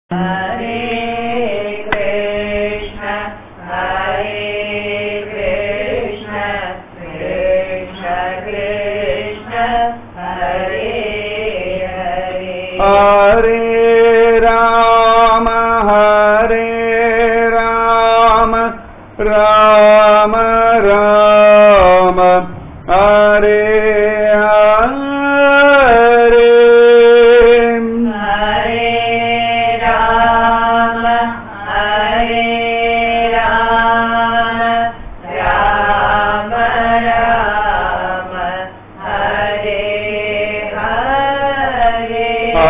Hare Krishna, Hare Krishna, Krishna Krishna, Hare Hare. हरे राम हरे राम राम राम हरे हरे Hare Rama, Hare Rama, Rama Rama, Hare Hare.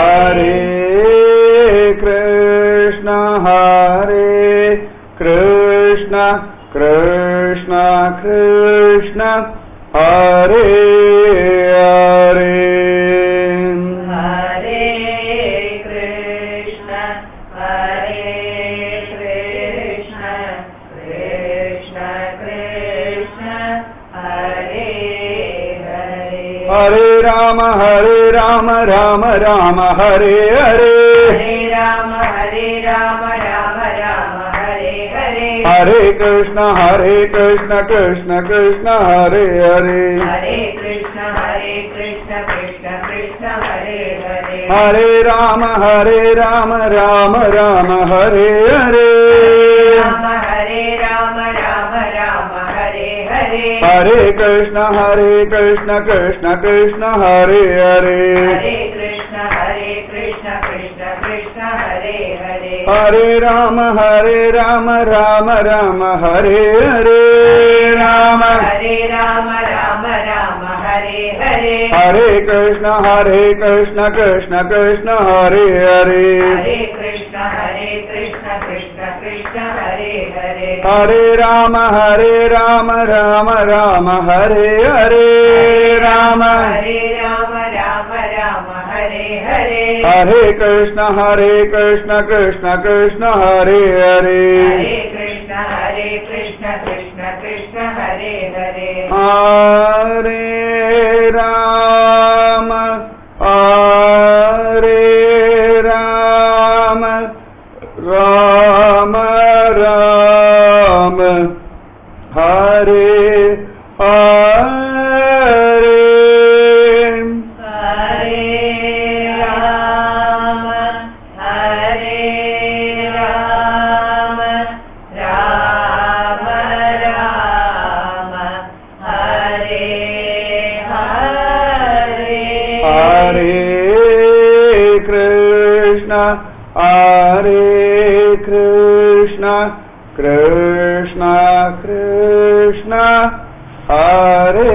हरे कृष्ण हरे कृष्ण कृष्ण कृष्ण हरे हरे Hare Krishna, Hare Krishna, Krishna Krishna, Hare Hare. हरे राम हरे राम राम राम हरे हरे Hare Rama, Hare Rama, Rama Rama, Hare Hare. हरे कृष्ण हरे कृष्ण कृष्ण कृष्ण हरे हरे Hare Krishna, Hare Krishna, Krishna Krishna, Hare Hare. हरे राम हरे राम राम राम हरे हरे Rama, Hare Rama, Rama Rama, Hare Hare. हरे कृष्ण हरे कृष्ण कृष्ण कृष्ण हरे हरे Hare Krishna, Hare Krishna, Krishna Krishna, Hare Hare. हरे राम हरे राम राम राम हरे हरे Ram Hare Rama, Rama Rama, Hare Hare. हरे कृष्ण हरे कृष्ण कृष्ण कृष्ण हरे हरे Hare Krishna, Hare Krishna, Krishna Krishna, Hare Hare. हरे राम हरे राम राम राम हरे हरे Ram Hare Rama, Rama Rama, Hare Hare. हरे कृष्ण हरे कृष्ण कृष्ण कृष्ण हरे हरे Hare Krishna, Hare Krishna, Krishna Krishna, Hare Hare. हरे राम हरे राम राम राम हरे हरे Hare Rama, Hare Rama, Rama Rama, Hare Hare. हरे कृष्ण हरे कृष्ण कृष्ण कृष्ण हरे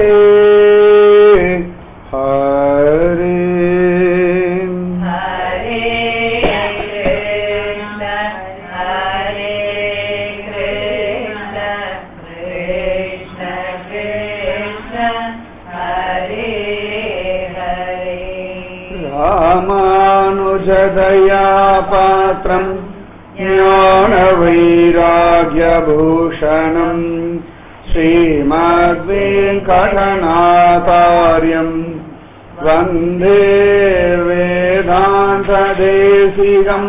हरे Hare Krishna, Hare Krishna, Krishna Krishna, Hare Hare. रामानुजदया पात्रम् ज्ञानवैराग्यभूषणम् श्रीमद्वेङ्कटनाथार्यम् वन्दे वेदान्तदेशिकम्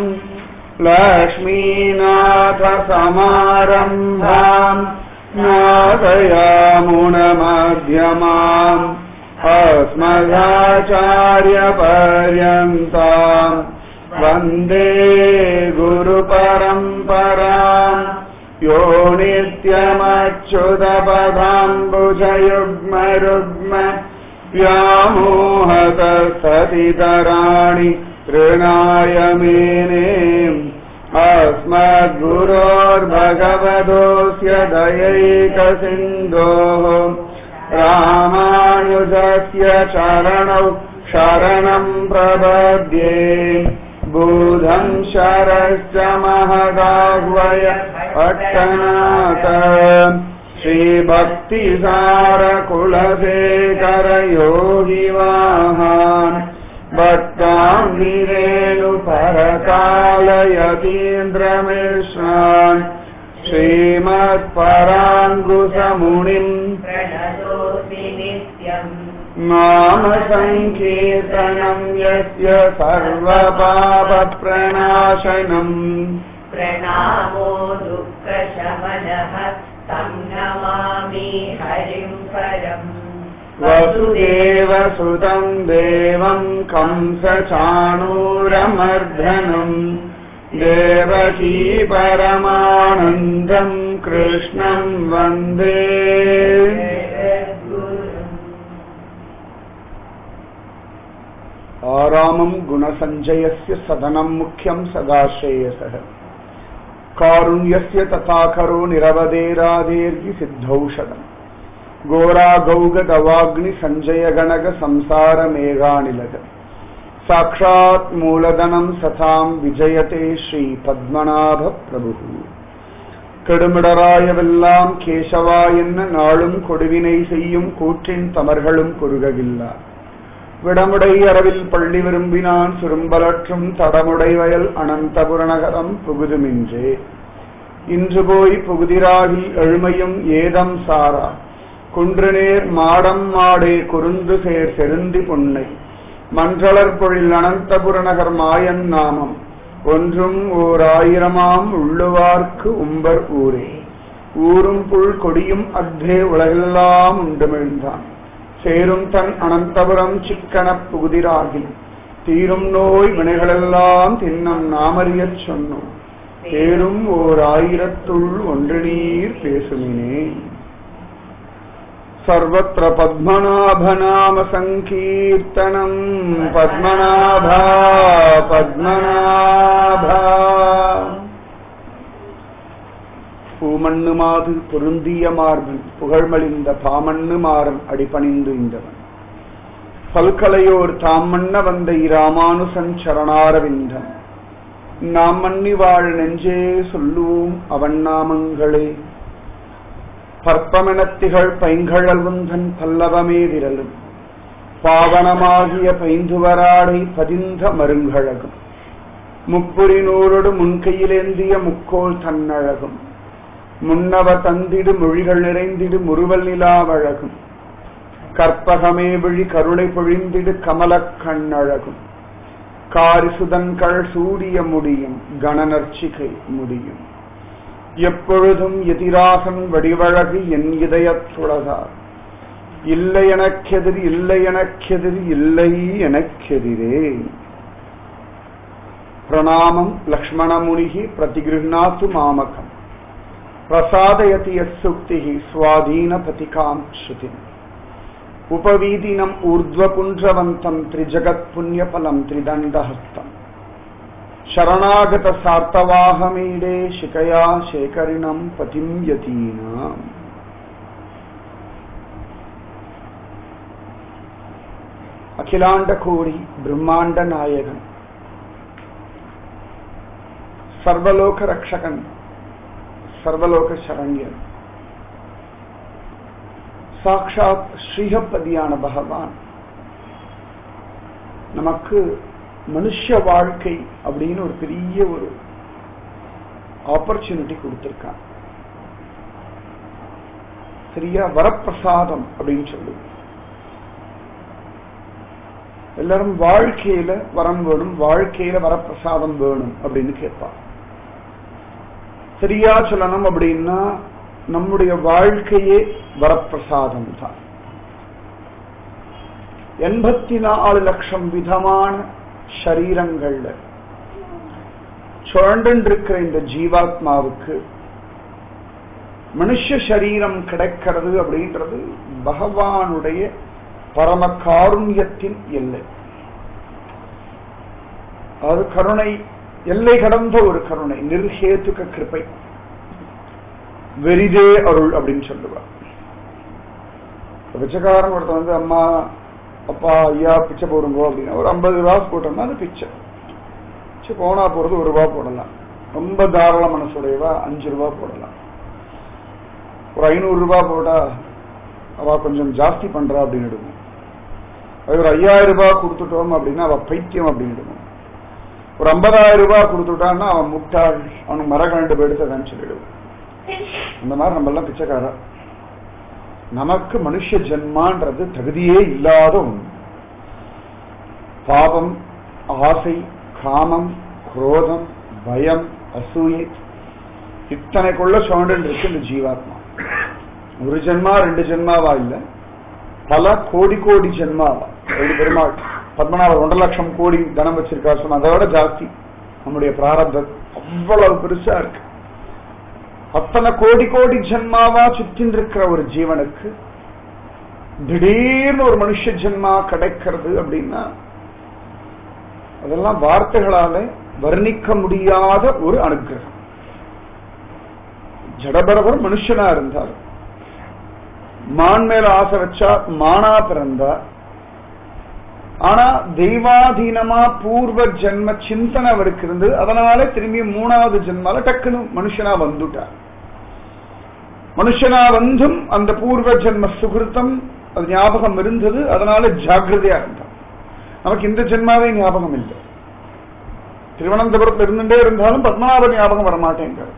लक्ष्मीनाथसमारम्भाम् नादयामुनमध्यमाम् अस्मदाचार्यपर्यन्ताम् वन्दे गुरुपरम्पराम् यो नित्यमच्युतपदाम्बुजयुग्मरुग्म व्यामोहतस्ततितराणि तृणाय मेने अस्मद्गुरोर्भगवतोऽस्य दयैकसिन्धोः रामानुजस्य चरणौ शरणम् प्रपद्ये बुधम् शरश्च महदाह्वय पट्टनाथ श्रीभक्तिसारकुलशेखरयोगिवाहान् भक्ताङ्गिरेणुपरकालयतीन्द्रमिश्रान् श्रीमत्पराङ्गुसमुनिम् प्रणतोऽस्मि नित्यम् नाम सङ्कीर्तनम् यस्य सर्वपापप्रणाशनम् प्रणामो दुःखशमनः तं नमामि हरिं परम् वसुदेवसुतम् देवम् कंसचाणूरमर्दनम् देवकी परमानन्दम् कृष्णम् वन्दे आरामम् गुणसञ्जयस्य सदनम् मुख्यम् सदाश्रेयसः कारुण्यस्य तथाकरो निरवधेराधेर्गि सिद्धौषधम् घोरागौगदवाग्निसञ्जयगणगसंसारमेघानिलग साक्षात् मूलधनम् सताम् विजयते श्रीपद्मनाभप्रभुः கெடுமிடராயவெல்லாம் கேசவா என்ன நாளும் கொடுவினை செய்யும் கூற்றின் தமர்களும் குறுகவில்லா விடமுடை அரவில் பள்ளி விரும்பினான் சுரும்பலற்றும் தடமுடை வயல் அனந்தபுரநகரம் புகுதுமின்றே இன்று போய் புகுதிராகி எழுமையும் ஏதம் சாரா குன்றுநேர் மாடம் மாடே குருந்து சேர் செருந்தி பொன்னை மன்றளர் பொழில் அனந்தபுரநகர் மாயன் நாமம் ஒன்றும் ஓர் ஆயிரமாம் உள்ளுவார்க்கு உம்பர் ஊரே ஊரும் புல் கொடியும் அத்தே உலகெல்லாம் உண்டுமிழ்ந்தான் சேரும் தன் அனந்தபுரம் சிக்கனப் புகுதிராகி தீரும் நோய் வினைகளெல்லாம் தின்னம் நாமறியச் சொன்னோம் தேரும் ஓர் ஆயிரத்துள் ஒன்று நீர் பேசுமினே सर्वत्र पद्मनाभनाम सङ्कीर्तनम् पद्मनाभा पद्मनाभा பூமண்ணு மாது பொருந்திய மார்பன் புகழ்மலிந்த பாமண்ணு மாறன் அடிபணிந்து இந்தவன் பல்கலையோர் தாம் மன்ன வந்த இராமானுசன் சரணாரவிந்தன் நாம் மன்னி வாழ் நெஞ்சே சொல்லுவோம் அவன் நாமங்களே பற்பமெனத்திகள் பைங்கழல்வந்தன் பல்லவமே விரலும் பாவனமாகிய பைந்துவராடை பதிந்த மருங்கழகும் முப்புரி நூறொடு முன்கையிலேந்திய முக்கோல் தன்னழகும் முன்னவ தந்திடு மொழிகள் நிறைந்திடு முறுவல் நிலாவழகும் கற்பகமே விழி கருணை பொழிந்திடு கமலக் கண்ணழகும் காரிசுதன்கள் சூடிய முடியும் கணநர்ச்சிகை முடியும் எப்பொழுதும் எதிராசன் வடிவழகு என் இதயத்துளதார் இல்லை எனக்கெதிர் இல்லை எனக்கெதிர் இல்லை எனக்கெதிரே பிரணாமம் லக்ஷ்மணமுனிகி பிரதிகிருஹாத்து மாமகம் பிரசாதயதி யசுக்தி சுவாதீன பதிகாம் ஸ்ருதி உபவீதினம் ஊர்ಧ್ವபுன்றவந்தம் திரிஜகத் புண்ணியபலம் திரிதண்டஹஸ்தம் ಶರಣಾಗತ ಸಾರ್ಥವಾಹಮೀಡೆ ಶಿಖಯಾ ಶೇಖರಿಣಂ ಪತಿಂ ಯತೀನಾಂ ಅಖಿಲಾಂಡ ಕೋಡಿ ಬ್ರಹ್ಮಾಂಡ ನಾಯಕನ್ ಸರ್ವಲೋಕ ರಕ್ಷಕನ್ ಸರ್ವಲೋಕ ಶರಣ್ಯன் சாட்சாத் ஸ்ரீஹப்பதியான பகவான் நமக்கு மனுஷ வாழ்க்கை அப்படின்னு ஒரு பெரிய ஒரு ஆப்பர்ச்சுனிட்டி கொடுத்திருக்கான் சரியா வரப்பிரசாதம் அப்படின்னு சொல்லு எல்லாரும் வாழ்க்கையில வரம் வேணும் வாழ்க்கையில வரப்பிரசாதம் வேணும் அப்படின்னு கேட்பான் சரியா சொல்லணும் அப்படின்னா நம்முடைய வாழ்க்கையே வரப்பிரசாதம் தான் எண்பத்தி நாலு லட்சம் விதமான ஷரீரங்கள்ல சுழண்டிருக்கிற இந்த ஜீவாத்மாவுக்கு மனுஷ சரீரம் கிடைக்கிறது அப்படின்றது பகவானுடைய பரம காருண்யத்தின் எல்லை அது கருணை எல்லை கடந்த ஒரு கருணை நிர்ஹேத்துக கிருப்பை வெரிதே அருள் அப்படின்னு சொல்லுவார் பிச்சைக்காரன் ஒருத்தன் வந்து அம்மா அப்பா ஐயா பிச்சை போடுங்கோ அப்படின்னா ஒரு ஐம்பது ரூபா போட்டோம்னா அது பிச்சை பிச்சை போனா போறது ஒரு ரூபா போடலாம் ரொம்ப தாராள மனசுடையவா அஞ்சு ரூபா போடலாம் ஒரு ஐநூறு ரூபாய் போட்டா அவ கொஞ்சம் ஜாஸ்தி பண்றா அப்படின்னு எடுக்கும் அது ஒரு ஐயாயிரம் ரூபாய் கொடுத்துட்டோம் அப்படின்னா அவ பைத்தியம் அப்படின்னு எடுக்கும் ஒரு ஐம்பதாயிரம் ரூபாய் கொடுத்துட்டான்னா அவன் முட்டாள் அவனுக்கு மரகண்டு போயிடுத்து அதான் சொல்லிடுவோம் அந்த மாதிரி நம்ம எல்லாம் பிச்சைக்காரா நமக்கு மனுஷ ஜென்மான்றது தகுதியே இல்லாத ஒன்று பாவம் ஆசை காமம் குரோதம் பயம் அசூயை இத்தனைக்குள்ள சோழன் இருக்கு இந்த ஜீவாத்மா ஒரு ஜென்மா ரெண்டு ஜென்மாவா இல்ல பல கோடி கோடி ஜென்மாவா எப்படி பெருமாள் பத்மநாபர் ஒன்றரை லட்சம் கோடி தனம் வச்சிருக்காரு சொன்ன அதோட ஜாஸ்தி நம்முடைய பிராரப்தம் அவ்வளவு பெருசா இருக்கு அத்தனை கோடி கோடி ஜென்மாவா சுத்தின் இருக்கிற ஒரு ஜீவனுக்கு திடீர்னு ஒரு மனுஷ ஜென்மா கிடைக்கிறது அப்படின்னா அதெல்லாம் வார்த்தைகளால வர்ணிக்க முடியாத ஒரு அனுகிரகம் ஜடபரவர் மனுஷனா இருந்தார் மான் மேல ஆசை வச்சா மானா பிறந்தார் ஆனா தெய்வாதீனமா பூர்வ ஜென்ம சிந்தனை அவருக்கு இருந்து அதனால திரும்பி மூணாவது ஜென்மால டக்குன்னு மனுஷனா வந்துட்டார் மனுஷனா வந்தும் அந்த பூர்வ ஜென்ம சுகிருத்தம் அது ஞாபகம் இருந்தது அதனால ஜாகிரதையா இருந்தார் நமக்கு இந்த ஜென்மாவே ஞாபகம் இல்லை திருவனந்தபுரத்தில் இருந்துட்டே இருந்தாலும் பத்மநாப ஞாபகம் வரமாட்டேங்கிறது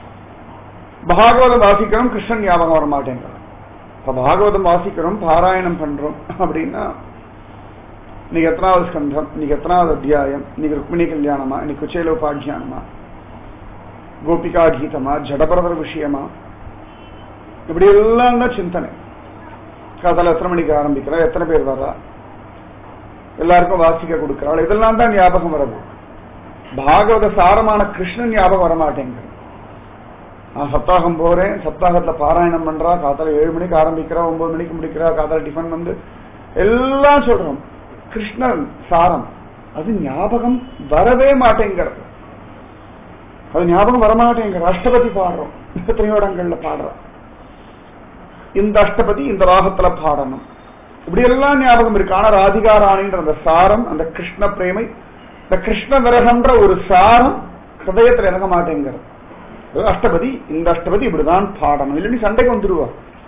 பாகவதம் வாசிக்கிறோம் கிருஷ்ணன் ஞாபகம் வரமாட்டேங்கிறது இப்ப பாகவதம் வாசிக்கிறோம் பாராயணம் பண்றோம் அப்படின்னா இன்னைக்கு எத்தனாவது ஸ்கந்தம் இன்னைக்கு எத்தனாவது அத்தியாயம் இன்னைக்கு ருக்மிணி கல்யாணமா இன்னைக்கு குச்சேலோபாக்கியானமா கோபிகா கீதமா ஜடபரதர் விஷயமா இப்படி எல்லாம் தான் சிந்தனை காதால எத்தனை மணிக்கு ஆரம்பிக்கிறா எத்தனை பேர் வர்றா எல்லாருக்கும் வாசிக்க கொடுக்கிறாள் இதெல்லாம் தான் ஞாபகம் வருது பாகவத சாரமான கிருஷ்ணன் ஞாபகம் வர மாட்டேங்குது நான் சப்தாகம் போறேன் சப்தாகத்துல பாராயணம் பண்றா காத்தால ஏழு மணிக்கு ஆரம்பிக்கிறா ஒன்பது மணிக்கு முடிக்கிறா காத்தால டிஃபன் வந்து எல்லாம் சொல்றோம் கிருஷ்ணன் சாரம் அது ஞாபகம் வரவே மாட்டேங்கிறது அது ஞாபகம் வரமாட்டேங்கிற அஷ்டபதி பாடுறோம் எத்தனையோ இடங்கள்ல பாடுறோம் இந்த அஷ்டபதி இந்த ராகத்துல பாடணும் இப்படி எல்லாம் ஞாபகம் இருக்கு ஆனா ராதிகா ராணின்ற அந்த சாரம் அந்த கிருஷ்ண பிரேமை இந்த கிருஷ்ண விரகன்ற ஒரு சாரம் ஹிருதயத்துல இறங்க மாட்டேங்கிறது அது அஷ்டபதி இந்த அஷ்டபதி இப்படிதான் பாடணும் இல்லைன்னு சண்டைக்கு வந்துருவா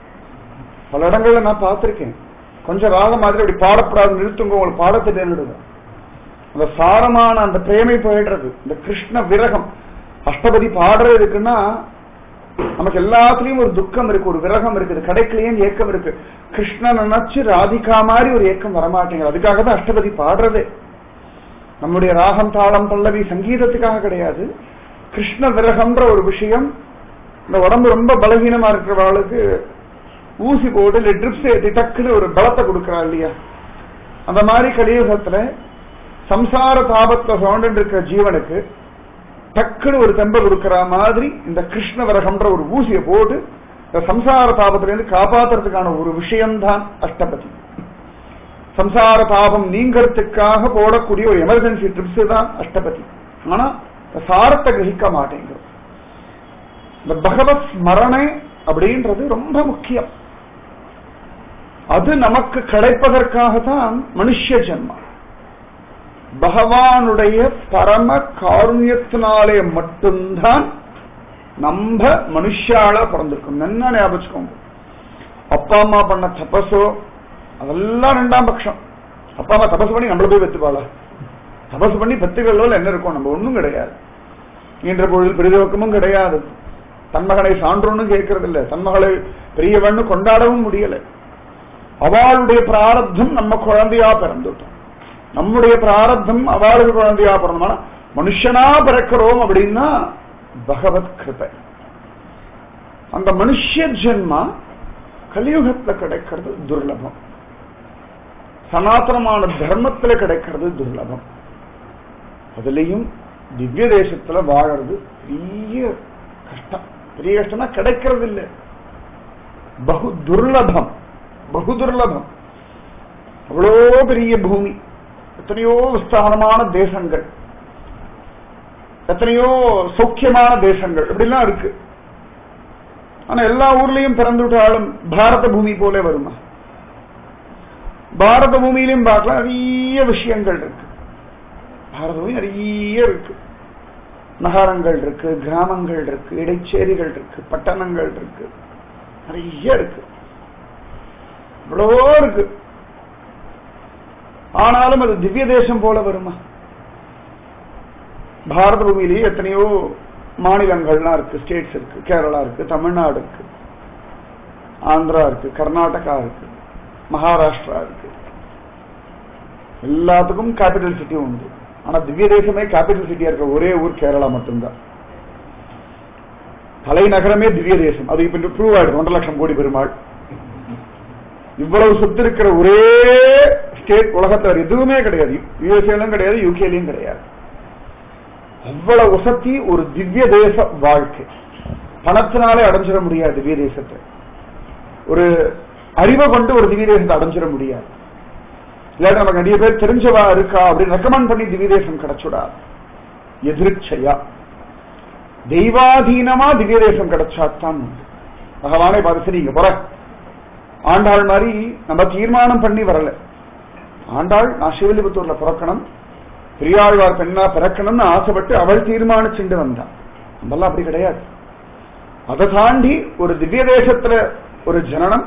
பல இடங்கள்ல நான் பார்த்திருக்கேன் கொஞ்சம் ராகம் மாதிரி அப்படி பாடப்படாது நிறுத்துங்க உங்களுக்கு பாடத்தை நேரிடுது அந்த சாரமான அந்த பிரேமை போயிடுறது இந்த கிருஷ்ண விரகம் அஷ்டபதி பாடுறது இருக்குன்னா நமக்கு எல்லாத்துலயும் ஒரு துக்கம் இருக்கு ஒரு விரகம் இருக்குது கிடைக்கலையே ஏக்கம் இருக்கு கிருஷ்ணன் நினைச்சு ராதிகா மாதிரி ஒரு ஏக்கம் வரமாட்டேங்குது அதுக்காக தான் அஷ்டபதி பாடுறதே நம்முடைய ராகம் தாளம் பல்லவி சங்கீதத்துக்காக கிடையாது கிருஷ்ண விரகம்ன்ற ஒரு விஷயம் இந்த உடம்பு ரொம்ப பலகீனமா இருக்கிறவர்களுக்கு ஊசி போட்டு இல்லை ட்ரிப்ஸ் ஏற்றி டக்குன்னு ஒரு பலத்தை கொடுக்கறா இல்லையா அந்த மாதிரி கலியுகத்துல சம்சார தாபத்தை சோண்டு இருக்கிற ஜீவனுக்கு டக்குன்னு ஒரு தெம்ப கொடுக்கிற மாதிரி இந்த கிருஷ்ண விரகம்ன்ற ஒரு ஊசியை போட்டு இந்த சம்சார தாபத்திலிருந்து காப்பாத்துறதுக்கான ஒரு விஷயம்தான் அஷ்டபதி சம்சார தாபம் நீங்கிறதுக்காக போடக்கூடிய ஒரு எமர்ஜென்சி ட்ரிப்ஸ் தான் அஷ்டபதி ஆனா இந்த சாரத்தை கிரகிக்க மாட்டேங்கிறோம் இந்த பகவத் ஸ்மரணை அப்படின்றது ரொம்ப முக்கியம் அது நமக்கு கிடைப்பதற்காக தான் மனுஷ ஜென்மம் பகவானுடைய பரம காருண்யத்தினாலே மட்டும்தான் நம்ம மனுஷால பிறந்திருக்கோம் நல்லா ஞாபகம் அப்பா அம்மா பண்ண தபசோ அதெல்லாம் ரெண்டாம் பட்சம் அப்பா அம்மா தபசு பண்ணி நம்மள போய் பெத்துப்பாளா தபசு பண்ணி பெத்துகளோல என்ன இருக்கும் நம்ம ஒண்ணும் கிடையாது என்ற பொழுது பெரிதவக்கமும் கிடையாது தன்மகனை சான்றோன்னு கேட்கறது இல்ல தன்மகளை பெரியவன்னு கொண்டாடவும் முடியல அவளுடைய பிராரப்தம் நம்ம குழந்தையா பிறந்துட்டோம் நம்முடைய பிராரப்தம் அவளுக்கு குழந்தையா பிறந்தோம்னா மனுஷனா பிறக்கிறோம் அப்படின்னா பகவத் கிருபை அந்த மனுஷ ஜென்மா கலியுகத்துல கிடைக்கிறது துர்லபம் சனாதனமான தர்மத்துல கிடைக்கிறது துர்லபம் அதுலயும் திவ்ய தேசத்துல வாழறது பெரிய கஷ்டம் பெரிய கஷ்டம்னா கிடைக்கிறது இல்லை பகு துர்லபம் பகு துர்லபம் அவ்வளோ பெரிய பூமி எத்தனையோ விஸ்தாரமான தேசங்கள் எத்தனையோ சௌக்கியமான தேசங்கள் இப்படிலாம் இருக்கு ஆனா எல்லா ஊர்லயும் பிறந்துட்டாலும் பாரத பூமி போல வருமா பாரத பூமியிலையும் பார்க்கலாம் நிறைய விஷயங்கள் இருக்கு பாரத பூமி நிறைய இருக்கு நகரங்கள் இருக்கு கிராமங்கள் இருக்கு இடைச்சேரிகள் இருக்கு பட்டணங்கள் இருக்கு நிறைய இருக்கு இவ்வளோ இருக்கு ஆனாலும் அது திவ்ய தேசம் போல வருமா பாரத பூமியிலேயே எத்தனையோ மாநிலங்கள்லாம் இருக்கு ஸ்டேட்ஸ் இருக்கு கேரளா இருக்கு தமிழ்நாடு இருக்கு ஆந்திரா இருக்கு கர்நாடகா இருக்கு மகாராஷ்டிரா இருக்கு எல்லாத்துக்கும் கேபிட்டல் சிட்டி உண்டு ஆனா திவ்ய தேசமே கேபிட்டல் சிட்டியா இருக்க ஒரே ஊர் கேரளா மட்டும்தான் தலைநகரமே திவ்ய தேசம் அது இப்ப ப்ரூவ் ஆயிடுது ஒன்றரை லட்சம் கோடி பெருமாள் இவ்வளவு சொத்து இருக்கிற ஒரே ஸ்டேட் உலகத்தில் எதுவுமே கிடையாது யுஎஸ்ஏலும் கிடையாது யூகேலையும் கிடையாது அவ்வளவு உசத்தி ஒரு திவ்ய தேச வாழ்க்கை பணத்தினாலே அடைஞ்சிட முடியாது திவ்ய தேசத்தை ஒரு அறிவை கொண்டு ஒரு திவ்ய தேசத்தை அடைஞ்சிட முடியாது இல்லாட்டி நமக்கு நிறைய பேர் தெரிஞ்சவா இருக்கா அப்படின்னு ரெக்கமெண்ட் பண்ணி திவ்ய தேசம் கிடைச்சுடாது எதிர்ச்சையா தெய்வாதீனமா திவ்ய தேசம் கிடைச்சாத்தான் உண்டு பகவானே பார்த்து சரி இங்க போற ஆண்டாள் மாதிரி நம்ம தீர்மானம் பண்ணி வரல ஆண்டாள் நான் சிவலிபுத்தூர்ல பிறக்கணும் பெரியாழ்வார் பெண்ணா பிறக்கணும்னு ஆசைப்பட்டு அவள் தீர்மானிச்சுட்டு வந்தான் நம்மளாம் அப்படி கிடையாது அதை தாண்டி ஒரு திவ்ய தேசத்துல ஒரு ஜனனம்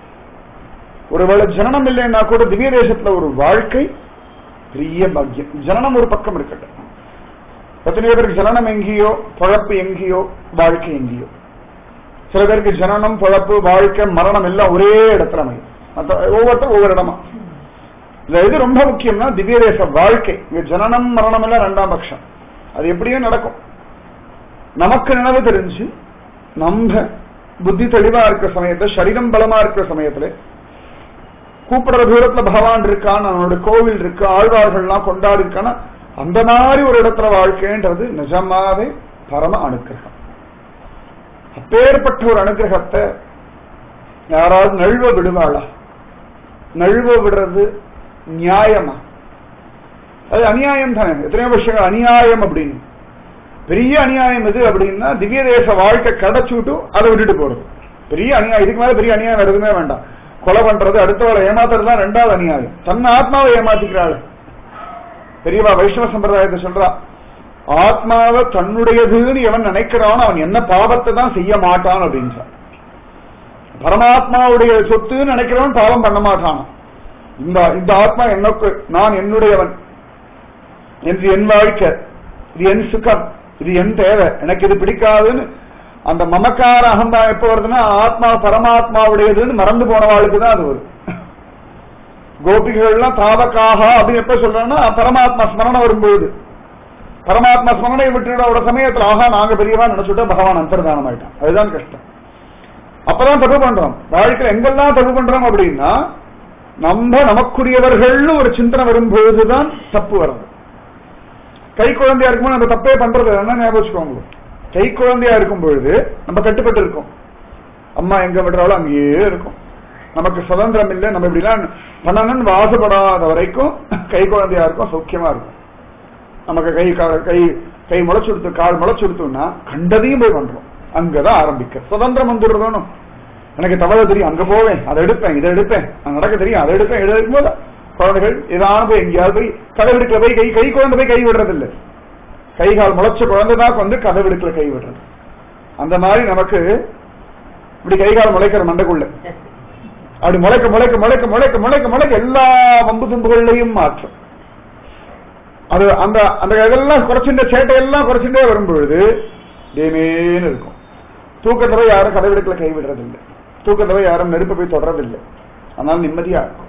ஒருவேளை ஜனனம் இல்லைன்னா கூட திவ்ய தேசத்துல ஒரு வாழ்க்கை பெரிய பாக்கியம் ஜனனம் ஒரு பக்கம் இருக்கட்டும் எத்தனையோ பேருக்கு ஜனனம் எங்கேயோ பொழப்பு எங்கேயோ வாழ்க்கை எங்கேயோ சில பேருக்கு ஜனனம் பொழப்பு வாழ்க்கை மரணம் எல்லாம் ஒரே இடத்துல அமையும் மத்த ஒவ்வொருத்தரும் ஒவ்வொரு இடமா இதுல எது ரொம்ப முக்கியம்னா திவ்ய தேச வாழ்க்கை இங்க ஜனனம் மரணம் எல்லாம் ரெண்டாம் பட்சம் அது எப்படியும் நடக்கும் நமக்கு நினைவு தெரிஞ்சு நம்ம புத்தி தெளிவா இருக்கிற சமயத்துல சரீரம் பலமா இருக்கிற சமயத்துல கூப்பிடுற தூரத்துல பகவான் இருக்கான் அவனோட கோவில் இருக்கு ஆழ்வார்கள்லாம் கொண்டாடி இருக்கான்னா அந்த மாதிரி ஒரு இடத்துல வாழ்க்கைன்றது நிஜமாவே பரம அனுக்கிரகம் அப்பேற்பட்ட ஒரு அனுகிரகத்தை யாராவது நழுவ விடுவாளா நழுவ விடுறது நியாயமா அது அநியாயம் தானே எத்தனையோ விஷயங்கள் அநியாயம் அப்படின்னு பெரிய அநியாயம் எது அப்படின்னா திவ்ய தேச வாழ்க்கை கிடைச்சுட்டு அதை விட்டுட்டு போறது பெரிய அநியாயம் இதுக்கு மேல பெரிய அநியாயம் வேற எதுவுமே வேண்டாம் கொலை பண்றது அடுத்தவளை ஏமாத்துறது தான் ரெண்டாவது அநியாயம் தன் ஆத்மாவை ஏமாத்திக்கிறாள் பெரியவா வைஷ்ணவ சம்பிரதாயத்தை சொல்றா ஆத்மாவை தன்னுடையதுன்னு எவன் நினைக்கிறானோ அவன் என்ன பாவத்தை தான் செய்ய மாட்டான் அப்படின்னு பரமாத்மாவுடைய சொத்துன்னு நினைக்கிறவன் பாவம் பண்ண மாட்டான் இந்த இந்த ஆத்மா எனக்கு நான் என்னுடையவன் என்று என் வாழ்க்கை இது என் சுகம் இது என் தேவை எனக்கு இது பிடிக்காதுன்னு அந்த மமக்கார அகம்பாவம் எப்ப வருதுன்னா ஆத்மா பரமாத்மாவுடையதுன்னு மறந்து போனவாளுக்கு தான் அது வரும் கோபிகள்லாம் தாவக்காக அப்படின்னு எப்ப சொல்றாங்கன்னா பரமாத்மா ஸ்மரணம் வரும்போது பரமாத்மா ஸ்மரணை விட்டுட சமயத்துல ஆஹா நாங்க பெரியவா நினைச்சுட்டா பகவான் அந்தர்தானம் ஆயிட்டான் அதுதான் கஷ்டம் அப்பதான் தப்பு பண்றோம் வாழ்க்கையில எங்கெல்லாம் தப்பு பண்றோம் அப்படின்னா நம்ம நமக்குரியவர்கள்னு ஒரு சிந்தனை வரும்போதுதான் தப்பு வருது கை குழந்தையா இருக்கும்போது நம்ம தப்பே பண்றது என்ன ஞாபகம் வச்சுக்கோங்க கை குழந்தையா இருக்கும் பொழுது நம்ம கட்டுப்பட்டு இருக்கோம் அம்மா எங்க விடுறாலும் அங்கேயே இருக்கும் நமக்கு சுதந்திரம் இல்லை நம்ம இப்படிலாம் பண்ணணும்னு ஆசைப்படாத வரைக்கும் கை குழந்தையா இருக்கும் சௌக்கியமா இருக்கும் நமக்கு கை கா- கை கை முளைச்சுடுத்து கால் முளைச்சுடுத்தோம்னா கண்டதையும் போய் பண்றோம் அங்கதான் ஆரம்பிக்க சுதந்திரம் வந்துடுறதானும் எனக்கு தவறு தெரியும் அங்க போவேன் அதை எடுப்பேன் இதை எடுப்பேன் நான் நடக்க தெரியும் அதை எடுப்பேன் இதை எடுக்கும்போது குழந்தைகள் ஏதாவது போய் எங்கேயாவது போய் கதவிடுக்கல போய் கை கை குழந்தை போய் கை விடுறது இல்லை கை கால் முளைச்ச குழந்தை தான் வந்து கதவிடுக்கல கை விடுறது அந்த மாதிரி நமக்கு இப்படி கை கால் முளைக்கிற மண்டைக்குள்ள அப்படி முளைக்க முளைக்க முளைக்க முளைக்க முளைக்க முளைக்க எல்லா வம்பு தும்புகள்லையும் மாற்றம் அது அந்த அந்த இதெல்லாம் குறைச்சின்ற சேட்டையெல்லாம் குறைச்சிட்டே வரும்பொழுது தேமேன்னு இருக்கும் தூக்கத்துல யாரும் கதவிடுக்கல கை விடுறதில்லை தூக்கத்துல யாரும் நெருப்பை போய் தொடறதில்லை அதனால நிம்மதியா இருக்கும்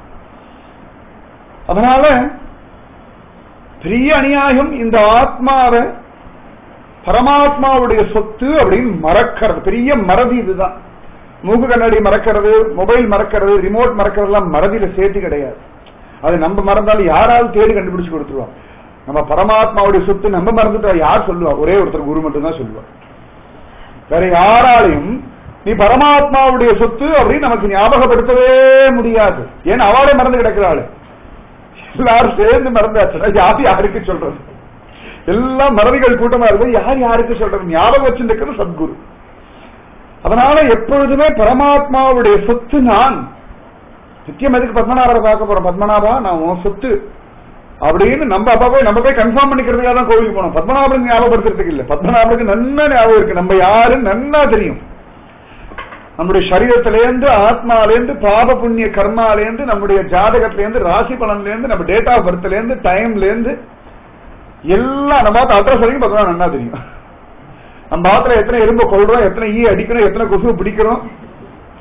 அதனால பெரிய அநியாயம் இந்த ஆத்மாவை பரமாத்மாவுடைய சொத்து அப்படின்னு மறக்கிறது பெரிய மறதி இதுதான் மூக்கு கண்ணாடி மறக்கிறது மொபைல் மறக்கிறது ரிமோட் மறக்கிறதுலாம் மறதியில சேர்த்து கிடையாது அது நம்ம மறந்தாலும் யாராவது தேடி கண்டுபிடிச்சு கொடுத்துருவாங்க நம்ம பரமாத்மாவுடைய சொத்து நம்ம மறந்துட்டா யார் சொல்லுவா ஒரே ஒருத்தர் குரு மட்டும் தான் சொல்லுவா வேற யாராலையும் நீ பரமாத்மாவுடைய சொத்து அப்படின்னு நமக்கு ஞாபகப்படுத்தவே முடியாது ஏன்னா அவளே மறந்து கிடக்கிறாள் எல்லாரும் சேர்ந்து மறந்தாச்சுன்னா யார் யாருக்கு சொல்றது எல்லாம் மறதிகள் கூட்டமா இருக்கும் யார் யாருக்கு சொல்றது ஞாபகம் வச்சிருக்கிறது சத்குரு அதனால எப்பொழுதுமே பரமாத்மாவுடைய சொத்து நான் நித்தியம் எதுக்கு பத்மநாபரை பார்க்க போறோம் பத்மநாபா நான் உன் சொத்து அப்படின்னு நம்ம அப்பா போய் நம்ம போய் கன்ஃபார்ம் பண்ணிக்கிறதுக்காக தான் கோவிலுக்கு போனோம் பத்மநாபனுக்கு ஞாபகப்படுத்துறதுக்கு இல்ல பத்மநாபனுக்கு நன்னா ஞாபகம் இருக்கு நம்ம யாருன்னு நன்னா தெரியும் நம்முடைய சரீரத்திலேருந்து ஆத்மாலேருந்து பாப புண்ணிய கர்மாலேருந்து நம்முடைய ஜாதகத்திலேருந்து ராசி பலன்லேருந்து நம்ம டேட் ஆஃப் பர்த்லேருந்து டைம்லேருந்து எல்லாம் நம்ம பார்த்து அட்ரஸ் வரைக்கும் பார்த்தா நன்னா தெரியும் நம்ம பாத்துல எத்தனை எறும்பை கொள்றோம் எத்தனை ஈ அடிக்கிறோம் எத்தனை கொசு பிடிக்கிறோம்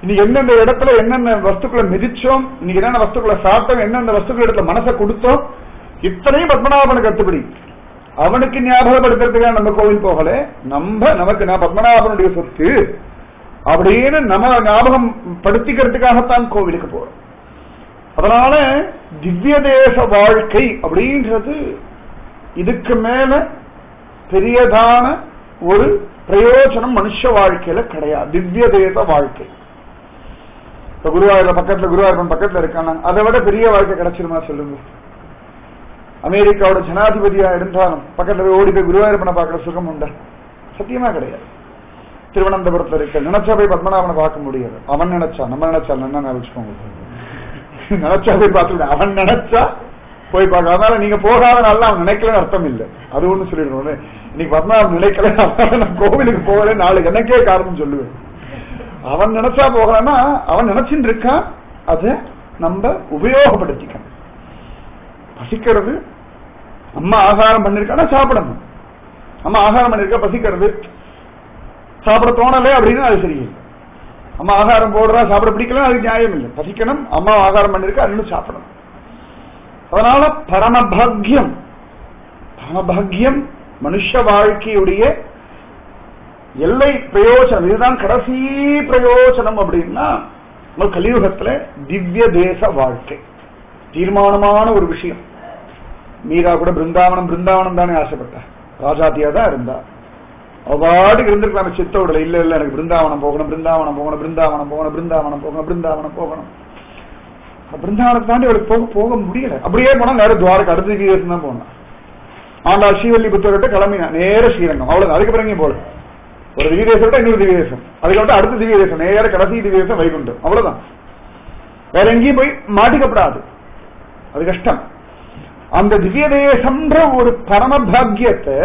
இன்னைக்கு எந்தெந்த இடத்துல என்னென்ன வஸ்துக்களை மிதிச்சோம் இன்னைக்கு என்னென்ன வஸ்துக்களை சாப்பிட்டோம் எந்தெந்த வஸ்துக்கள் இடத்துல மனசை கொடுத்தோம் இத்தனையும் பத்மநாபனுக்கு கத்துப்படி அவனுக்கு ஞாபகப்படுத்துறதுக்காக நம்ம கோவில் போகல நம்ம நமக்கு நான் பத்மநாபனுடைய சொத்து அப்படின்னு நம்ம ஞாபகம் படுத்திக்கிறதுக்காகத்தான் கோவிலுக்கு போறோம் அதனால திவ்ய தேச வாழ்க்கை அப்படின்றது இதுக்கு மேல பெரியதான ஒரு பிரயோஜனம் மனுஷ வாழ்க்கையில கிடையாது திவ்ய தேச வாழ்க்கை இப்ப குருவாயூர்ல பக்கத்துல குருவாயூரப்பன் பக்கத்துல இருக்கானா அதை விட பெரிய வாழ்க்கை கிடைச்சிருமா சொல்லுங்க அமெரிக்காவோட ஜனாதிபதியா இருந்தாலும் பக்கத்துல போய் ஓடி போய் குருவாயூரப்பனை பார்க்கற சுகம் உண்டா சத்தியமா கிடையாது திருவனந்தபுரத்துல இருக்க நினைச்சா போய் பத்மநாபனை பார்க்க முடியாது அவன் நினைச்சா நம்ம நினைச்சா என்ன நினைச்சுக்கோங்க நினைச்சா போய் பார்த்து அவன் நினைச்சா போய் பார்க்க அதனால நீங்க போகாத நாள்ல அவன் நினைக்கலன்னு அர்த்தம் இல்லை அது ஒண்ணு சொல்லிடுவோம் இன்னைக்கு பத்மநாபன் நினைக்கல அதனால நான் கோவிலுக்கு போகல நாளைக்கு எனக்கே காரணம் சொல்லுவேன் அவன் நினைச்சா போகலன்னா அவன் நினைச்சுட்டு இருக்கான் அதை நம்ம உபயோகப்படுத்திக்கணும் பசிக்கிறது அம்மா ஆகாரம் பண்ணிருக்கானா சாப்பிடணும் அம்மா ஆகாரம் பண்ணிருக்கா பசிக்கிறது சாப்பிட தோணலை அப்படின்னு அது சரியில்லை அம்மா ஆகாரம் போடுறா சாப்பிட பிடிக்கல அது நியாயம் இல்லை பசிக்கணும் அம்மா ஆகாரம் பண்ணிருக்கா அது சாப்பிடணும் அதனால பரமபாகியம் பரமபாகியம் மனுஷ வாழ்க்கையுடைய எல்லை பிரயோஜனம் இதுதான் கடைசி பிரயோஜனம் அப்படின்னா நம்ம கலியுகத்துல திவ்ய தேச வாழ்க்கை தீர்மானமான ஒரு விஷயம் மீரா கூட பிருந்தாவனம் பிருந்தாவனம் தானே ஆசைப்பட்டா ராஜாத்தியா தான் இருந்தா அவாட்டுக்கு இருந்திருக்கலாம் சித்தோடல இல்ல இல்ல எனக்கு பிருந்தாவனம் போகணும் பிருந்தாவனம் போகணும் பிருந்தாவனம் போகணும் பிருந்தாவனம் போகணும் பிருந்தாவனம் போகணும் பிருந்தாவனத்தை தாண்டி அவளுக்கு போக போக முடியல அப்படியே போனா நேர துவாரக்கு அடுத்த திவ்யதேசம் தான் போனா ஆண்டாள் ஸ்ரீவல்லி புத்தகத்தை கிளம்பினா நேர ஸ்ரீரங்கம் அவ்வளவு அதுக்கு பிறகு போல ஒரு திவ்யதேசம் விட இன்னொரு திவ்யதேசம் அதுக்கப்புறம் அடுத்த திவ்யதேசம் நேர கடைசி திவ்யதேசம் வைகுண்டம் அவ்வளவுதான் வேற எங்கேயும் போய் மாட்டிக்கப்படாது அது கஷ்டம் அந்த திவ்யதேசம்ன்ற ஒரு பரம பாக்கியத்தை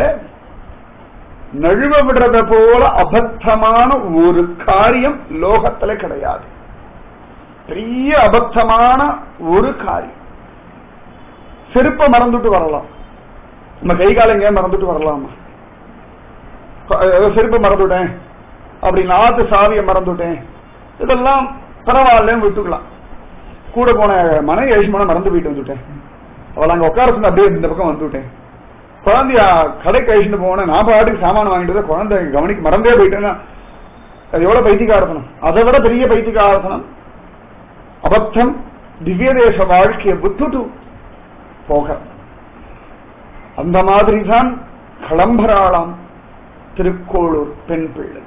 நழுவ விடுறத போல அபத்தமான ஒரு காரியம் லோகத்துல கிடையாது பெரிய அபத்தமான ஒரு காரியம் செருப்ப மறந்துட்டு வரலாம் நம்ம கை காலம் எங்கேயா மறந்துட்டு வரலாமா செருப்பை மறந்துட்டேன் அப்படி நாத்து சாவியை மறந்துட்டேன் இதெல்லாம் பரவாயில்லன்னு விட்டுக்கலாம் கூட போன மனைவி ஐஷ்மான மறந்து போயிட்டு வந்துட்டேன் அவள் அங்க உட்கார சொன்ன அப்படியே இந்த பக்கம் வந்துட்டேன் குழந்தைய கடைக்கு அழிச்சுட்டு போனேன் நான் பாட்டுக்கு சாமான் வாங்கிட்டு குழந்தை கவனிக்க மறந்தே போயிட்டேன்னா அது எவ்வளவு பைத்தியகாரத்தனம் அதை விட பெரிய பைத்தியகாரத்தனம் அபத்தம் திவ்ய தேச வாழ்க்கையை விட்டுட்டு போக அந்த மாதிரி தான் களம்பராளாம் திருக்கோளூர் பெண் பிள்ளை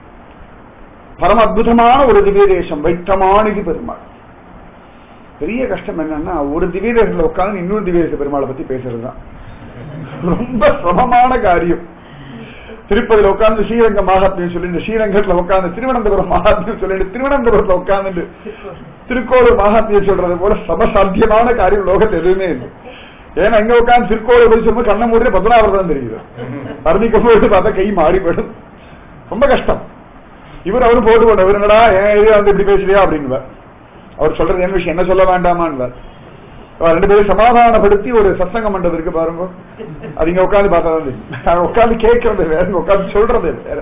பரம அற்புதமான ஒரு திவ்ய தேசம் வைத்தமானிதி பெருமாள் பெரிய கஷ்டம் என்னன்னா ஒரு திவ்ய தேசத்துல உட்காந்து இன்னொரு திவ்ய தேச பெருமாளை பத்தி பேசுறதுதான் ரொம்ப சிரமமான காரியம் திருப்பதியில உட்கார்ந்து ஸ்ரீரங்க மகாத்மியம் சொல்லிட்டு ஸ்ரீரங்கத்துல உட்கார்ந்து திருவனந்தபுரம் மகாத்மியம் சொல்லிட்டு திருவனந்தபுரத்துல உட்கார்ந்து திருக்கோளூர் மகாத்மியம் சொல்றது போல சமசாத்தியமான காரியம் லோகத்துல எதுவுமே இல்லை ஏன்னா இங்க உட்காந்து திருக்கோளூர் பத்தி சொல்லும்போது கண்ண மூடி பத்மநாபர் தான் தெரியுது பரணிக்க போயிட்டு பார்த்தா கை மாறி போயிடும் ரொம்ப கஷ்டம் இவர் அவரு போட்டு போட்ட இவருங்கடா ஏன் இது வந்து இப்படி பேசுறியா அப்படின்னு அவர் சொல்றது என்ன விஷயம் என்ன சொல்ல வேண்டாமான்னு ரெண்டு பேரும் சமாதானப்படுத்தி ஒரு சத்சங்கம் பண்றது இருக்கு பாருங்க அது இங்க உட்காந்து பார்த்தா தான் தெரியும் உட்காந்து கேட்கறது வேற உட்காந்து சொல்றது வேற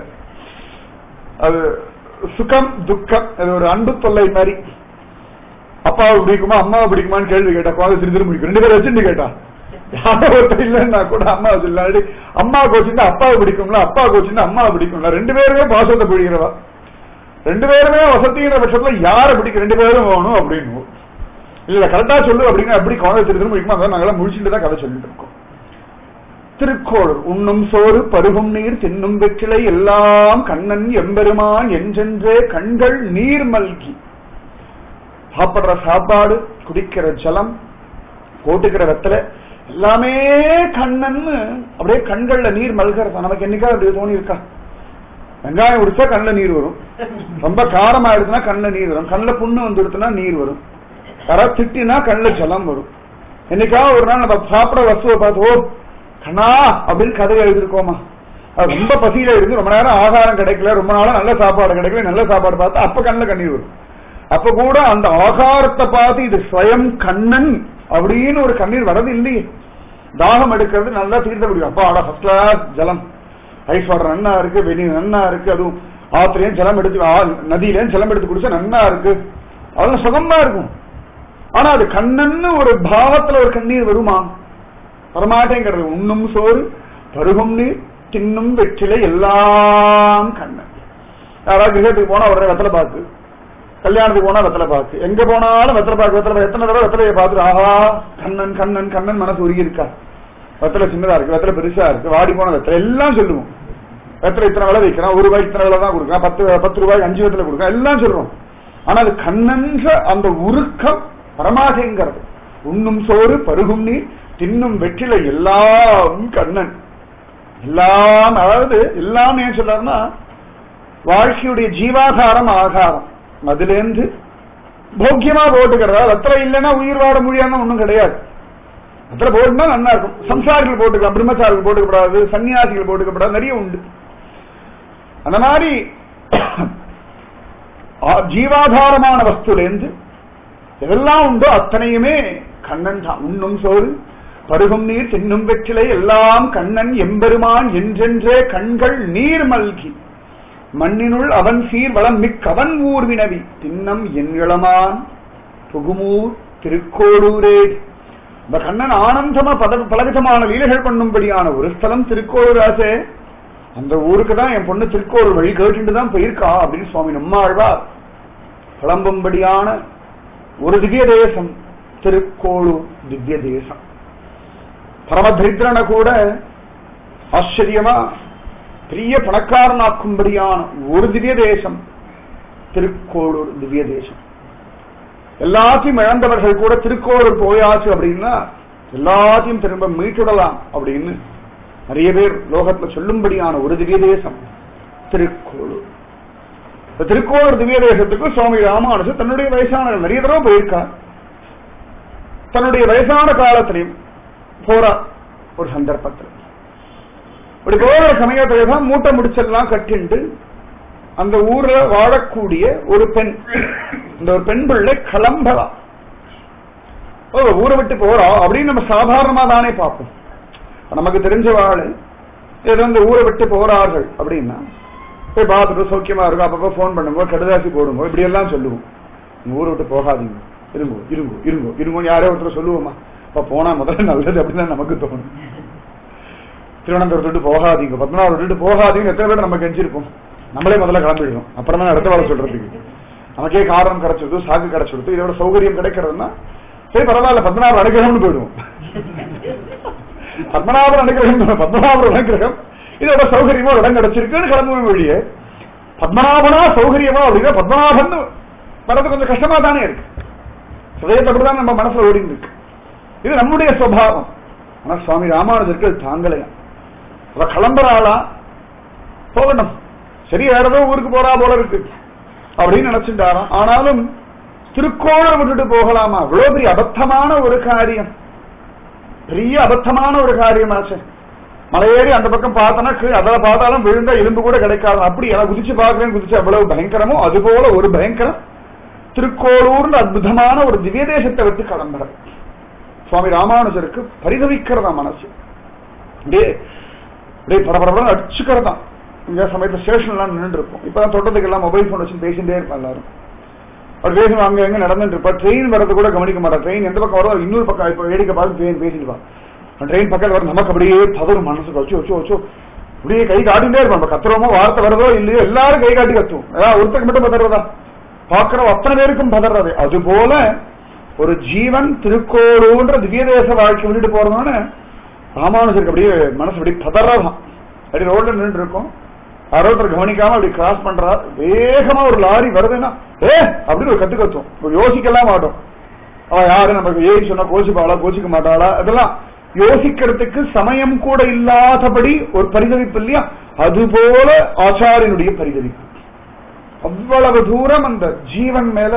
அது சுகம் துக்கம் அது ஒரு அன்பு தொல்லை மாதிரி அப்பாவை பிடிக்குமா அம்மாவை பிடிக்குமான்னு கேள்வி கேட்டா குழந்தை திரு திரு பிடிக்கும் ரெண்டு பேரும் வச்சுட்டு கேட்டா யாரோ ஒருத்தர் இல்லைன்னா கூட அம்மா சொல்லாடி அம்மா கோச்சிருந்தா அப்பாவை பிடிக்கும்ல அப்பா கோச்சிருந்தா அம்மாவை பிடிக்கும்ல ரெண்டு பேருமே பாசத்தை பிடிக்கிறவா ரெண்டு பேருமே வசதிங்கிற பட்சத்துல யாரை பிடிக்க ரெண்டு பேரும் வேணும் அப்படின்னு இல்ல கரெக்டா சொல்லு அப்படின்னா அப்படி குழந்தை திரு திரு பிடிக்குமா அதான் நாங்களாம் முடிச்சுட்டு தான் கதை சொல்லிட்டு இருக்கோம் திருக்கோளூர் உண்ணும் சோறு பருகும் நீர் தின்னும் வெற்றிலை எல்லாம் கண்ணன் எம்பெருமான் என்றென்றே கண்கள் நீர் மல்கி சாப்பிடுற சாப்பாடு குடிக்கிற ஜலம் போட்டுக்கிற வெத்தலை எல்லாமே கண்ணன்னு அப்படியே கண்கள்ல நீர் மல்கிறது நமக்கு என்னைக்கா அப்படி தோணி இருக்கா வெங்காயம் உடிச்சா கண்ணுல நீர் வரும் ரொம்ப காரமா எடுத்துனா கண்ணுல நீர் வரும் கண்ணுல புண்ணு வந்துடுத்துனா நீர் வரும் யாராவது திட்டினா கண்ணுல ஜலம் வரும் என்னைக்கா ஒரு நாள் நம்ம சாப்பிட வசுவை பார்த்து ஓ கண்ணா அப்படின்னு கதையை எழுதிருக்கோமா அது ரொம்ப பசியில இருந்து ரொம்ப நேரம் ஆகாரம் கிடைக்கல ரொம்ப நாளா நல்ல சாப்பாடு கிடைக்கல நல்ல சாப்பாடு பார்த்தா அப்ப கண்ணுல கண்ணீர் வரும் அப்ப கூட அந்த ஆகாரத்தை பார்த்து இது ஸ்வயம் கண்ணன் அப்படின்னு ஒரு கண்ணீர் வரது இல்லையே தாகம் எடுக்கிறது நல்லா தீர்த்த முடியும் அப்பா ஆடா ஃபர்ஸ்ட் கிளாஸ் ஜலம் ஐஸ் வாட்டர் நன்னா இருக்கு வெந்நீர் நன்னா இருக்கு அதுவும் ஆத்திரையும் ஜலம் எடுத்து ஆ- நதியிலையும் ஜலம் எடுத்து குடிச்சா நன்னா இருக்கு அதெல்லாம் சுகமா இருக்கும் ஆனா அது கண்ணன்னு ஒரு பாவத்துல ஒரு கண்ணீர் வருமா வரமாட்டேங்கிறது உண்ணும் சோறு பருகும் நீர் தின்னும் வெற்றிலை எல்லாம் கண்ணன் யாராவது கிரகத்துக்கு போனா உடனே வெத்தலை பாக்கு கல்யாணத்துக்கு போனா வெத்தலை பாக்கு எங்க போனாலும் வெத்தலை பாக்கு வெத்தலை பாக்கு. எத்தனை தடவை வெத்தலையை பார்த்துட்டு ஆஹா கண்ணன் கண்ணன் கண்ணன் மனசு உருகி இருக்கா வெத்தலை சின்னதா இருக்கு வெத்தலை பெருசா இருக்கு வாடி போன வெத்தலை எல்லாம் சொல்லுவோம் வெத்தலை இத்தனை விலை வைக்கிறான் ஒரு ரூபாய்க்கு இத்தனை விலை தான் கொடுக்குறான் பத்து பத்து ரூபாய்க்கு அஞ்சு வெத்தலை கொடுக்குறான் எல்லாம் சொல்றோம் ஆனா அது கண்ணன்ற அந்த உருக்கம் வரமாட்டேங்கிறது உண்ணும் சோறு பருகும் நீர் தின்னும் வெற்றிலை எல்லாம் கண்ணன் எல்லாம் அதாவது எல்லாம் ஏன் சொல்றாருன்னா வாழ்க்கையுடைய ஜீவாதாரம் ஆகாரம் அதிலேருந்து போக்கியமா போட்டுக்கிறதா வெத்தலை இல்லைன்னா உயிர் வாழ முடியாதுன்னு ஒண்ணும் கிடையாது வெத்தலை போட்டுனா நல்லா இருக்கும் சம்சாரிகள் போட்டுக்கலாம் பிரம்மச்சாரிகள் போட்டுக்கப்படாது சன்னியாசிகள் போட்டுக்கப்படாது நிறைய உண்டு அந்த மாதிரி ஆ- ஜீவாதாரமான வஸ்துலேருந்து எதெல்லாம் உண்டோ அத்தனையுமே கண்ணன் தான் உண்ணும் சோறு பருகும் நீர் தின்னும் வெற்றிலை எல்லாம் கண்ணன் எம்பெருமான் என்றென்றே கண்கள் நீர் மல்கி மண்ணினுள் அவன் சீர் வளம் மிக்கவன் ஊர் வினவி தின்னம் என் இளமான் புகுமூர் திருக்கோளூரே இந்த கண்ணன் ஆனந்தமா பல பலவிதமான லீலைகள் பண்ணும்படியான ஒரு ஸ்தலம் திருக்கோளூர் ஆசே அந்த ஊருக்கு தான் என் பொண்ணு திருக்கோளூர் வழி கேட்டுட்டு தான் போயிருக்கா அப்படின்னு சுவாமி நம்மாழ்வார் கிளம்பும்படியான ஒரு திவ்ய தேசம் திருக்கோளூர் திவ்ய தேசம் பரமதரித்திரனை கூட ஆச்சரியமா பெரிய பணக்காரனாக்கும்படியான ஒரு திவ்ய தேசம் திருக்கோளூர் திவ்ய தேசம் எல்லாத்தையும் இழந்தவர்கள் கூட திருக்கோளூர் போயாச்சு அப்படின்னா எல்லாத்தையும் திரும்ப மீட்டுடலாம் அப்படின்னு நிறைய பேர் லோகத்துல சொல்லும்படியான ஒரு திவ்ய தேசம் திருக்கோளூர் இந்த திருக்கோளூர் திவ்ய தேசத்துக்கு சுவாமி ராமானுஜர் தன்னுடைய வயசான நிறைய தடவை போயிருக்கார் தன்னுடைய வயசான காலத்திலையும் போறார் ஒரு சந்தர்ப்பத்தில் இப்படி போகிற சமயத்துல தான் மூட்டை முடிச்செல்லாம் கட்டிண்டு அந்த ஊர்ல வாழக்கூடிய ஒரு பெண் இந்த ஒரு பெண் பிள்ளை கிளம்பலாம் ஓ ஊரை விட்டு போறா அப்படின்னு நம்ம சாதாரணமா தானே பார்ப்போம் நமக்கு தெரிஞ்ச வாழு ஏதோ இந்த ஊரை விட்டு போறார்கள் அப்படின்னா போய் பார்த்துட்டு சௌக்கியமா இருக்கும் அப்பப்போ ஃபோன் பண்ணுங்க கடுதாசி போடுங்க இப்படி எல்லாம் சொல்லுவோம் நீங்க ஊரை விட்டு போகாதீங்க இருங்கோ இருங்கோ இருங்கோ இருங்கோ யாரோ ஒருத்தர் சொல்லுவோமா அப்ப போனா முதல்ல நல்லது அப்படின்னு நமக்கு தோணும் திருவனந்தபுரத்தை விட்டு போகாதீங்க பத்மநாபத்தை விட்டு போகாதீங்க எத்தனை பேர் நம்ம கெஞ்சிருப்போம் நம்மளே முதல்ல கிளம்பிடுவோம் அப்புறம் தான் அடுத்த வேலை சொல்றதுக்கு நமக்கே காரணம் கிடைச்சிருது சாக்கு கிடைச்சிருது இதோட சௌகரியம் கிடைக்கிறதுனா சரி பரவாயில்ல பத்மநாபர் அனுகிரகம்னு போயிடுவோம் பத்மநாபர் அனுகிரகம் பத்மநாபர் அனுகிரகம் இதோட சௌகரியமா ஒரு இடம் கிடைச்சிருக்குன்னு கிளம்புவோம் வெளியே பத்மநாபனா சௌகரியமா அப்படின்னா பத்மநாபன் வரது கொஞ்சம் கஷ்டமா தானே இருக்கு ஹதயத்தை அப்படிதான் நம்ம மனசுல ஓடிந்து இருக்கு இது நம்முடைய சுவாவம் ஆனா சுவாமி ராமானுஜருக்கு அது தாங்கலையா அவ கிளம்புறாளா போகணும் சரி வேற ஏதோ ஊருக்கு போறா போல இருக்கு அப்படின்னு நினைச்சுட்டாராம் ஆனாலும் திருக்கோணம் விட்டுட்டு போகலாமா அவ்வளவு பெரிய அபத்தமான ஒரு காரியம் பெரிய அபத்தமான ஒரு காரியமாச்சு மலையேறி அந்த பக்கம் பார்த்தனா அதில் பார்த்தாலும் விழுந்தா எலும்பு கூட கிடைக்காது அப்படி எல்லாம் குதிச்சு பார்க்கறேன் குதிச்சு அவ்வளவு பயங்கரமோ அது போல ஒரு பயங்கரம் திருக்கோளூர்னு அற்புதமான ஒரு திவ்ய தேசத்தை விட்டு கிளம்புற சுவாமி ராமானுஜருக்கு பரிதவிக்கிறதா மனசு அப்படியே அப்படியே பரபரப்பட அடிச்சுக்கிறதான் இந்த சமயத்துல ஸ்டேஷன்லாம் நின்று இருப்போம் இப்பதான் தொட்டத்துக்கெல்லாம் மொபைல் போன் வச்சு பேசிட்டே இருப்போம் எல்லாரும் அவர் பேசும் அங்க எங்க நடந்துட்டு இருப்பா ட்ரெயின் வரது கூட கவனிக்க மாட்டா ட்ரெயின் எந்த பக்கம் வரும் இன்னொரு பக்கம் இப்ப வேடிக்கை பார்த்து ட்ரெயின் பேசிட்டு ட்ரெயின் பக்கத்துல வர நமக்கு அப்படியே பதறும் மனசுக்கு வச்சு வச்சு வச்சு அப்படியே கை காட்டிட்டே இருப்போம் நம்ம கத்துறோமோ வார்த்தை வருதோ இல்லையோ எல்லாரும் கை காட்டி கத்துவோம் ஏதாவது ஒருத்தருக்கு மட்டும் பதறதா பாக்குறோம் அத்தனை பேருக்கும் பதறது அது போல ஒரு ஜீவன் திருக்கோளூன்ற திவ்ய தேச வாழ்க்கை விட்டுட்டு போறதுன்னு ராமானுஜருக்கு அப்படியே மனசு அப்படியே பதறதான் அப்படி ரோட்ல நின்று இருக்கோம் யாரோ ஒருத்தர் கவனிக்காம அப்படி கிராஸ் பண்றா வேகமா ஒரு லாரி வருதுன்னா ஏ அப்படின்னு ஒரு கத்து கத்தும் இப்ப யோசிக்கலாம் மாட்டோம் அவன் யாரு நமக்கு ஏறி சொன்னா கோச்சிப்பாளா கோச்சிக்க மாட்டாளா அதெல்லாம் யோசிக்கிறதுக்கு சமயம் கூட இல்லாதபடி ஒரு பரிதவிப்பு இல்லையா அது போல ஆச்சாரியனுடைய பரிதவிப்பு அவ்வளவு தூரம் அந்த ஜீவன் மேல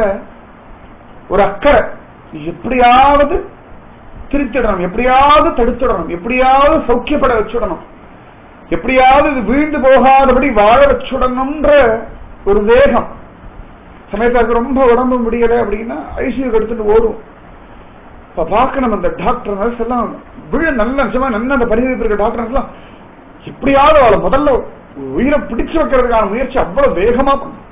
ஒரு அக்கறை எப்படியாவது திருத்திடணும் எப்படியாவது தடுத்துடணும் எப்படியாவது சௌக்கியப்பட வச்சுடணும் எப்படியாவது இது வீழ்ந்து போகாதபடி வாழ வச்சுடணும்ன்ற ஒரு வேகம் சமயத்துக்கு ரொம்ப உடம்பு முடியல அப்படின்னா ஐசியூக்கு எடுத்துட்டு ஓடும் இப்ப பார்க்கணும் அந்த டாக்டர் நர்ஸ் எல்லாம் விழு நல்ல நிஜமா நல்ல அந்த பரிதவிப்பு இருக்க டாக்டர் எல்லாம் எப்படியாவது அவளை முதல்ல உயிரை பிடிச்சு வைக்கிறதுக்கான முயற்சி அவ்வளவு வேகமா பண்ணும்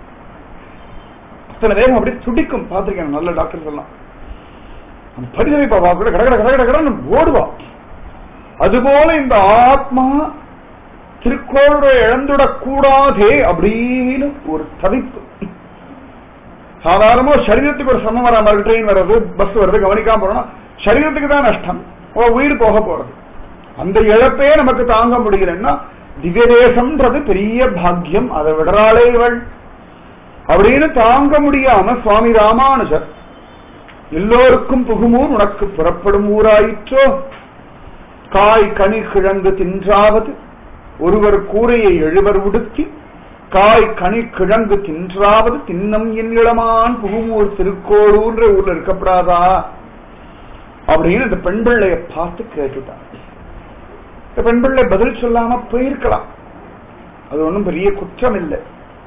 அத்தனை வேகம் அப்படியே துடிக்கும் பார்த்திருக்கேன் நல்ல டாக்டர்ஸ் எல்லாம் அந்த பரிதவிப்பா கூட கட கட கட கட கடன்னு ஓடுவா அதுபோல இந்த ஆத்மா திருக்கோளுடைய இழந்துடக் கூடாதே அப்படின்னு ஒரு தவிப்பு சாதாரணமா சரீரத்துக்கு ஒரு சமம் வர மாதிரி ட்ரெயின் வர்றது பஸ் வருது கவனிக்காம போறோம்னா சரீரத்துக்கு தான் நஷ்டம் ஓ, உயிர் போக போறது அந்த இழப்பே நமக்கு தாங்க முடியலன்னா திவ்யதேசம்ன்றது பெரிய பாக்கியம் அதை விடறாளே இவள் அப்படின்னு தாங்க முடியாம சுவாமி ராமானுஜர் எல்லோருக்கும் புகுமூர் உனக்கு புறப்படும் ஊராயிற்றோ காய் கனி கிழங்கு தின்றாவது ஒருவர் கூரையை எழுவர் உடுத்தி காய் கனி கிழங்கு தின்றாவது தின்னம் என் இளமான் புகுமூர் திருக்கோளூர்ன்ற ஊர்ல இருக்கப்படாதா அப்படின்னு இந்த பெண் பிள்ளைய பார்த்து கேட்டுட்டான் இந்த பெண் பிள்ளை பதில் சொல்லாம போயிருக்கலாம் அது ஒண்ணும் பெரிய குற்றம் இல்லை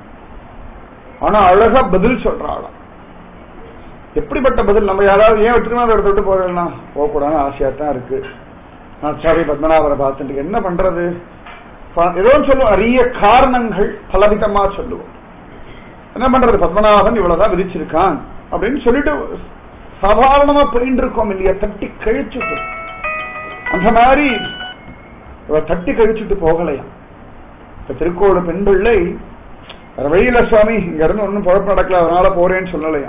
ஆனா அழகா பதில் சொல்றாளாம் எப்படிப்பட்ட பதில் நம்ம யாராவது ஏன் திருமணம் எடுத்து விட்டு போறேன்னா போகக்கூடாதுன்னு ஆசையா தான் இருக்கு நான் சாரி பத்மநாபரை பார்த்துட்டு என்ன பண்றது பா- ஏதோ ஒண்ணு சொல்லுவோம் நிறைய காரணங்கள் பலவிதமா சொல்லுவோம் என்ன பண்றது பத்மநாபன் இவ்வளவுதான் விதிச்சிருக்கான் அப்படின்னு சொல்லிட்டு சாதாரணமா போயிட்டு இருக்கோம் இல்லையா தட்டி கழிச்சுட்டு அந்த மாதிரி இவ தட்டி கழிச்சுட்டு போகலையா இப்ப திருக்கோடு பெண் பிள்ளை வேற வழியில சுவாமி இங்க இருந்து ஒன்னும் குழப்பம் நடக்கல அதனால போறேன்னு சொல்லலையா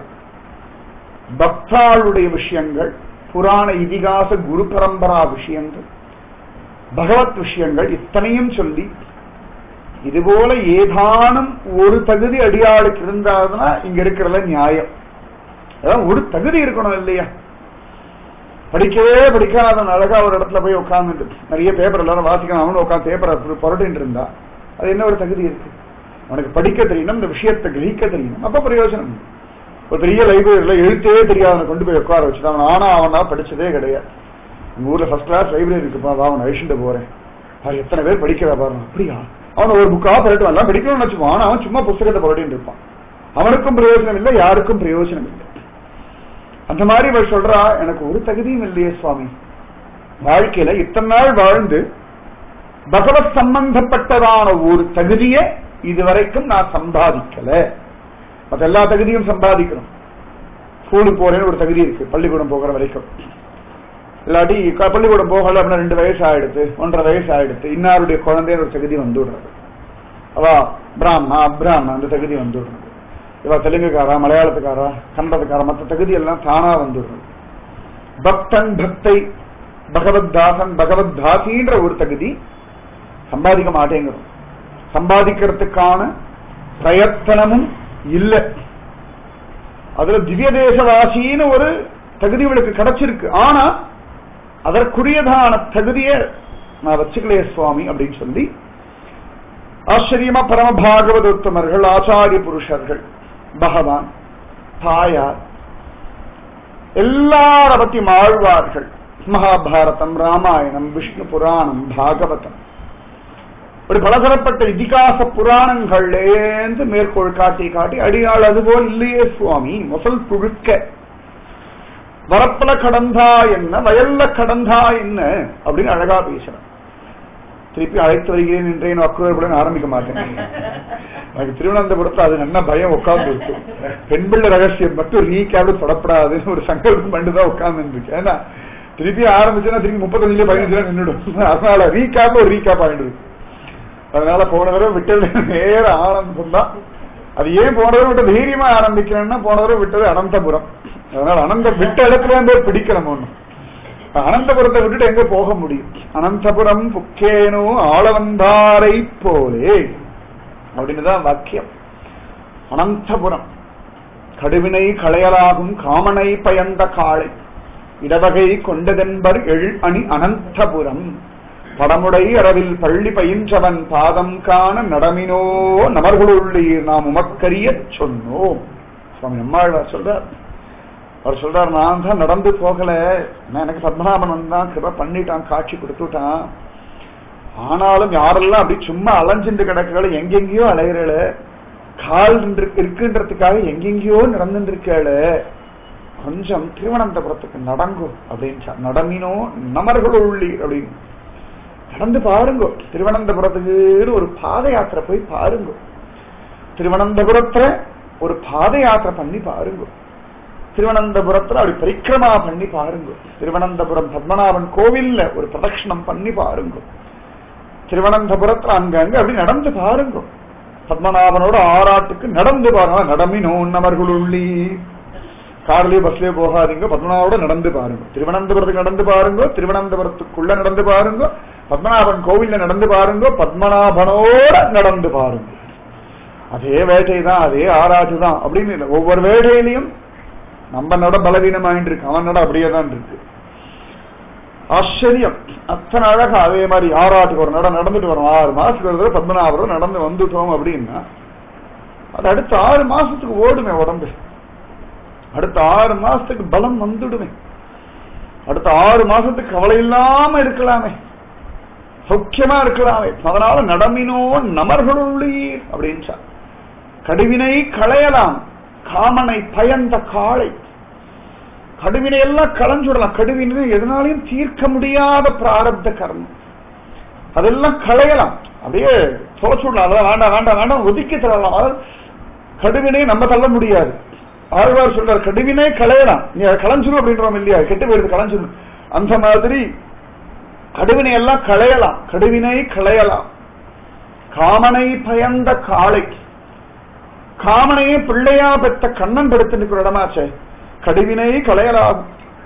பக்தாளுடைய விஷயங்கள் புராண இதிகாச குரு பரம்பரா விஷயங்கள் பகவத் விஷயங்கள் இத்தனையும் சொல்லி இதுபோல ஏதானும் ஒரு தகுதி அடியாளுக்கு இருந்தாதுன்னா இங்க இருக்கிறதுல நியாயம் அதான் ஒரு தகுதி இருக்கணும் இல்லையா படிக்கவே படிக்காத அழகா ஒரு இடத்துல போய் உட்கார்ந்துட்டு நிறைய பேப்பர் எல்லாரும் வாசிக்கணும் அவனும் உட்காந்து பேப்பரை புரட்டின்னு இருந்தா அது என்ன ஒரு தகுதி இருக்கு அவனுக்கு படிக்க தெரியணும் இந்த விஷயத்தை கிரகிக்க தெரியணும் அப்ப பிரயோஜனம் உண்டு. ஒரு பெரிய லைப்ரரியில எழுத்தே தெரியாதவனை கொண்டு போய் உட்கார வச்சுட்டு அவன் ஆனா அவனா படிச்சதே கிடையாது எங்க ஊர்ல ஃபர்ஸ்ட் கிளாஸ் லைப்ரரி இருக்குப்பா வா அவனை அழிச்சுட்டு போறேன் அது எத்தனை பேர் படிக்கிறா பாருங்க அப்படியா அவன் ஒரு புக்கா புரட்டு எல்லாம் படிக்கணும்னு வச்சுப்பான் ஆனா அவன் சும்மா புஸ்தகத்தை புரட்டின்னு இருப்பான் அவனுக்கும் பிரயோஜனம் இல்லை யாருக்கும் பிரயோஜனம் இல்லை அந்த மாதிரி இவள் சொல்றா எனக்கு ஒரு தகுதியும் இல்லையே சுவாமி வாழ்க்கையில இத்தனை நாள் வாழ்ந்து பகவத் சம்பந்தப்பட்டதான ஒரு தகுதியை இதுவரைக்கும் நான் சம்பாதிக்கல மத்த எல்லா தகுதியும் சம்பாதிக்கணும் ஸ்கூலுக்கு போறேன்னு ஒரு தகுதி இருக்கு பள்ளிக்கூடம் போகிற வரைக்கும் இல்லாட்டி க- பள்ளிக்கூடம் போகல அப்படின்னா ரெண்டு வயசு ஆயிடுத்து ஒன்றரை வயசு ஆயிடுத்து இன்னாருடைய குழந்தைன்னு ஒரு தகுதி வந்துடுறது அவா பிராமணா அப்ராமணா அந்த தகுதி வந்துடுறது இவா தெலுங்குக்காரா மலையாளத்துக்காரா கன்னடத்துக்காரா மற்ற தகுதி எல்லாம் தானா வந்துடுறது பக்தன் பக்தை பகவத் தாசன் பகவத் தாசின்ற ஒரு தகுதி சம்பாதிக்க மாட்டேங்கிறோம் சம்பாதிக்கிறதுக்கான பிரயத்தனமும் இல்லை அதுல திவ்ய தேசவாசின்னு ஒரு தகுதி இவளுக்கு கிடைச்சிருக்கு ஆனா அதற்குரியதான தகுதியை நான் வச்சுக்கலையே சுவாமி அப்படின்னு சொல்லி ஆச்சரியமா பரம பாகவதோத்தமர்கள் ஆச்சாரிய புருஷர்கள் பகவான் தாயார் எல்லார பத்தியும் ஆழ்வார்கள் மகாபாரதம் ராமாயணம் விஷ்ணு புராணம் பாகவதம் இப்படி பலதரப்பட்ட இதிகாச புராணங்கள்லேருந்து மேற்கோள் காட்டி காட்டி அடியாள் அதுபோல் இல்லையே சுவாமி முதல் புழுக்க வரப்புல கடந்தா என்ன வயல்ல கடந்தா என்ன அப்படின்னு அழகா பேசுறேன் திருப்பி அழைத்து வருகிறேன் என்றேன் அக்குரவுடன் ஆரம்பிக்க மாட்டேன் எனக்கு திருவனந்தபுரத்துல அது நல்ல பயம் உட்கார்ந்து இருக்கு பெண் பிள்ளை ரகசியம் மட்டும் ரீகேப்ல தொடப்படாதுன்னு ஒரு சங்கல்பம் பண்ணிட்டு தான் உட்கார்ந்து இருக்கு ஏன்னா திருப்பி ஆரம்பிச்சுன்னா திருப்பி முப்பத்தஞ்சுல பதினஞ்சுல நின்றுடும் அதனால ரீகேப் ஒரு ரீகேப் ஆயிடுது அதனால போன தடவை விட்டது நேர ஆனந்தம் தான் அது ஏன் போன தடவை விட்டு தைரியமா ஆரம்பிக்கிறேன்னா போன தடவை விட்டது அனந்தபுரம் அதனால அனந்த விட்ட இடத்துல இருந்து பிடிக்கணும் ஒண்ணு அனந்தபுரத்தை விட்டுட்டு எங்க போக முடியும் அனந்தபுரம் புக்கேனோ ஆளவந்தாரை போலே அப்படின்னு தான் வாக்கியம் அனந்தபுரம் கடுவினை களையலாகும் காமனை பயந்த காளை இடவகை கொண்டதென்பர் எழு அணி அனந்தபுரம் படமுடை அரவில் பள்ளி பயின்றவன் பாதம் காண நடமினோ நமர்களுள்ளீர் நாம் உமக்கரிய சொன்னோம் சுவாமி நம்மாழ்வார் சொல்றார் அவர் சொல்றார் நான் தான் நடந்து போகல நான் எனக்கு பத்மநாபன் வந்தான் கிருப பண்ணிட்டான் காட்சி கொடுத்துட்டான் ஆனாலும் யாரெல்லாம் அப்படி சும்மா அலைஞ்சுட்டு கிடக்கல எங்கெங்கயோ அலையிறல கால் நின்று- இருக்குன்றதுக்காக எங்கெங்கயோ நடந்துட்டு இருக்கல கொஞ்சம் திருவனந்தபுரத்துக்கு நடங்கும் அப்படின்னு சொன்னார். நடமினோ நமர்கள் உள்ளீர் அப்படின்னு நடந்து பாருங்க திருவனந்தபுரத்துக்கு ஒரு பாத யாத்திரை போய் பாருங்க திருவனந்தபுரத்துல ஒரு பாத யாத்திரை பண்ணி பாருங்க திருவனந்தபுரத்துல அப்படி பரிக்கிரமா பண்ணி பாருங்க திருவனந்தபுரம் பத்மநாபன் கோவில்ல ஒரு பிரதட்சணம் பண்ணி பாருங்க திருவனந்தபுரத்துல அங்கங்க அப்படி நடந்து பாருங்க பத்மநாபனோட ஆராட்டுக்கு நடந்து பாருங்க நடமினோ நமர்களுள்ளி கார்லயே பஸ்லயே போகாதீங்க பத்மநாபோட நடந்து பாருங்க திருவனந்தபுரத்துக்கு நடந்து பாருங்க திருவனந்தபுரத்துக்குள்ள நடந்து பாருங்க பத்மநாபன் கோவில்ல நடந்து பாருங்க பத்மநாபனோட நடந்து பாருங்க அதே வேட்டை தான் அதே ஆராய்ச்சி தான் அப்படின்னு இல்லை ஒவ்வொரு வேட்டையிலையும் நம்ம நட பலவீனமாயிட்டு இருக்கு அவன் நட அப்படியே தான் இருக்கு ஆச்சரியம் அத்தனை அழகா அதே மாதிரி ஆறாட்டுக்கு ஒரு நட நடந்துட்டு வரும் ஆறு மாசத்துக்கு ஒரு தடவை பத்மநாபுரம் நடந்து வந்துட்டோம் அப்படின்னா அது அடுத்த ஆறு மாசத்துக்கு ஓடுமே உடம்பு அடுத்த ஆறு மாசத்துக்கு பலம் வந்துடுமே அடுத்த ஆறு மாசத்துக்கு கவலை இல்லாம இருக்கலாமே சௌக்கியமா இருக்கலாமே அதனால நடமினோ நமர்களுள்ளீர் அப்படின்னு கடுவினை களையலாம் காமனை பயந்த காளை கடுவினை எல்லாம் களைஞ்சுடலாம் கடுவினை எதனாலையும் தீர்க்க முடியாத பிராரப்த கர்மம் அதெல்லாம் களையலாம் அப்படியே தொலைச்சுடலாம் அதெல்லாம் வேண்டாம் வேண்டாம் வேண்டாம் ஒதுக்கி தரலாம் அதாவது கடுவினை நம்ம தள்ள முடியாது ஆழ்வார் சொல்றார் கடுவினை களையலாம் நீ அதை களைஞ்சிரும் அப்படின்றோம் இல்லையா கெட்டு போயிடுது களைஞ்சிரும் அந்த மாதிரி கடுவினை எல்லாம் களையலாம் கடுவினை களையலாம் காமனை பயந்த காளை காமனையே பிள்ளையா பெற்ற கண்ணன் படுத்து இடமாச்சே கடுவினை களையலாம்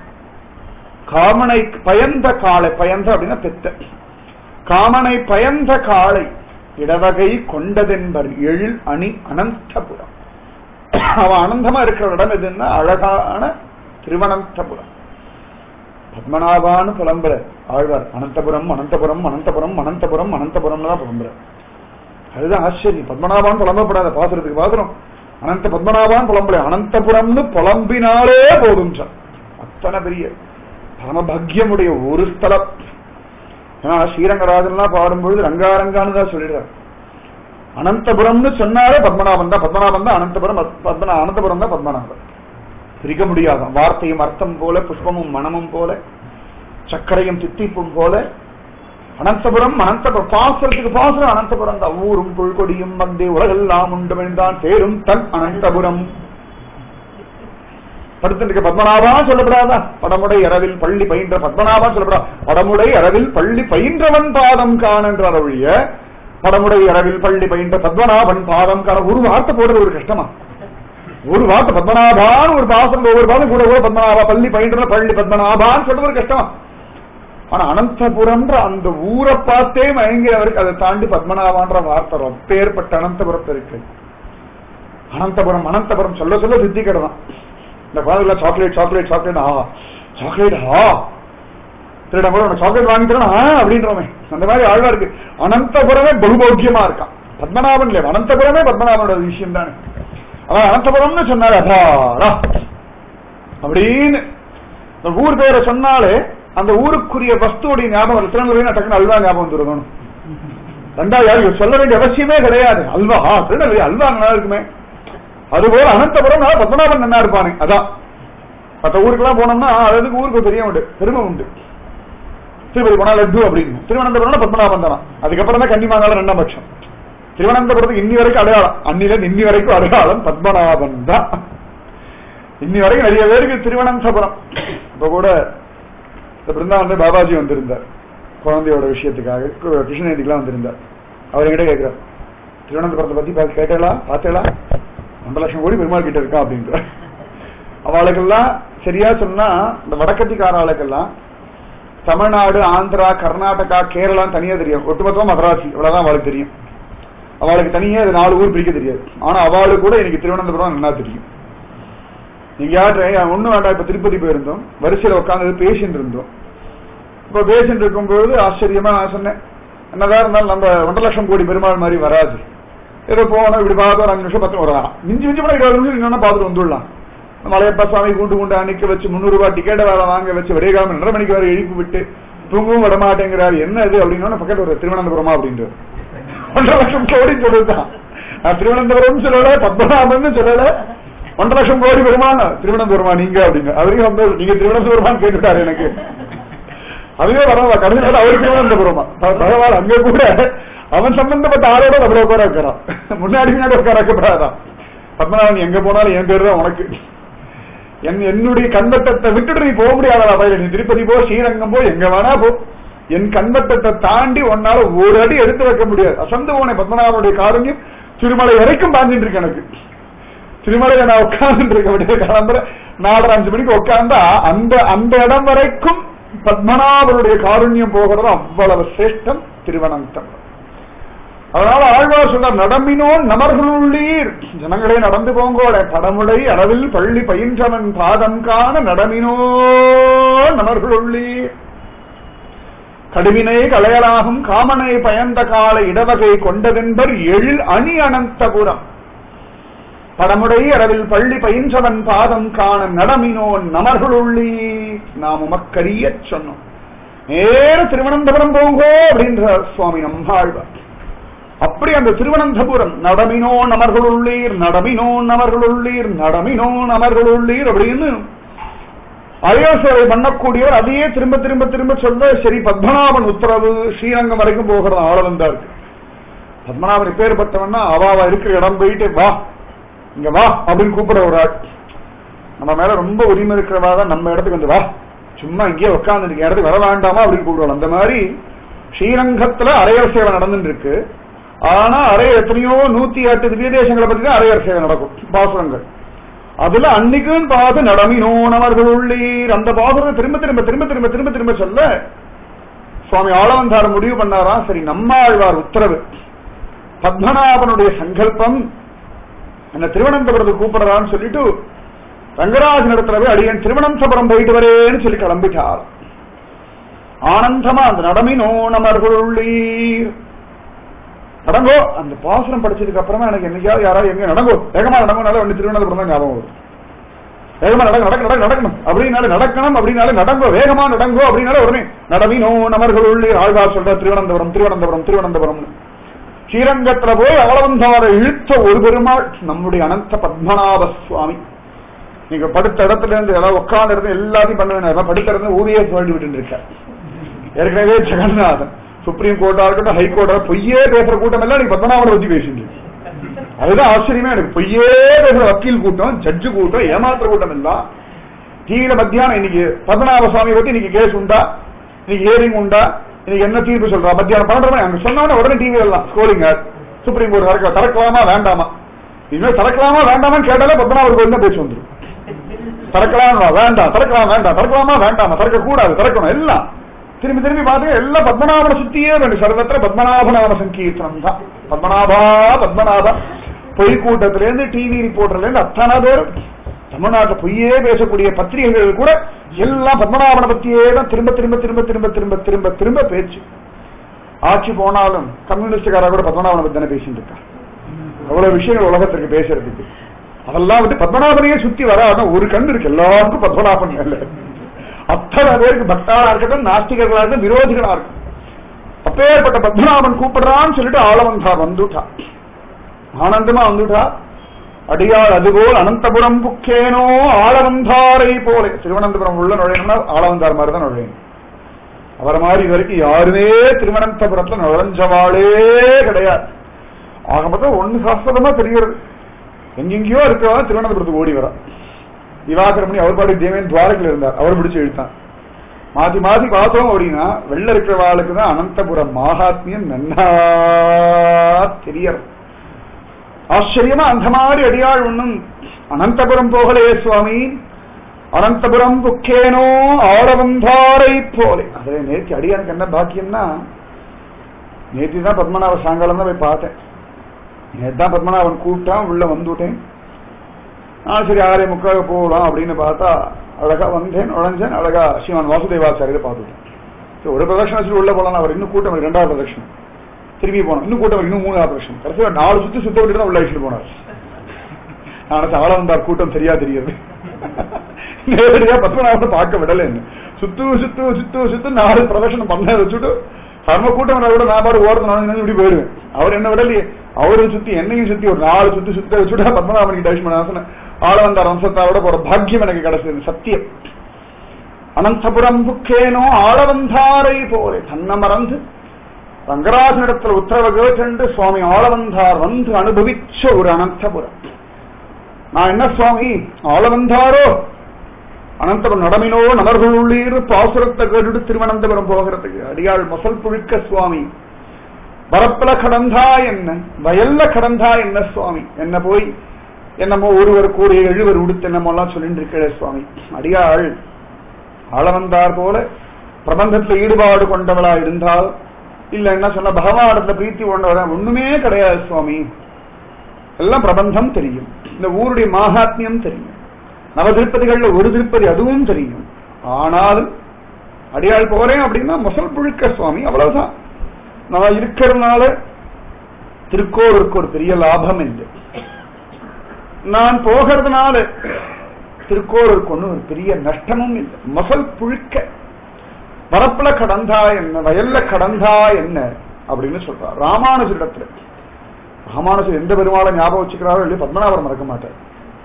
காமனை பயந்த காளை பயந்த அப்படின்னா பெத்த காமனை பயந்த காளை இடவகை கொண்டதென்பர் எழில் அணி அனந்தபுரம் அவன் அனந்தமா இருக்கிற இடம் எதுன்னா அழகான திருவனந்தபுரம் பத்மநாபான்னு புலம்புற ஆழ்வார் அனந்தபுரம் அனந்தபுரம் அனந்தபுரம் அனந்தபுரம் அனந்தபுரம்னு தான் புலம்புற அதுதான் ஆச்சரியம் பத்மநாபான் புலம்பப்படாத பாசுரத்துக்கு பாசுரம் அனந்த பத்மநாபான் புலம்புல அனந்தபுரம்னு புலம்பினாலே போதும் சார் அத்தனை பெரிய பரமபாகியமுடைய ஒரு ஸ்தலம் ஏன்னா ஸ்ரீரங்கராஜன்லாம் பாடும்பொழுது ரங்காரங்கான்னு தான் சொல்லிடுறார் அனந்தபுரம்னு சொன்னாலே பத்மநாபன் தான் பத்மநாபன் தான் அனந்தபுரம் பத்மநா அனந்தபுரம் தான் பத்மநாபன் பிரிக்க முடியாத வார்த்தையும் அர்த்தம் போல புஷ்பமும் மனமும் போல சர்க்கரையும் தித்திப்பும் போல அனந்தபுரம் அனந்தபுரம் பாசுரத்துக்கு பாசுரம் அனந்தபுரம் தான் ஊரும் புல்கொடியும் வந்தே உலகெல்லாம் உண்டுமென்றான் சேரும் தன் அனந்தபுரம் படுத்திருக்க பத்மநாபா சொல்லப்படாதா படமுடை இரவில் பள்ளி பயின்ற பத்மநாபா சொல்லப்படா படமுடை இரவில் பள்ளி பயின்றவன் பாதம் காணன்றார் ஒழிய படமுடை இரவில் பள்ளி பயின்ற பத்மநாபன் பாதம் காண ஒரு வார்த்தை போடுறது ஒரு கஷ்டமா ஒரு வார்த்தை பத்மநாபான்னு ஒரு பாசம் ஒவ்வொரு பாதம் கூட கூட பத்மநாபா பள்ளி பயின்ற பள்ளி பத்மநாபான்னு சொல்றது ஒரு கஷ்டமா ஆனா அனந்தபுரம்ன்ற அந்த ஊரை பார்த்தே மயங்கிறவருக்கு அதை தாண்டி பத்மநாபான்ற வார்த்தை அப்பேற்பட்ட அனந்தபுரத்தை இருக்கு அனந்தபுரம் அனந்தபுரம் சொல்ல சொல்ல சித்தி கிடதான் இந்த குழந்தைல சாக்லேட் சாக்லேட் சாக்லேட் ஆ சாக்லேட் ஆ திருடம் கூட உனக்கு சாக்லேட் வாங்கி தரணும் ஆ அப்படின்றோமே அந்த மாதிரி ஆழ்வா இருக்கு அனந்தபுரமே பகுபோக்கியமா இருக்கான் பத்மநாபன் இல்லையா அனந்தபுரமே பத்மநாபனோட விஷயம் தானே அவன் அனந்தபுரம்னு சொன்னாரு அப்பாடா அப்படின்னு இந்த ஊர் பேரை சொன்னாலே அந்த ஊருக்குரிய வஸ்துவோடைய ஞாபகம் வரும். திருநெல்வேலி டக்குனு அல்வா ஞாபகம் வந்துருக்கணும் ரெண்டாவது யாரும் சொல்ல வேண்டிய அவசியமே கிடையாது அல்வா ஆ, திருநெல்வேலி அல்வா நல்லா இருக்குமே அதுபோல அனந்தபுரம் நல்லா பத்மநாபன் நல்லா இருப்பானே அதான் மற்ற ஊருக்கெல்லாம் போனோம்னா அதுக்கு ஊருக்கு பெரிய உண்டு பெருமை உண்டு திருப்பதி போனா லட்டு அப்படின்னு திருவனந்தபுரம் பத்மநாபன் தானா அதுக்கப்புறம் தான் கன்னிமாங்கால ரெண்டாம் பட்சம் திருவனந்தபுரத்துக்கு இன்னி வரைக்கும் அடையாளம் அன்னில இன்னி வரைக்கும் அடையாளம் பத்மநாபன் தான் இன்னி வரைக்கும் நிறைய பேருக்கு திருவனந்தபுரம் இப்ப கூட இந்த பிருந்தாவன் பாபாஜி வந்திருந்தார் குழந்தையோட விஷயத்துக்காக கு- கிருஷ்ணஜெயந்திக்கெல்லாம் வந்திருந்தார் அவர் என்கிட்ட கேட்கிறார் திருவனந்தபுரத்தை பத்தி பார்த்து கேட்டேளா பார்த்தேளா ஒன்றரை லட்சம் கோடி பெருமாள் கிட்ட இருக்கா அப்படின்ற அவளுக்கெல்லாம் சரியா சொன்னா இந்த வடக்கத்திக்கார ஆளுக்கெல்லாம் தமிழ்நாடு ஆந்திரா கர்நாடகா கேரளா தனியா தெரியும் ஒட்டுமொத்தமா மதராசி இவ்வளவுதான் அவளுக்கு தெரியும் அவளுக்கு தனியா இது நாலு ஊர் பிரிக்க தெரியாது ஆனா அவளுக்கு கூட எனக்கு திருவனந்தபுரம் நல்லா தெரியும் நீங்க யார்ட்ட ஒண்ணும் வேண்டாம் இப்ப திருப்பதி போயிருந்தோம் வரிசையில உட்காந்து பேசிட்டு இருந்தோம் இப்ப பேசிட்டு இருக்கும்போது ஆச்சரியமா நான் சொன்னேன் என்னதான் இருந்தாலும் நம்ம ஒன்றரை லட்சம் கோடி பெருமாள் மாதிரி வராது ஏதோ போனோம் இப்படி பார்த்தோம் ஒரு அஞ்சு நிமிஷம் பத்து வரலாம் மிஞ்சி மிஞ்சி போனா இருபது நிமிஷம் இன்னொன்னு பார்த்துட்டு வந்துடலாம் மலையப்பா சாமி கூண்டு கூண்டு அன்னைக்கு வச்சு முந்நூறு ரூபாய் டிக்கெட்டை வேலை வாங்க வச்சு விடைகாம ரெண்டரை மணிக்கு வர எழுப்பி விட்டு தூங்கவும் விட மாட்டேங்கிறாரு என்ன இது அப்படின்னா பக்கத்துல ஒரு திருவனந்தபுரமா அப்படின்ட்டு ஒன்றரை லட்சம் கோடி சொல்லுதான் நான் திருவனந்தபுரம் சொல்லல பத்மநாபன் சொல்லல ஒன்றரை லட்சம் கோடி பெருமாள் திருவனந்தபுரமா நீங்க அப்படின்னு அவரையும் வந்து நீங்க திருவனந்தபுரமான்னு கேட்டுட்டாரு எனக்கு அதுவே வரவா கடைசியில் அவருக்கு திருவனந்தபுரமா ப- பகவான் அங்க கூட அவன் சம்பந்தப்பட்ட ஆளோட நம்மள உட்கார வைக்கிறான் முன்னாடி முன்னாடி உட்கார வைக்கப்படாதான் பத்மநாபன் எங்க போனாலும் என் பேரு தான் உனக்கு என் என்னுடைய கண்வட்டத்தை விட்டுட்டு நீ போக முடியாதா பயில நீ திருப்பதி போ ஸ்ரீரங்கம் போ எங்க வேணா போ என் கண்வட்டத்தை தாண்டி உன்னால ஒரு அடி எடுத்து வைக்க முடியாது அசந்து போன பத்மநாபனுடைய காரண்யம் திருமலை வரைக்கும் பாஞ்சிட்டு இருக்கு எனக்கு திருமலையில நான் உட்கார்ந்து இருக்க விடிய கிளம்புற நாலரை அஞ்சு மணிக்கு உட்கார்ந்தா அந்த அந்த இடம் வரைக்கும் பத்மநாபனுடைய காருண்யம் போகிறது அவ்வளவு சிரேஷ்டம் திருவனந்தபுரம் அதனால ஆழ்வார் சொன்னார் நடமினோ நமர்களுள்ளீர் ஜனங்களே நடந்து போங்கோட படமுடை அளவில் பள்ளி பயின்றவன் பாதம் காண நடமினோ நமர்களுள்ளீர் கடுவினை களையலாகும் காமனை பயந்த கால இடவகை கொண்டதென்பர் எழில் அணி அனந்தபுரம் படமுடை அரவில் பள்ளி பயின்றவன் பாதம் காண நடமினோ நமர்களுள்ளி நாம் உமக்கரிய சொன்னோம் நேர திருவனந்தபுரம் போங்கோ அப்படின்றார் சுவாமி நம்மாழ்வார் அப்படி அந்த திருவனந்தபுரம் நடமினோ நமர்களுள்ளீர் நடமினோ நமர்களுள்ளீர் நடமினோ நமர்களுள்ளீர் அப்படின்னு அயோசேவை பண்ணக்கூடியவர் அதையே திரும்ப திரும்ப திரும்ப சொல்ல சரி பத்மநாபன் உத்தரவு ஸ்ரீரங்கம் வரைக்கும் போகிறது ஆளவந்தா இருக்கு பத்மநாபன் எப்பேற்பட்டவன்னா அவாவா இருக்கிற இடம் போயிட்டு வா இங்க வா அப்படின்னு கூப்பிட ஒரு ஆள் நம்ம மேல ரொம்ப உரிமை இருக்கிறவா தான் நம்ம இடத்துக்கு வந்து வா சும்மா இங்கேயே உட்கார்ந்து இருக்க இடத்துக்கு வர வேண்டாமா அப்படின்னு கூப்பிடுவோம் அந்த மாதிரி ஸ்ரீரங்கத்துல அரையர் சேவை நடந்துட்டு இருக்கு ஆனா அரைய எத்தனையோ நூத்தி எட்டு திவ்ய தேசங்களை பத்தி தான் அரையர் சேவை நடக்கும் பாசுரங்கள் அதுல அன்னைக்குன்னு பார்த்து நடமினோனவர்கள் உள்ளீர் அந்த பாசுரத்தை திரும்ப திரும்ப திரும்ப திரும்ப திரும்ப திரும்ப சொல்ல சுவாமி ஆளவந்தார் முடிவு பண்ணாராம் சரி நம்மாழ்வார் உத்தரவு பத்மநாபனுடைய சங்கல்பம் என்ன திருவனந்தபுரத்துக்கு கூப்பிடுறான்னு சொல்லிட்டு ரங்கராஜன் இடத்துல போய் அடியன் திருவனந்தபுரம் போயிட்டு வரேன்னு சொல்லி கிளம்பிட்டார் ஆனந்தமா அந்த நடமினோ நமர்களுள்ளீர் நடங்கோ அந்த பாசுரம் படிச்சதுக்கு அப்புறமா எனக்கு என்னைக்காவது யாராவது எங்க நடங்கோ வேகமா நடங்கனால ஒண்ணு திருவனந்தபுரம் தான் ஞாபகம் வரும் வேகமா நடக்க நடக்க நடக்க நடக்கணும் அப்படின்னால நடக்கணும் அப்படின்னால நடங்கோ வேகமா நடங்கோ அப்படின்னால உடனே நடமினோ நமர்கள் உள்ளே ஆழ்வார் சொல்ற திருவனந்தபுரம் திருவனந்தபுரம் திருவனந்தபுரம் ஸ்ரீரங்கத்துல போய் அவளவந்தார இழுத்த ஒரு பெருமாள் நம்முடைய அனந்த பத்மநாப சுவாமி நீங்க படுத்த இடத்துல இருந்து ஏதாவது உட்கார்ந்த இடத்துல எல்லாத்தையும் பண்ணுவேன் படுத்த இடத்துல ஊதிய சொல்லி விட்டு இருக்க ஏற்கனவே ஜெகநாதன் சுப்ரீம் கோர்ட்டா இருக்கட்டும் ஹைகோர்ட்டா பொய்யே பேசுற கூட்டம் எல்லாம் நீங்க பத்மநாபனை பத்தி பேசிட்டு இருக்கு. அதுதான் ஆச்சரியமே எனக்கு பொய்யே பேசுற வக்கீல் கூட்டம் ஜட்ஜு கூட்டம் ஏமாத்துற கூட்டம் எல்லாம் டிவியில மத்தியானம் இன்னைக்கு பத்மநாப சுவாமி பத்தி இன்னைக்கு கேஸ் உண்டா இன்னைக்கு ஹியரிங் உண்டா இன்னைக்கு என்ன தீர்ப்பு சொல்றா மத்தியானம் பன்னெண்டு மணி அங்க சொன்னவன உடனே டிவி எல்லாம் ஸ்கோரிங் சுப்ரீம் கோர்ட் வரைக்கும் திறக்கலாமா வேண்டாமா இனிமேல் திறக்கலாமா வேண்டாமான்னு கேட்டாலே பத்மநாபர் கோயில் தான் பேச்சு வந்துடும் திறக்கலாமா வேண்டாம் திறக்கலாம் வேண்டாம் திறக்கலாமா வேண்டாமா திறக்க கூடாது திறக்கணும் எல்லாம் திரும்பி திரும்பி பாத்துங்க எல்லாம் பத்மநாபனை சுத்தியே ரெண்டு சர்வத்திர பத்மநாபநாம சங்கீர்த்தனம் தான் பத்மநாபா பத்மநாபா பொய் கூட்டத்தில இருந்து டிவி ரிப்போர்ட்டர்ல இருந்து அத்தனை பேர் தமிழ்நாட்டுல பொய்யே பேசக்கூடிய பத்திரிகைகள் கூட எல்லாம் பத்மநாபனை பத்தியே தான் திரும்ப திரும்ப திரும்ப திரும்ப திரும்ப திரும்ப திரும்ப பேச்சு ஆட்சி போனாலும் கம்யூனிஸ்டுக்காரா கூட பத்மநாபனை பத்தி தானே பேசிட்டு இருக்கா அவ்வளவு விஷயங்கள் உலகத்திற்கு பேசுறதுக்கு அதெல்லாம் விட்டு பத்மநாபனையே சுத்தி வராத ஒரு கண் இருக்கு எல்லாருக்கும் பத்மநாபன் மேல அத்தனை பேருக்கு பக்தாளா இருக்கட்டும் நாஸ்திகர்களா இருக்கட்டும் விரோதிகளா இருக்கும் அப்பேற்பட்ட பத்மநாபன் கூப்பிடுறான்னு சொல்லிட்டு ஆளவந்தார் வந்துட்டா ஆனந்தமா வந்துட்டா அடியாள் அதுபோல் அனந்தபுரம் புக்கேனோ ஆளவந்தாரை போல திருவனந்தபுரம் உள்ள நுழையணும்னா ஆளவந்தார் மாதிரி தான் நுழையணும் அவரை மாதிரி இது வரைக்கும் யாருமே திருவனந்தபுரத்துல நுழைஞ்சவாளே கிடையாது ஆக மொத்தம் ஒண்ணு சாஸ்திரமா தெரிகிறது எங்கெங்கயோ இருக்கிறவா திருவனந்தபுரத்துக்கு ஓடி வரா திவாகரமணி அவர் பாடி தேவன் துவாரகில் இருந்தார் அவர் பிடிச்சு இழுத்தான் மாத்தி மாத்தி பார்த்தோம் அப்படின்னா வெள்ள இருக்கிறவாளுக்கு தான் அனந்தபுரம் மகாத்மியம் நன்னா தெரியறது ஆச்சரியமா அந்த மாதிரி அடியாள் ஒண்ணும் அனந்தபுரம் போகலையே சுவாமி அனந்தபுரம் புக்கேனோ ஆளவந்தாரை போலே அதுல நேற்று அடியானுக்கு என்ன பாக்கியம்னா நேற்று தான் பத்மநாப சாயங்காலம் தான் போய் பார்த்தேன் நேற்று தான் பத்மநாபன் கூப்பிட்டான் உள்ள வந்துட்டேன் ஆ சரி ஆறே முக்காக போகலாம் அப்படின்னு பார்த்தா அழகா வந்தேன் நுழைஞ்சேன் அழகா ஸ்ரீமான் வாசுதேவாச்சாரியரை பார்த்துட்டேன் சரி, ஒரு பிரதட்சணம் வச்சுட்டு உள்ள போலாம் அவர் இன்னும் கூட்டம் இருக்கு, ரெண்டாவது பிரதட்சணம் திரும்பி போனோம் இன்னும் கூட்டம் இருக்கு, இன்னும் மூணாவது பிரதட்சணம் கடைசியா நாலு சுத்தி சுத்த விட்டு தான் உள்ள அழிச்சுட்டு போனார் நான் அவள வந்தார் கூட்டம் சரியா தெரியுது நேரடியா பத்மநாபத்தை பார்க்க விடலன்னு சுத்து சுத்து சுத்து சுத்து நாலு பிரதட்சணம் பண்ண வச்சுட்டு சர்ம கூட்டம் வந்தா கூட நான் பாடு ஓரத்து நான் இப்படி போயிடுவேன் அவர் என்ன விடலையே அவரும் சுத்தி என்னையும் சுத்தி ஒரு நாலு சுத்தி சுத்த வச்சுட்டா பத்மநாபனுக்கு டேஷ் பண்ண ஆள வந்தார் வம்சத்தாரோட போற பாக்கியம் எனக்கு கிடைச்சது சத்தியம் அனந்தபுரம் புக்கேனோ ஆளவந்தாரை போலே தன்னை மறந்து ரங்கராஜனிடத்தில் உத்தரவு கேட்டு சுவாமி ஆளவந்தார் வந்து அனுபவிச்ச ஒரு அனந்தபுரம் நான் என்ன சுவாமி ஆளவந்தாரோ அனந்தபுரம் நடமினோ நமர்களுள்ளீர் பாசுரத்தை கேட்டுட்டு திருவனந்தபுரம் போகிறதுக்கு அடியாள் மசல் புழுக்க சுவாமி வரப்புல கடந்தா என்ன வயல்ல கடந்தா என்ன சுவாமி என்ன போய் என்னமோ ஒருவர் கூறிய எழுவர் உடுத்து என்னமோ எல்லாம் சொல்லிட்டு இருக்கிற சுவாமி அடியாள் ஆளவந்தார் போல பிரபந்தத்துல ஈடுபாடு கொண்டவளா இருந்தால் இல்ல என்ன சொன்ன பகவானத்துல பிரீத்தி கொண்டவளா ஒண்ணுமே கிடையாது சுவாமி எல்லாம் பிரபந்தம் தெரியும் இந்த ஊருடைய மாகாத்மியம் தெரியும் நவ திருப்பதிகள்ல ஒரு திருப்பதி அதுவும் தெரியும் ஆனாலும் அடியாள் போறேன் அப்படின்னா மொசல் புழுக்க சுவாமி அவ்வளவுதான் நான் இருக்கிறதுனால திருக்கோவிலுக்கு ஒரு பெரிய லாபம் இல்லை நான் போகிறதுனால திருக்கோவிலுக்கு ஒன்றும் ஒரு பெரிய நஷ்டமும் இல்லை மொசல் புழுக்க வரப்புல கடந்தா என்ன வயல்ல கடந்தா என்ன அப்படின்னு சொல்றார் ராமானுஜரிடத்துல ராமானுஜர் எந்த பெருமாளை ஞாபகம் வச்சுக்கிறாரோ இல்லையோ பத்மநாபர் மறக்க மாட்டார்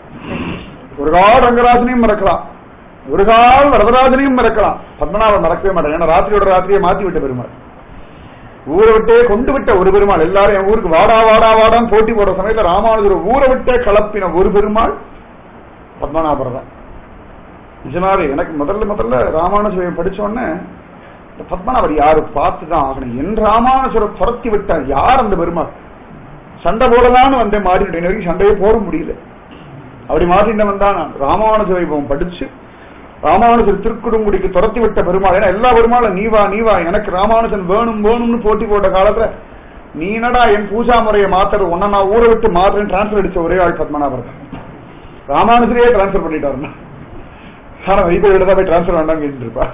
ஒரு கால் ரங்கராஜனையும் மறக்கலாம் ஒரு கால் வரதராஜனையும் மறக்கலாம் பத்மநாபர் மறக்கவே மாட்டார் ஏன்னா ராத்திரியோட ராத்திரியை மாத்தி விட்ட பெருமாள் ஊரை விட்டே கொண்டு விட்ட ஒரு பெருமாள் எல்லாரும் என் ஊருக்கு வாடா வாடா வாடான்னு போட்டி போடுற சமயத்துல ராமானுஜர் ஊரை விட்டே கலப்பின ஒரு பெருமாள் பத்மநாபர் தான் நிஜமாவே எனக்கு முதல்ல முதல்ல ராமானுஜரை படிச்ச உடனே இந்த பத்மநாபர் யாரு பார்த்துதான் ஆகணும் என் ராமானுஜரை துரத்தி விட்டார் யார் அந்த பெருமாள் சண்டை போடலான்னு வந்தேன் மாறிட்டேன் வரைக்கும் சண்டையே போட முடியல அப்படி மாற்றிட்டவன் தான் நான் ராமானுஜ வைபவம் படிச்சு ராமானுஜர் திருக்குடுங்குடிக்கு துரத்தி விட்ட பெருமாள் ஏன்னா எல்லா பெருமாளும் நீ வா நீ வா எனக்கு ராமானுஜன் வேணும் வேணும்னு போட்டி போட்ட காலத்துல நீ என்னடா என் பூஜா முறையை மாத்துற உன்ன நான் ஊரை விட்டு மாத்துறேன் டிரான்ஸ்பர் அடிச்ச ஒரே ஆள் பத்மநாபர் தான் ராமானுஜரையே டிரான்ஸ்பர் பண்ணிட்டாருன்னா ஆனா வைபவ தான் போய் டிரான்ஸ்பர் வேண்டாம் கேட்டு இருப்பா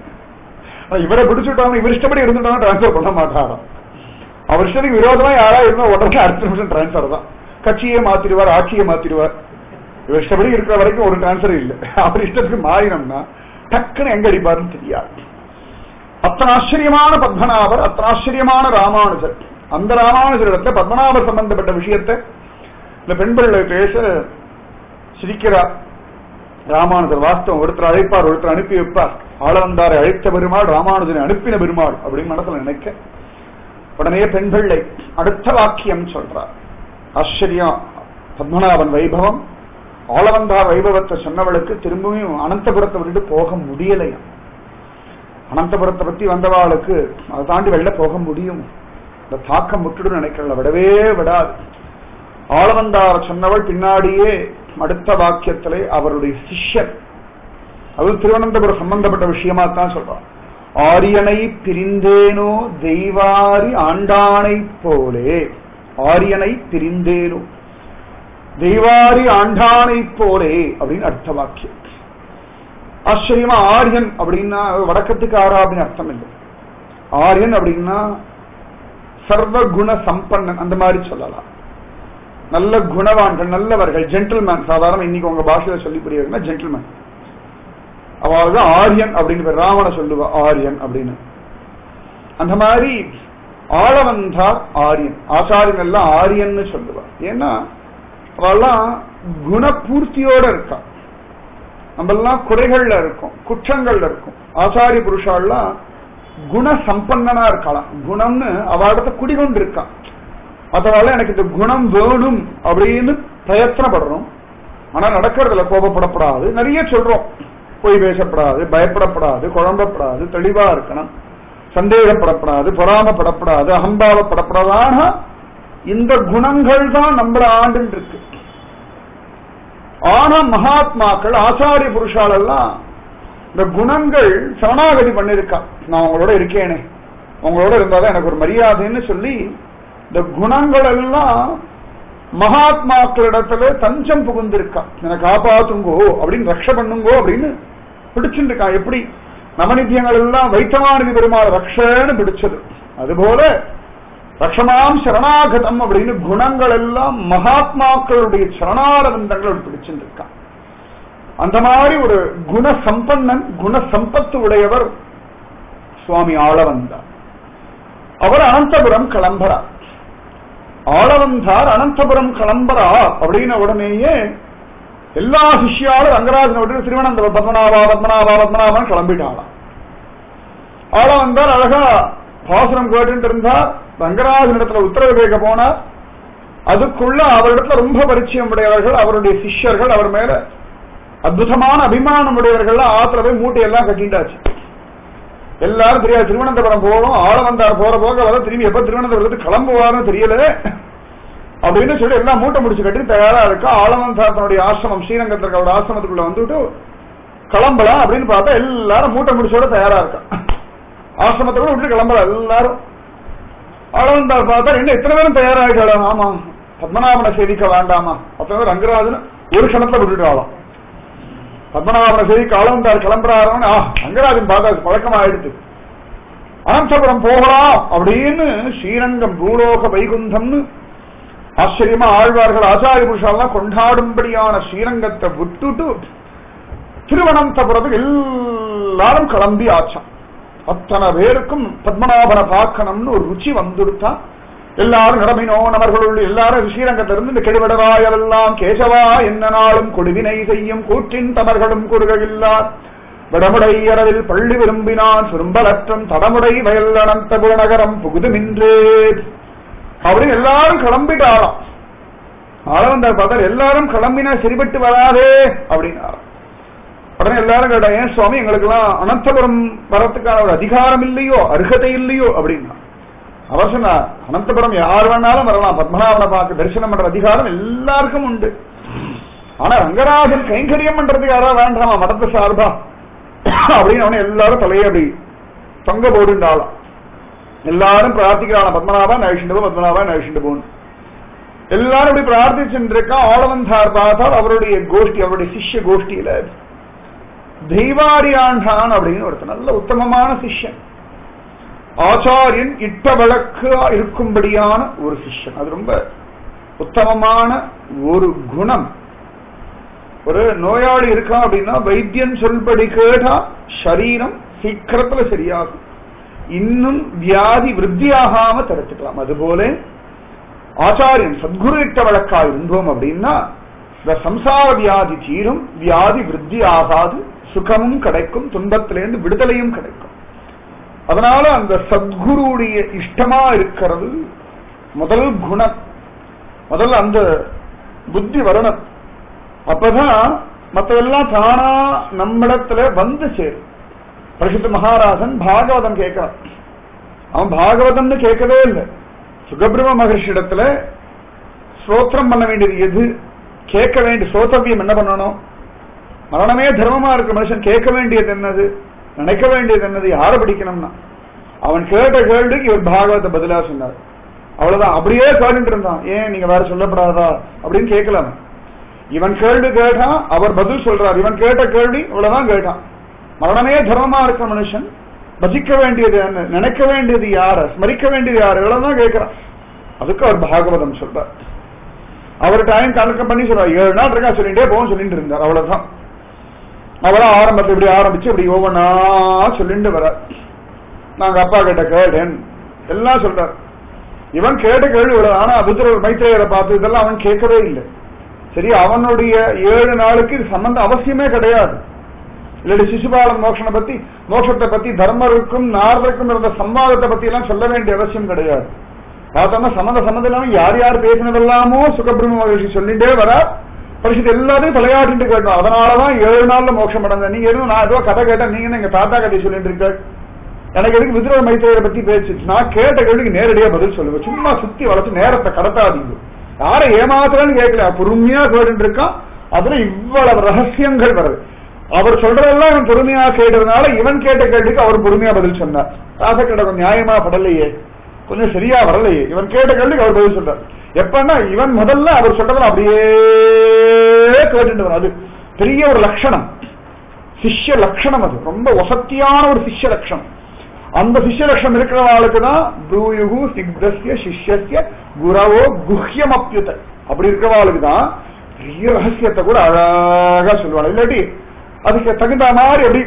ஆனா இவரை பிடிச்சுட்டாங்க இவர் இஷ்டப்படி இருந்துட்டாங்க டிரான்ஸ்பர் பண்ண மாட்டாராம் அவர் இஷ்டத்துக்கு விரோதமா யாரா இருந்தா உடனே அடுத்த நிமிஷம் டிரான்ஸ்பர் தான் கட்சியே மாத்திடுவார் ஆட்சியை மாத்திடுவார் இவர் இஷ்டப்படி இருக்கிற வரைக்கும் ஒரு டிரான்ஸ்பர் இல்லை அவர் இஷ்டத்துக்கு மாறினோம்னா டக்குன்னு எங்க அடிப்பாருன்னு தெரியாது அத்தனை ஆச்சரியமான பத்மநாபர் அத்தனை ஆச்சரியமான ராமானுஜர் அந்த ராமானுஜர் இடத்துல பத்மநாபர் சம்பந்தப்பட்ட விஷயத்தை இந்த பெண் பிள்ளை பேச சிரிக்கிறார் ராமானுஜர் வாஸ்தவம் ஒருத்தர் அழைப்பார் ஒருத்தர் அனுப்பி வைப்பார் ஆளவந்தாரை அழைத்த பெருமாள் ராமானுஜனை அனுப்பின பெருமாள் அப்படின்னு மனசுல நினைக்க உடனே பெண் பிள்ளை அடுத்த வாக்கியம் சொல்றார் ஆச்சரியம் பத்மநாபன் வைபவம் ஆளவந்தார் வைபவத்தை சொன்னவளுக்கு திரும்பவும் அனந்தபுரத்தை விட்டு போக முடியலையா அனந்தபுரத்தை பத்தி வந்தவாளுக்கு அதை தாண்டி வெளில போக முடியும் இந்த தாக்கம் விட்டுடும் நினைக்கிறல விடவே விடாது ஆளவந்தார் சொன்னவள் பின்னாடியே அடுத்த வாக்கியத்திலே அவருடைய சிஷ்யர் அது திருவனந்தபுரம் சம்பந்தப்பட்ட விஷயமா தான் சொல்றான் ஆரியனை பிரிந்தேனோ தெய்வாரி ஆண்டானை போலே ஆரியனை பிரிந்தேனோ தெய்வாரி ஆண்டானை போலே அப்படின்னு அர்த்த வாக்கியம் ஆச்சரியமா ஆரியன் அப்படின்னா வடக்கத்துக்கு ஆறா அப்படின்னு அர்த்தம் இல்லை ஆரியன் அப்படின்னா சர்வகுண சம்பன்னன் அந்த மாதிரி சொல்லலாம் நல்ல குணவான்கள் நல்லவர்கள் ஜென்டில்மேன் சாதாரண இன்னைக்கு உங்க பாஷையில சொல்லி புரியுதுன்னா ஜென்டில்மேன் அவள் ஆரியன் அப்படின்னு பேர் ராவண சொல்லுவா ஆரியன் அப்படின்னு அந்த மாதிரி ஆளவந்தார் ஆரியன் ஆச்சாரியன் எல்லாம் ஆரியன்னு சொல்லுவா ஏன்னா அவெல்லாம் குணபூர்த்தியோட இருக்கா நம்மெல்லாம் குறைகள்ல இருக்கும் குற்றங்கள்ல இருக்கும் ஆச்சாரிய புருஷாலாம் குண சம்பன்னனா இருக்கலாம் குணம்னு அவளிடத்த குடிகொண்டு இருக்கான் அதனால எனக்கு இந்த குணம் வேணும் அப்படின்னு பிரயத்தனப்படுறோம் ஆனா நடக்கிறதுல கோபப்படப்படாது நிறைய சொல்றோம் பொய் பேசப்படாது பயப்படப்படாது குழம்பப்படாது தெளிவா இருக்கணும் சந்தேகப்படப்படாது பொறாமப்படப்படாது அகம்பாவப்படப்படாது ஆனா இந்த குணங்கள் தான் நம்மள ஆண்டு இருக்கு ஆனா மகாத்மாக்கள் ஆச்சாரிய புருஷால் எல்லாம் இந்த குணங்கள் சரணாகதி பண்ணிருக்கா நான் உங்களோட இருக்கேனே உங்களோட இருந்தாதான் எனக்கு ஒரு மரியாதைன்னு சொல்லி இந்த குணங்கள் எல்லாம் மகாத்மாக்களிடத்துல தஞ்சம் புகுந்திருக்கா என்னை காப்பாத்துங்கோ அப்படின்னு ரக்ஷ பண்ணுங்கோ அப்படின்னு பிடிச்சிருக்கா எப்படி நவநித்தியங்கள் எல்லாம் வைத்தமானதி பெருமாள் ரக்ஷன்னு பிடிச்சது அதுபோல ரக்ஷமாம் சரணாகதம் அப்படின்னு குணங்கள் எல்லாம் மகாத்மாக்களுடைய சரணாரவிந்தங்கள் பிடிச்சிருக்கா அந்த மாதிரி ஒரு குண சம்பன்னன் குண சம்பத்து உடையவர் சுவாமி ஆளவந்தார் அவர் அனந்தபுரம் கிளம்புறார் ஆளவந்தார் அனந்தபுரம் கிளம்புறா அப்படின்ன உடனேயே எல்லா சிஷ்யாலும் ரங்கராஜனை விட்டு திருவனந்தபுரம் பத்மநாபா பத்மநாபா பத்மநாபான்னு கிளம்பிட்டாளாம் ஆளா வந்தார் அழகா பாசுரம் கேட்டு இருந்தா ரங்கராஜன் இடத்துல உத்தரவு கேட்க போனார் அதுக்குள்ள அவரிடத்துல ரொம்ப பரிச்சயம் உடையவர்கள் அவருடைய சிஷ்யர்கள் அவர் மேல அற்புதமான அபிமானம் உடையவர்கள் ஆத்துல போய் மூட்டையெல்லாம் கட்டிட்டாச்சு எல்லாரும் தெரியாது திருவனந்தபுரம் போறோம் ஆள வந்தார் போற போக வர திரும்பி எப்ப திருவனந்தபுரத்துக்கு கிளம்புவாருன்னு தெரியல அப்படின்னு சொல்லி எல்லாம் மூட்டை முடிச்சு கட்டி தயாரா இருக்கா ஆளவந்தார் தன்னுடைய ஆசிரமம் ஸ்ரீரங்கத்தில் இருக்க ஒரு ஆசிரமத்துக்குள்ள வந்துட்டு கிளம்பலாம் அப்படின்னு பார்த்தா எல்லாரும் மூட்டை முடிச்சோட தயாரா இருக்கா ஆசிரமத்தை கூட விட்டு கிளம்பலாம் எல்லாரும் ஆளவந்தார் பார்த்தா என்ன இத்தனை பேரும் தயாராகிட்டாளா ஆமா பத்மநாபனை சேவிக்க வேண்டாமா அத்தனை பேர் ரங்கராஜன் ஒரு கணத்துல விட்டுட்டாளாம் பத்மநாபனை சேவிக்க ஆளவந்தார் கிளம்புறாருன்னு ஆ ரங்கராஜன் பார்த்தா பழக்கமா ஆயிடுச்சு அனந்தபுரம் போகலாம் அப்படின்னு ஸ்ரீரங்கம் பூலோக வைகுந்தம்னு ஆச்சரியமா ஆழ்வார்கள் ஆச்சாரிய புருஷாலாம் கொண்டாடும்படியான ஸ்ரீரங்கத்தை விட்டுட்டு திருவனந்தபுரத்துக்கு எல்லாரும் கிளம்பி ஆச்சான் அத்தனை பேருக்கும் பத்மநாபனை பார்க்கணும்னு ஒரு ருச்சி வந்துடுத்தா எல்லாரும் நிரம்பினோ நமர்களுள் எல்லாரும் ஸ்ரீரங்கத்திலிருந்து இந்த கெடுவிடவாயவெல்லாம் கேசவா என்ன நாளும் கொடுவினை செய்யும் கூற்றின் தமர்களும் குறுகையில்லார் விடமுடையரவில் பள்ளி விரும்பினான் சுரும்பலற்றம் தடமுடை வயல் அனந்தபுர நகரம் புகுதுமின்றே அப்படின்னு எல்லாரும் கிளம்பிட்டாளாம் ஆளவந்தார் பார்த்தார் எல்லாரும் கிளம்பினா சரிபட்டு வராதே அப்படின்னாராம் உடனே எல்லாரும் கேட்டா ஏன் சுவாமி எங்களுக்கு எல்லாம் அனந்தபுரம் வரத்துக்கான ஒரு அதிகாரம் இல்லையோ அருகதை இல்லையோ அப்படின்னா அவர் சொன்னார் அனந்தபுரம் யார் வேணாலும் வரலாம் பத்மநாபனை பார்க்க தரிசனம் பண்ற அதிகாரம் எல்லாருக்கும் உண்டு ஆனா ரங்கராஜன் கைங்கரியம் பண்றதுக்கு யாராவது வேண்டாமா மடத்து சார்பா அப்படின்னு அவனை எல்லாரும் தலையை அப்படி தொங்க போடுண்டாளாம் எல்லாரும் பிரார்த்திக்கிறான பத்மநாபா நழிச்சுட்டு போ பத்மநாபா நழிச்சுட்டு போன்னு எல்லாரும் இப்படி பிரார்த்திச்சுட்டு இருக்கா ஆளவந்தார் பார்த்தால் அவருடைய கோஷ்டி அவருடைய சிஷ்ய கோஷ்டியில தெய்வாரியாண்டான் அப்படின்னு ஒருத்தர் நல்ல உத்தமமான சிஷ்யன் ஆச்சாரியன் இட்ட வழக்கு இருக்கும்படியான ஒரு சிஷ்யன் அது ரொம்ப உத்தமமான ஒரு குணம் ஒரு நோயாளி இருக்கான் அப்படின்னா வைத்தியன் சொல்படி கேட்டா சரீரம் சீக்கிரத்துல சரியாகும் இன்னும் வியாதி விருத்தியாகாம தடுத்துக்கலாம் அதுபோல ஆச்சாரியன் சத்குரு இட்ட வழக்கா இருந்தோம் அப்படின்னா இந்த சம்சார வியாதி தீரும் வியாதி விருத்தி ஆகாது சுகமும் கிடைக்கும் துன்பத்திலேருந்து விடுதலையும் கிடைக்கும் அதனால அந்த சத்குருடைய இஷ்டமா இருக்கிறது முதல் குணம் முதல்ல அந்த புத்தி வரணும் அப்பதான் மற்றதெல்லாம் தானா நம்மிடத்துல வந்து சேரும் பரிசுத்த மகாராஜன் பாகவதம் கேட்கிறான் அவன் பாகவதம்னு கேட்கவே இல்லை சுகபிரம மகர்ஷி இடத்துல ஸ்ரோத்திரம் பண்ண வேண்டியது எது கேட்க வேண்டிய ஸ்ரோத்தவியம் என்ன பண்ணணும் மரணமே தர்மமா இருக்க மனுஷன் கேட்க வேண்டியது என்னது நினைக்க வேண்டியது என்னது யாரை படிக்கணும்னா அவன் கேட்ட கேள்விக்கு இவர் பாகவத பதிலா சொன்னார் அவ்வளவுதான் அப்படியே கேட்டுட்டு இருந்தான் ஏன் நீங்க வேற சொல்லப்படாதா அப்படின்னு கேட்கலாம் இவன் கேள்வி கேட்டான் அவர் பதில் சொல்றார் இவன் கேட்ட கேள்வி இவ்வளவுதான் கேட்டான் மரணமே தர்மமா இருக்க மனுஷன் பசிக்க வேண்டியது என்ன நினைக்க வேண்டியது யார ஸ்மரிக்க வேண்டியது யாரு இவ்வளவுதான் கேட்கிறான் அதுக்கு அவர் பாகவதம் சொல்றார் அவர் டைம் கணக்கம் பண்ணி சொல்றார் ஏழு நாள் இருக்கா சொல்லிட்டே போகும் சொல்லிட்டு இருந்தார் அவ்வளவுதான் அவரா ஆரம்பத்தை இப்படி ஆரம்பிச்சு இப்படி ஒவ்வொன்னா சொல்லிட்டு வர நாங்க அப்பா கிட்ட கேட்டேன் எல்லாம் சொல்றார் இவன் கேட்ட கேள்வி இவ்வளவு ஆனா புத்திரர் மைத்திரையரை பார்த்து இதெல்லாம் அவன் கேட்கவே இல்லை சரி அவனுடைய ஏழு நாளுக்கு இது சம்பந்தம் அவசியமே கிடையாது இல்லாட்டி சிசுபாலன் மோட்சனை பத்தி மோட்சத்தை பத்தி தர்மருக்கும் நாரதருக்கும் இருந்த சம்வாதத்தை பத்தி எல்லாம் சொல்ல வேண்டிய அவசியம் கிடையாது பார்த்தோம்னா சம்மந்த சம்மந்தம் இல்லாம யார் யார் பேசினதெல்லாமோ சுகபிரம்ம மகர்ஷி சொல்லிட்டே வர பரிசுத்த எல்லாத்தையும் தலையாட்டிட்டு கேட்டோம் அதனாலதான் ஏழு நாள்ல மோட்சம் அடைஞ்சேன் நீங்க எதுவும் நான் ஏதோ கதை கேட்டேன் நீங்க என்ன எங்க தாத்தா கதை சொல்லிட்டு இருக்க எனக்கு எதுக்கு விதுர மைத்திரையரை பத்தி பேச்சு நான் கேட்ட கேள்விக்கு நேரடியா பதில் சொல்லுவேன் சும்மா சுத்தி வளர்த்து நேரத்தை கடத்தாதீங்க யாரை ஏமாத்துறேன்னு கேட்கல பொறுமையா கேட்டு இருக்கான் அதுல இவ்வளவு ரகசியங்கள் வருது அவர் சொல்றதெல்லாம் இவன் பொறுமையா கேட்டதுனால இவன் கேட்ட கேள்விக்கு அவர் பொறுமையா பதில் சொன்னார் ராசக்கடை கொஞ்சம் நியாயமா படலையே கொஞ்சம் சரியா வரலையே இவன் கேட்ட கேள்விக்கு அவர் பதில் சொல்றார் எப்பன்னா இவன் முதல்ல அவர் சொல்றதுல அப்படியே கேட்டுட்டு வரும் அது பெரிய ஒரு லட்சணம் சிஷ்ய லட்சணம் அது ரொம்ப வசத்தியான ஒரு சிஷ்ய லட்சணம் அந்த சிஷ்ய லட்சணம் இருக்கிறவாளுக்கு தான் ப்ரூயுகு சிக்தஸ்ய சிஷ்யஸ்ய குரவோ குஹ்யம் அப்பியுத அப்படி இருக்கிறவாளுக்கு தான் பெரிய ரகசியத்தை கூட அழகா சொல்லுவாள் இல்லாட்டி அதுக்கு தகுந்த மாதிரி அப்படி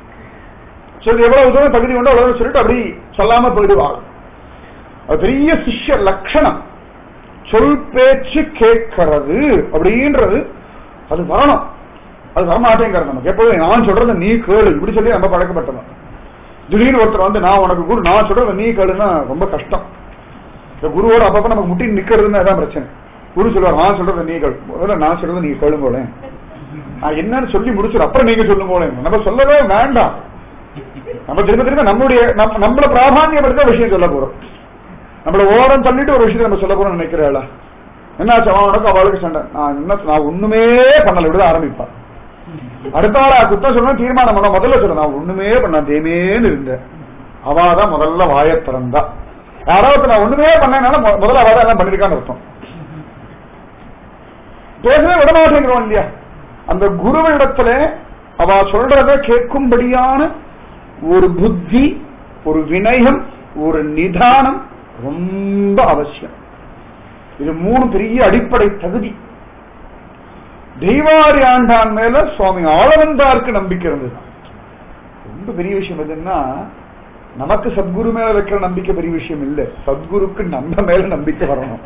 சொல்லி எவ்வளவு தூரம் தகுதி உண்டோ அவ்வளவு சொல்லிட்டு அப்படி சொல்லாம போயிடுவாள் அது பெரிய சிஷ்ய லட்சணம் சொல் பேச்சு கேட்கறது அப்படின்றது அது வரணும் அது வரமாட்டேங்கிறது நமக்கு எப்போதும் நான் சொல்றத நீ கேளு இப்படி சொல்லி நம்ம பழக்கப்பட்டவன் திடீர்னு ஒருத்தர் வந்து நான் உனக்கு குரு நான் சொல்றத நீ கேளுன்னா ரொம்ப கஷ்டம் இந்த குருவோட அப்பப்ப நமக்கு முட்டி நிக்கிறதுன்னு அதான் பிரச்சனை குரு சொல்லுவார் நான் சொல்றத நீ கேளு முதல்ல நான் சொல்றத நீ கேளுங்கோளேன் நான் என்னன்னு சொல்லி முடிச்சிடும் அப்புறம் நீங்க சொல்லுங்கோளேன் நம்ம சொல்லவே வேண்டாம் நம்ம திரும்ப திரும்ப நம்மளுடைய நம்ம நம்மள பிராதானியப்படுத்த விஷயம் சொல்ல போறோம் நம்மள ஓரம் தள்ளிட்டு ஒரு விஷயத்தை நம்ம சொல்ல போறோம்னு நினைக்கிறாளா என்னாச்சு அவன் உனக்கு அவளுக்கு சண்டை நான் என்ன நான் ஒண்ணுமே பண்ணல இப்படிதான் ஆரம்பிப்பான் அடுத்த ஆளா குத்தம் சொல்லணும் தீர்மானம் பண்ண முதல்ல சொல்ல நான் ஒண்ணுமே பண்ண தேமேன்னு இருந்தேன் அவாதான் முதல்ல வாய திறந்தா யாராவது நான் ஒண்ணுமே பண்ணனால மொ- முதல்ல அவாதான் எல்லாம் பண்ணிருக்கான்னு அர்த்தம் பேசவே விட மாட்டேங்கிறோம் இல்லையா அந்த குருவிடத்துல அவ சொல்றத கேட்கும்படியான ஒரு புத்தி ஒரு வினயம் ஒரு நிதானம் ரொம்ப அவசியம் இது மூணு பெரிய அடிப்படை தகுதி தெய்வாரி ஆண்டான் மேல சுவாமி ஆளவந்தாருக்கு நம்பிக்கை இருந்தது ரொம்ப பெரிய விஷயம் எதுன்னா நமக்கு சத்குரு மேல வைக்கிற நம்பிக்கை பெரிய விஷயம் இல்ல சத்குருக்கு நம்ம மேல நம்பிக்கை வரணும்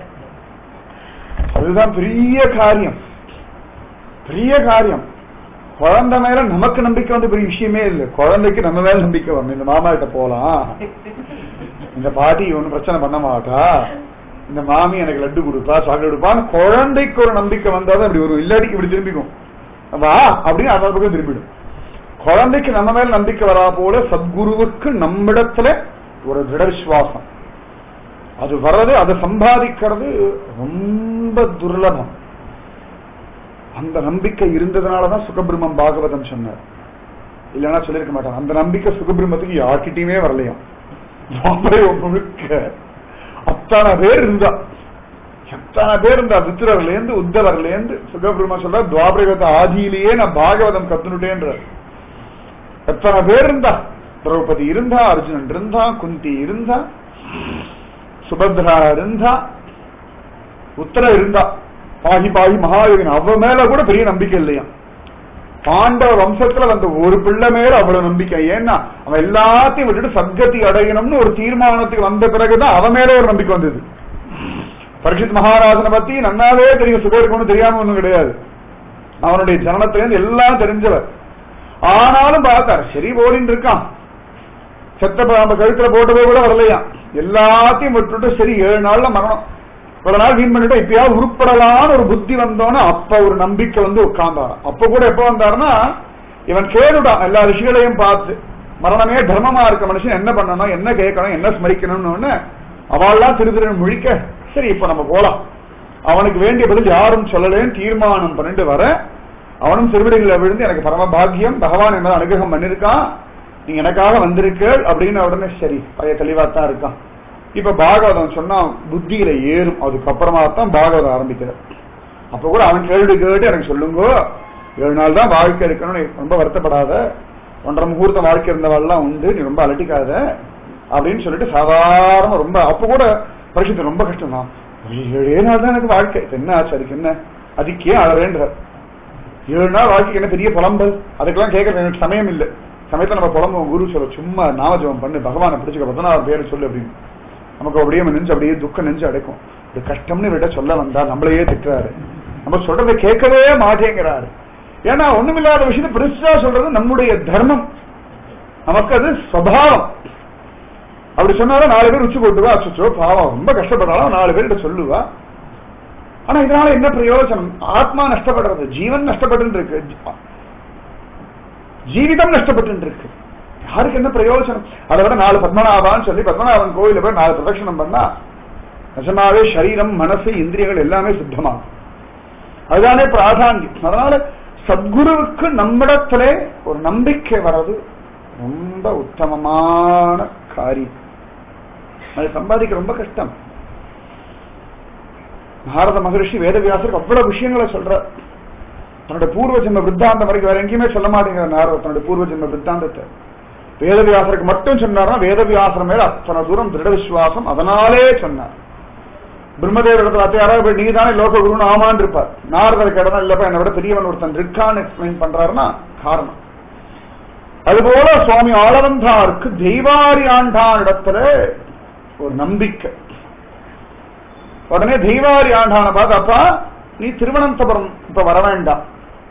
அதுதான் பெரிய காரியம் பெரிய காரியம் குழந்தை மேல நமக்கு நம்பிக்கை வந்து பெரிய விஷயமே இல்லை குழந்தைக்கு நம்ம மேல நம்பிக்கை வரணும் இந்த மாமா கிட்ட போலாம் இந்த பாட்டி ஒன்னும் பிரச்சனை பண்ண மாட்டா இந்த மாமி எனக்கு லட்டு கொடுப்பா சாக்லேட் கொடுப்பான்னு குழந்தைக்கு ஒரு நம்பிக்கை வந்தாதான் இப்படி வரும் இல்லாட்டிக்கு இப்படி திரும்பிக்கும் வா அப்படின்னு அந்த பக்கம் திரும்பிடும் குழந்தைக்கு நம்ம மேல நம்பிக்கை வரா போல சத்குருவுக்கு நம்மிடத்துல ஒரு திட விசுவாசம் அது வர்றது அதை சம்பாதிக்கிறது ரொம்ப துர்லபம் அந்த நம்பிக்கை இருந்ததுனாலதான் சுகபிரம்மம் பாகவதம் சொன்னார் இல்லைன்னா சொல்லியிருக்க மாட்டான் அந்த நம்பிக்கை சுகபிரம்மத்துக்கு யார்கிட்டயுமே வரலையாம் துவாபரம் முழுக்க அத்தனை பேர் இருந்தா எத்தனை பேர் இருந்தா வித்திரர்ல இருந்து உத்தவர்ல இருந்து சுகபிரம்ம சொல்ற துவாபரகத்தை ஆதியிலேயே நான் பாகவதம் கத்துனுட்டேன்ற எத்தனை பேர் இருந்தா திரௌபதி இருந்தா அர்ஜுனன் இருந்தா குந்தி இருந்தா சுபத்ரா இருந்தா உத்தர இருந்தா பாகி பாகி மகாயோகின் அவ மேல கூட பெரிய நம்பிக்கை இல்லையா பாண்டவ வம்சத்துல வந்த ஒரு பிள்ளை மேல அவ்வளவு நம்பிக்கை ஏன்னா அவன் எல்லாத்தையும் விட்டுட்டு சத்கதி அடையணும்னு ஒரு தீர்மானத்துக்கு வந்த பிறகுதான் அவன் மேல ஒரு நம்பிக்கை வந்தது பரீட்சித் மகாராஜனை பத்தி நன்னாவே தெரியும் சுகருக்கு தெரியாம ஒண்ணும் கிடையாது அவனுடைய ஜனனத்திலேருந்து எல்லாம் தெரிஞ்சவர் ஆனாலும் பார்த்தார் சரி ஓடின்னு இருக்கான் செத்த நம்ம கழுத்துல போட்டதே கூட வரலையா எல்லாத்தையும் விட்டுட்டு சரி ஏழு நாள்ல மரணம் இவ்வளவு நாள் வீண் பண்ணிட்டு இப்பயாவது உருப்படலான்னு ஒரு புத்தி வந்தோன்னு அப்ப ஒரு நம்பிக்கை வந்து உட்கார்ந்தாராம் அப்ப கூட எப்ப வந்தாருன்னா இவன் கேடுடான் எல்லா ரிஷிகளையும் பார்த்து மரணமே தர்மமா இருக்க மனுஷன் என்ன பண்ணணும் என்ன கேட்கணும் என்ன ஸ்மரிக்கணும்னு அவள்லாம் திரு திரு முழிக்க சரி இப்ப நம்ம போலாம் அவனுக்கு வேண்டிய பதில் யாரும் சொல்லலேன்னு தீர்மானம் பண்ணிட்டு வர அவனும் திருவிடைகளை விழுந்து எனக்கு பரம பாக்கியம் பகவான் என்ன அனுகிரகம் பண்ணிருக்கான் நீங்க எனக்காக வந்திருக்க அப்படின்னு உடனே சரி பழைய தெளிவாத்தான் இருக்கான் இப்ப பாகவதம் சொன்னா புத்தியில ஏறும் அதுக்கப்புறமா தான் பாகவதம் ஆரம்பிக்கிறது அப்ப கூட அவன் கேள்வி கேட்டு எனக்கு சொல்லுங்க ஏழு நாள் தான் வாழ்க்கை இருக்கணும்னு ரொம்ப வருத்தப்படாத ஒன்றரை முகூர்த்த வாழ்க்கை இருந்தவாள்லாம் உண்டு நீ ரொம்ப அலட்டிக்காத அப்படின்னு சொல்லிட்டு சாதாரண ரொம்ப அப்ப கூட பரிசுத்த ரொம்ப கஷ்டம் தான் ஏழே நாள் தான் எனக்கு வாழ்க்கை இது என்ன ஆச்சு அதுக்கு என்ன அதுக்கே அழறேன்ற ஏழு நாள் வாழ்க்கைக்கு என்ன பெரிய புலம்பல் அதுக்கெல்லாம் கேட்கறது எனக்கு சமயம் இல்லை சமயத்துல நம்ம புலம்புவோம் குரு சொல்ல சும்மா நாமஜபம் பண்ணு பகவானை பிடிச்சுக்க பதினாறு பேர் சொல்லு அப்படின்னு நமக்கு அப்படியே நெஞ்சு அப்படியே துக்கம் நெஞ்சு அடைக்கும் இது கஷ்டம்னு விட சொல்ல வந்தா நம்மளையே திட்டுறாரு நம்ம சொல்றதை கேட்கவே மாட்டேங்கிறாரு ஏன்னா ஒண்ணுமில்லாத விஷயத்தை பெருசா சொல்றது நம்முடைய தர்மம் நமக்கு அது சுவாவம் அப்படி சொன்னாலும் நாலு பேர் உச்சி போட்டுவா அச்சோ பாவம் ரொம்ப கஷ்டப்பட்டாலும் நாலு பேர்கிட்ட சொல்லுவா ஆனா இதனால என்ன பிரயோஜனம் ஆத்மா நஷ்டப்படுறது ஜீவன் நஷ்டப்பட்டு இருக்கு ஜீவிதம் நஷ்டப்பட்டு இருக்கு யாருக்கு என்ன பிரயோஜனம் அதை விட நாலு பத்மநாபான்னு சொல்லி பத்மநாபன் கோயில போய் நாலு பிரதட்சணம் பண்ணா நிஜமாவே சரீரம் மனசு இந்திரியங்கள் எல்லாமே சுத்தமாகும் அதுதானே பிராதானியம் அதனால சத்குருவுக்கு நம்மிடத்திலே ஒரு நம்பிக்கை வர்றது ரொம்ப உத்தமமான காரியம் அது சம்பாதிக்க ரொம்ப கஷ்டம் நாரத மகரிஷி வேதவியாசருக்கு அவ்வளவு விஷயங்களை சொல்ற தன்னுடைய பூர்வ ஜென்ம விருத்தாந்தம் வரைக்கும் வேற எங்கேயுமே சொல்ல மாட்டேங்கிற நாரத தன்னுடைய பூர்வ ஜென்ம விருத்தாந்தத்தை வேதவியாசருக்கு மட்டும் சொன்னார்னா வேதவியாசர் மேல அத்தனை தூரம் திருட விசுவாசம் அதனாலே சொன்னார் பிரம்மதேவர் இடத்துல அத்தை யாராவது போய் நீ தானே லோக குருன்னு ஆமான் இருப்பார் நாரதருக்கு இடம் இல்லப்பா என்னை விட பெரியவன் ஒருத்தன் இருக்கான்னு எக்ஸ்பிளைன் பண்றாருன்னா காரணம் அதுபோல சுவாமி ஆளவந்தாருக்கு தெய்வாரி ஆண்டான் இடத்துல ஒரு நம்பிக்கை உடனே தெய்வாரி ஆண்டான பார்த்து அப்பா நீ திருவனந்தபுரம் இப்ப வர வேண்டாம்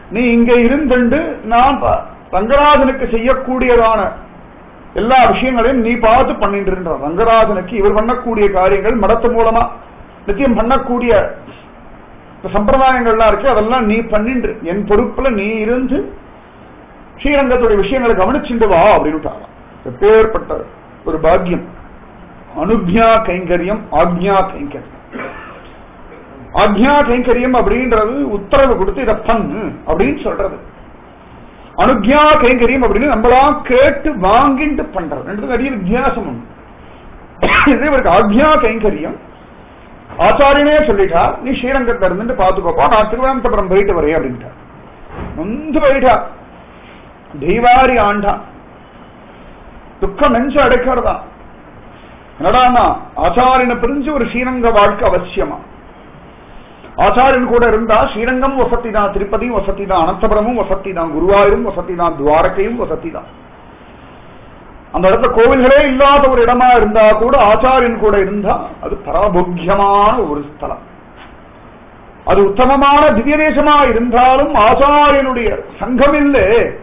நீ இங்க இருந்துண்டு நான் ப- ரங்கராஜனுக்கு செய்யக்கூடியதான எல்லா விஷயங்களையும் நீ பார்த்து பண்ணிட்டு இருன்ற ரங்கராஜனுக்கு இவர் பண்ணக்கூடிய காரியங்கள் மடத்து மூலமா நித்தியம் பண்ணக்கூடிய இந்த சம்பிரதாயங்கள்லாம் இருக்கு அதெல்லாம் நீ பண்ணின்று என் பொறுப்புல நீ இருந்து ஸ்ரீரங்கத்துடைய விஷயங்களை கவனிச்சுட்டு வா அப்படின்னு எப்பேற்பட்ட ஒரு பாக்கியம் அனுக்ஞா கைங்கரியம் ஆக்ஞா கைங்கரியம் ஆக்ஞா கைங்கரியம் அப்படின்றது உத்தரவு கொடுத்து இதை பண்ணு அப்படின்னு சொல்றது அனுக்ஞா கைங்கரியம் அப்படின்னு நம்மளா கேட்டு வாங்கிட்டு பண்றது ரெண்டு நிறைய வித்தியாசம் உண்டு இதே இவருக்கு ஆக்ஞா கைங்கரியம் ஆச்சாரியனே சொல்லிட்டா நீ ஸ்ரீரங்கத்துல இருந்துட்டு பாத்துக்கோப்பா நான் திருவனந்தபுரம் போயிட்டு வரேன் அப்படின்ட்டா வந்து போயிட்டா தெய்வாரி ஆண்டான் துக்கம் நெஞ்சு அடைக்கிறதா என்னடான்னா ஆச்சாரியனை பிரிஞ்சு ஒரு ஸ்ரீரங்க வாழ்க்கை அவசியமா ஆச்சாரியன் கூட இருந்தா ஸ்ரீரங்கம் வசதி தான் திருப்பதியும் வசதி தான் அனந்தபுரமும் வசதி தான் குருவாயூரும் வசதி தான் துவாரகையும் வசதி தான் அந்த இடத்துல கோவில்களே இல்லாத ஒரு இடமா இருந்தா கூட ஆச்சாரியன் கூட இருந்தா அது பரமபோக்கியமான ஒரு ஸ்தலம் அது உத்தமமான திவ்ய தேசமா இருந்தாலும் ஆச்சாரியனுடைய சங்கம் இல்லை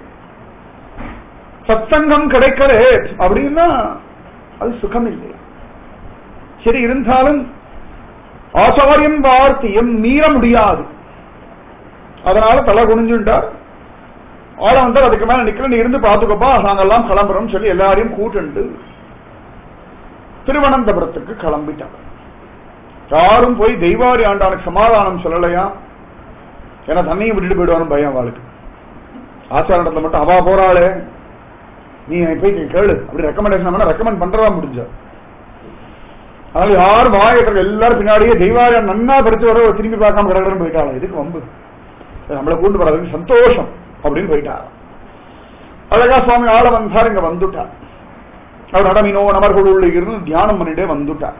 சத்சங்கம் கிடைக்கல அப்படின்னா அது சுகம் இல்லை சரி இருந்தாலும் ஆச்சாரியன் வார்த்தையும் மீற முடியாது அதனால தலை குனிஞ்சுட்டார் ஆள வந்தார் அதுக்கு மேல நிக்கல நீ இருந்து பாத்துக்கப்பா நாங்கெல்லாம் கிளம்புறோம் சொல்லி எல்லாரையும் கூட்டுண்டு திருவனந்தபுரத்துக்கு கிளம்பிட்டார் யாரும் போய் தெய்வாரி ஆண்டானுக்கு சமாதானம் சொல்லலையா ஏன்னா தண்ணியை விட்டுட்டு போயிடுவான்னு பயம் அவளுக்கு ஆச்சாரத்துல மட்டும் அவா போறாளே நீ போய் கேளு அப்படி ரெக்கமெண்டேஷன் பண்ண ரெக்கமெண்ட் பண்றதா முடிஞ்ச அதனால யார் வாயத்தில் எல்லாரும் பின்னாடியே தெய்வாரியம் நன்னா படிச்சு வர திரும்பி பார்க்காம கடற்கடன் போயிட்டாளா இதுக்கு வம்பு நம்மளை கூண்டு வர்றதுக்கு சந்தோஷம் அப்படின்னு போயிட்டார் அழகா சுவாமி ஆள வந்தார் இங்க வந்துட்டார் அவர் நடமினோ நபர்களுள்ள இருந்து தியானம் பண்ணிட்டே வந்துட்டார்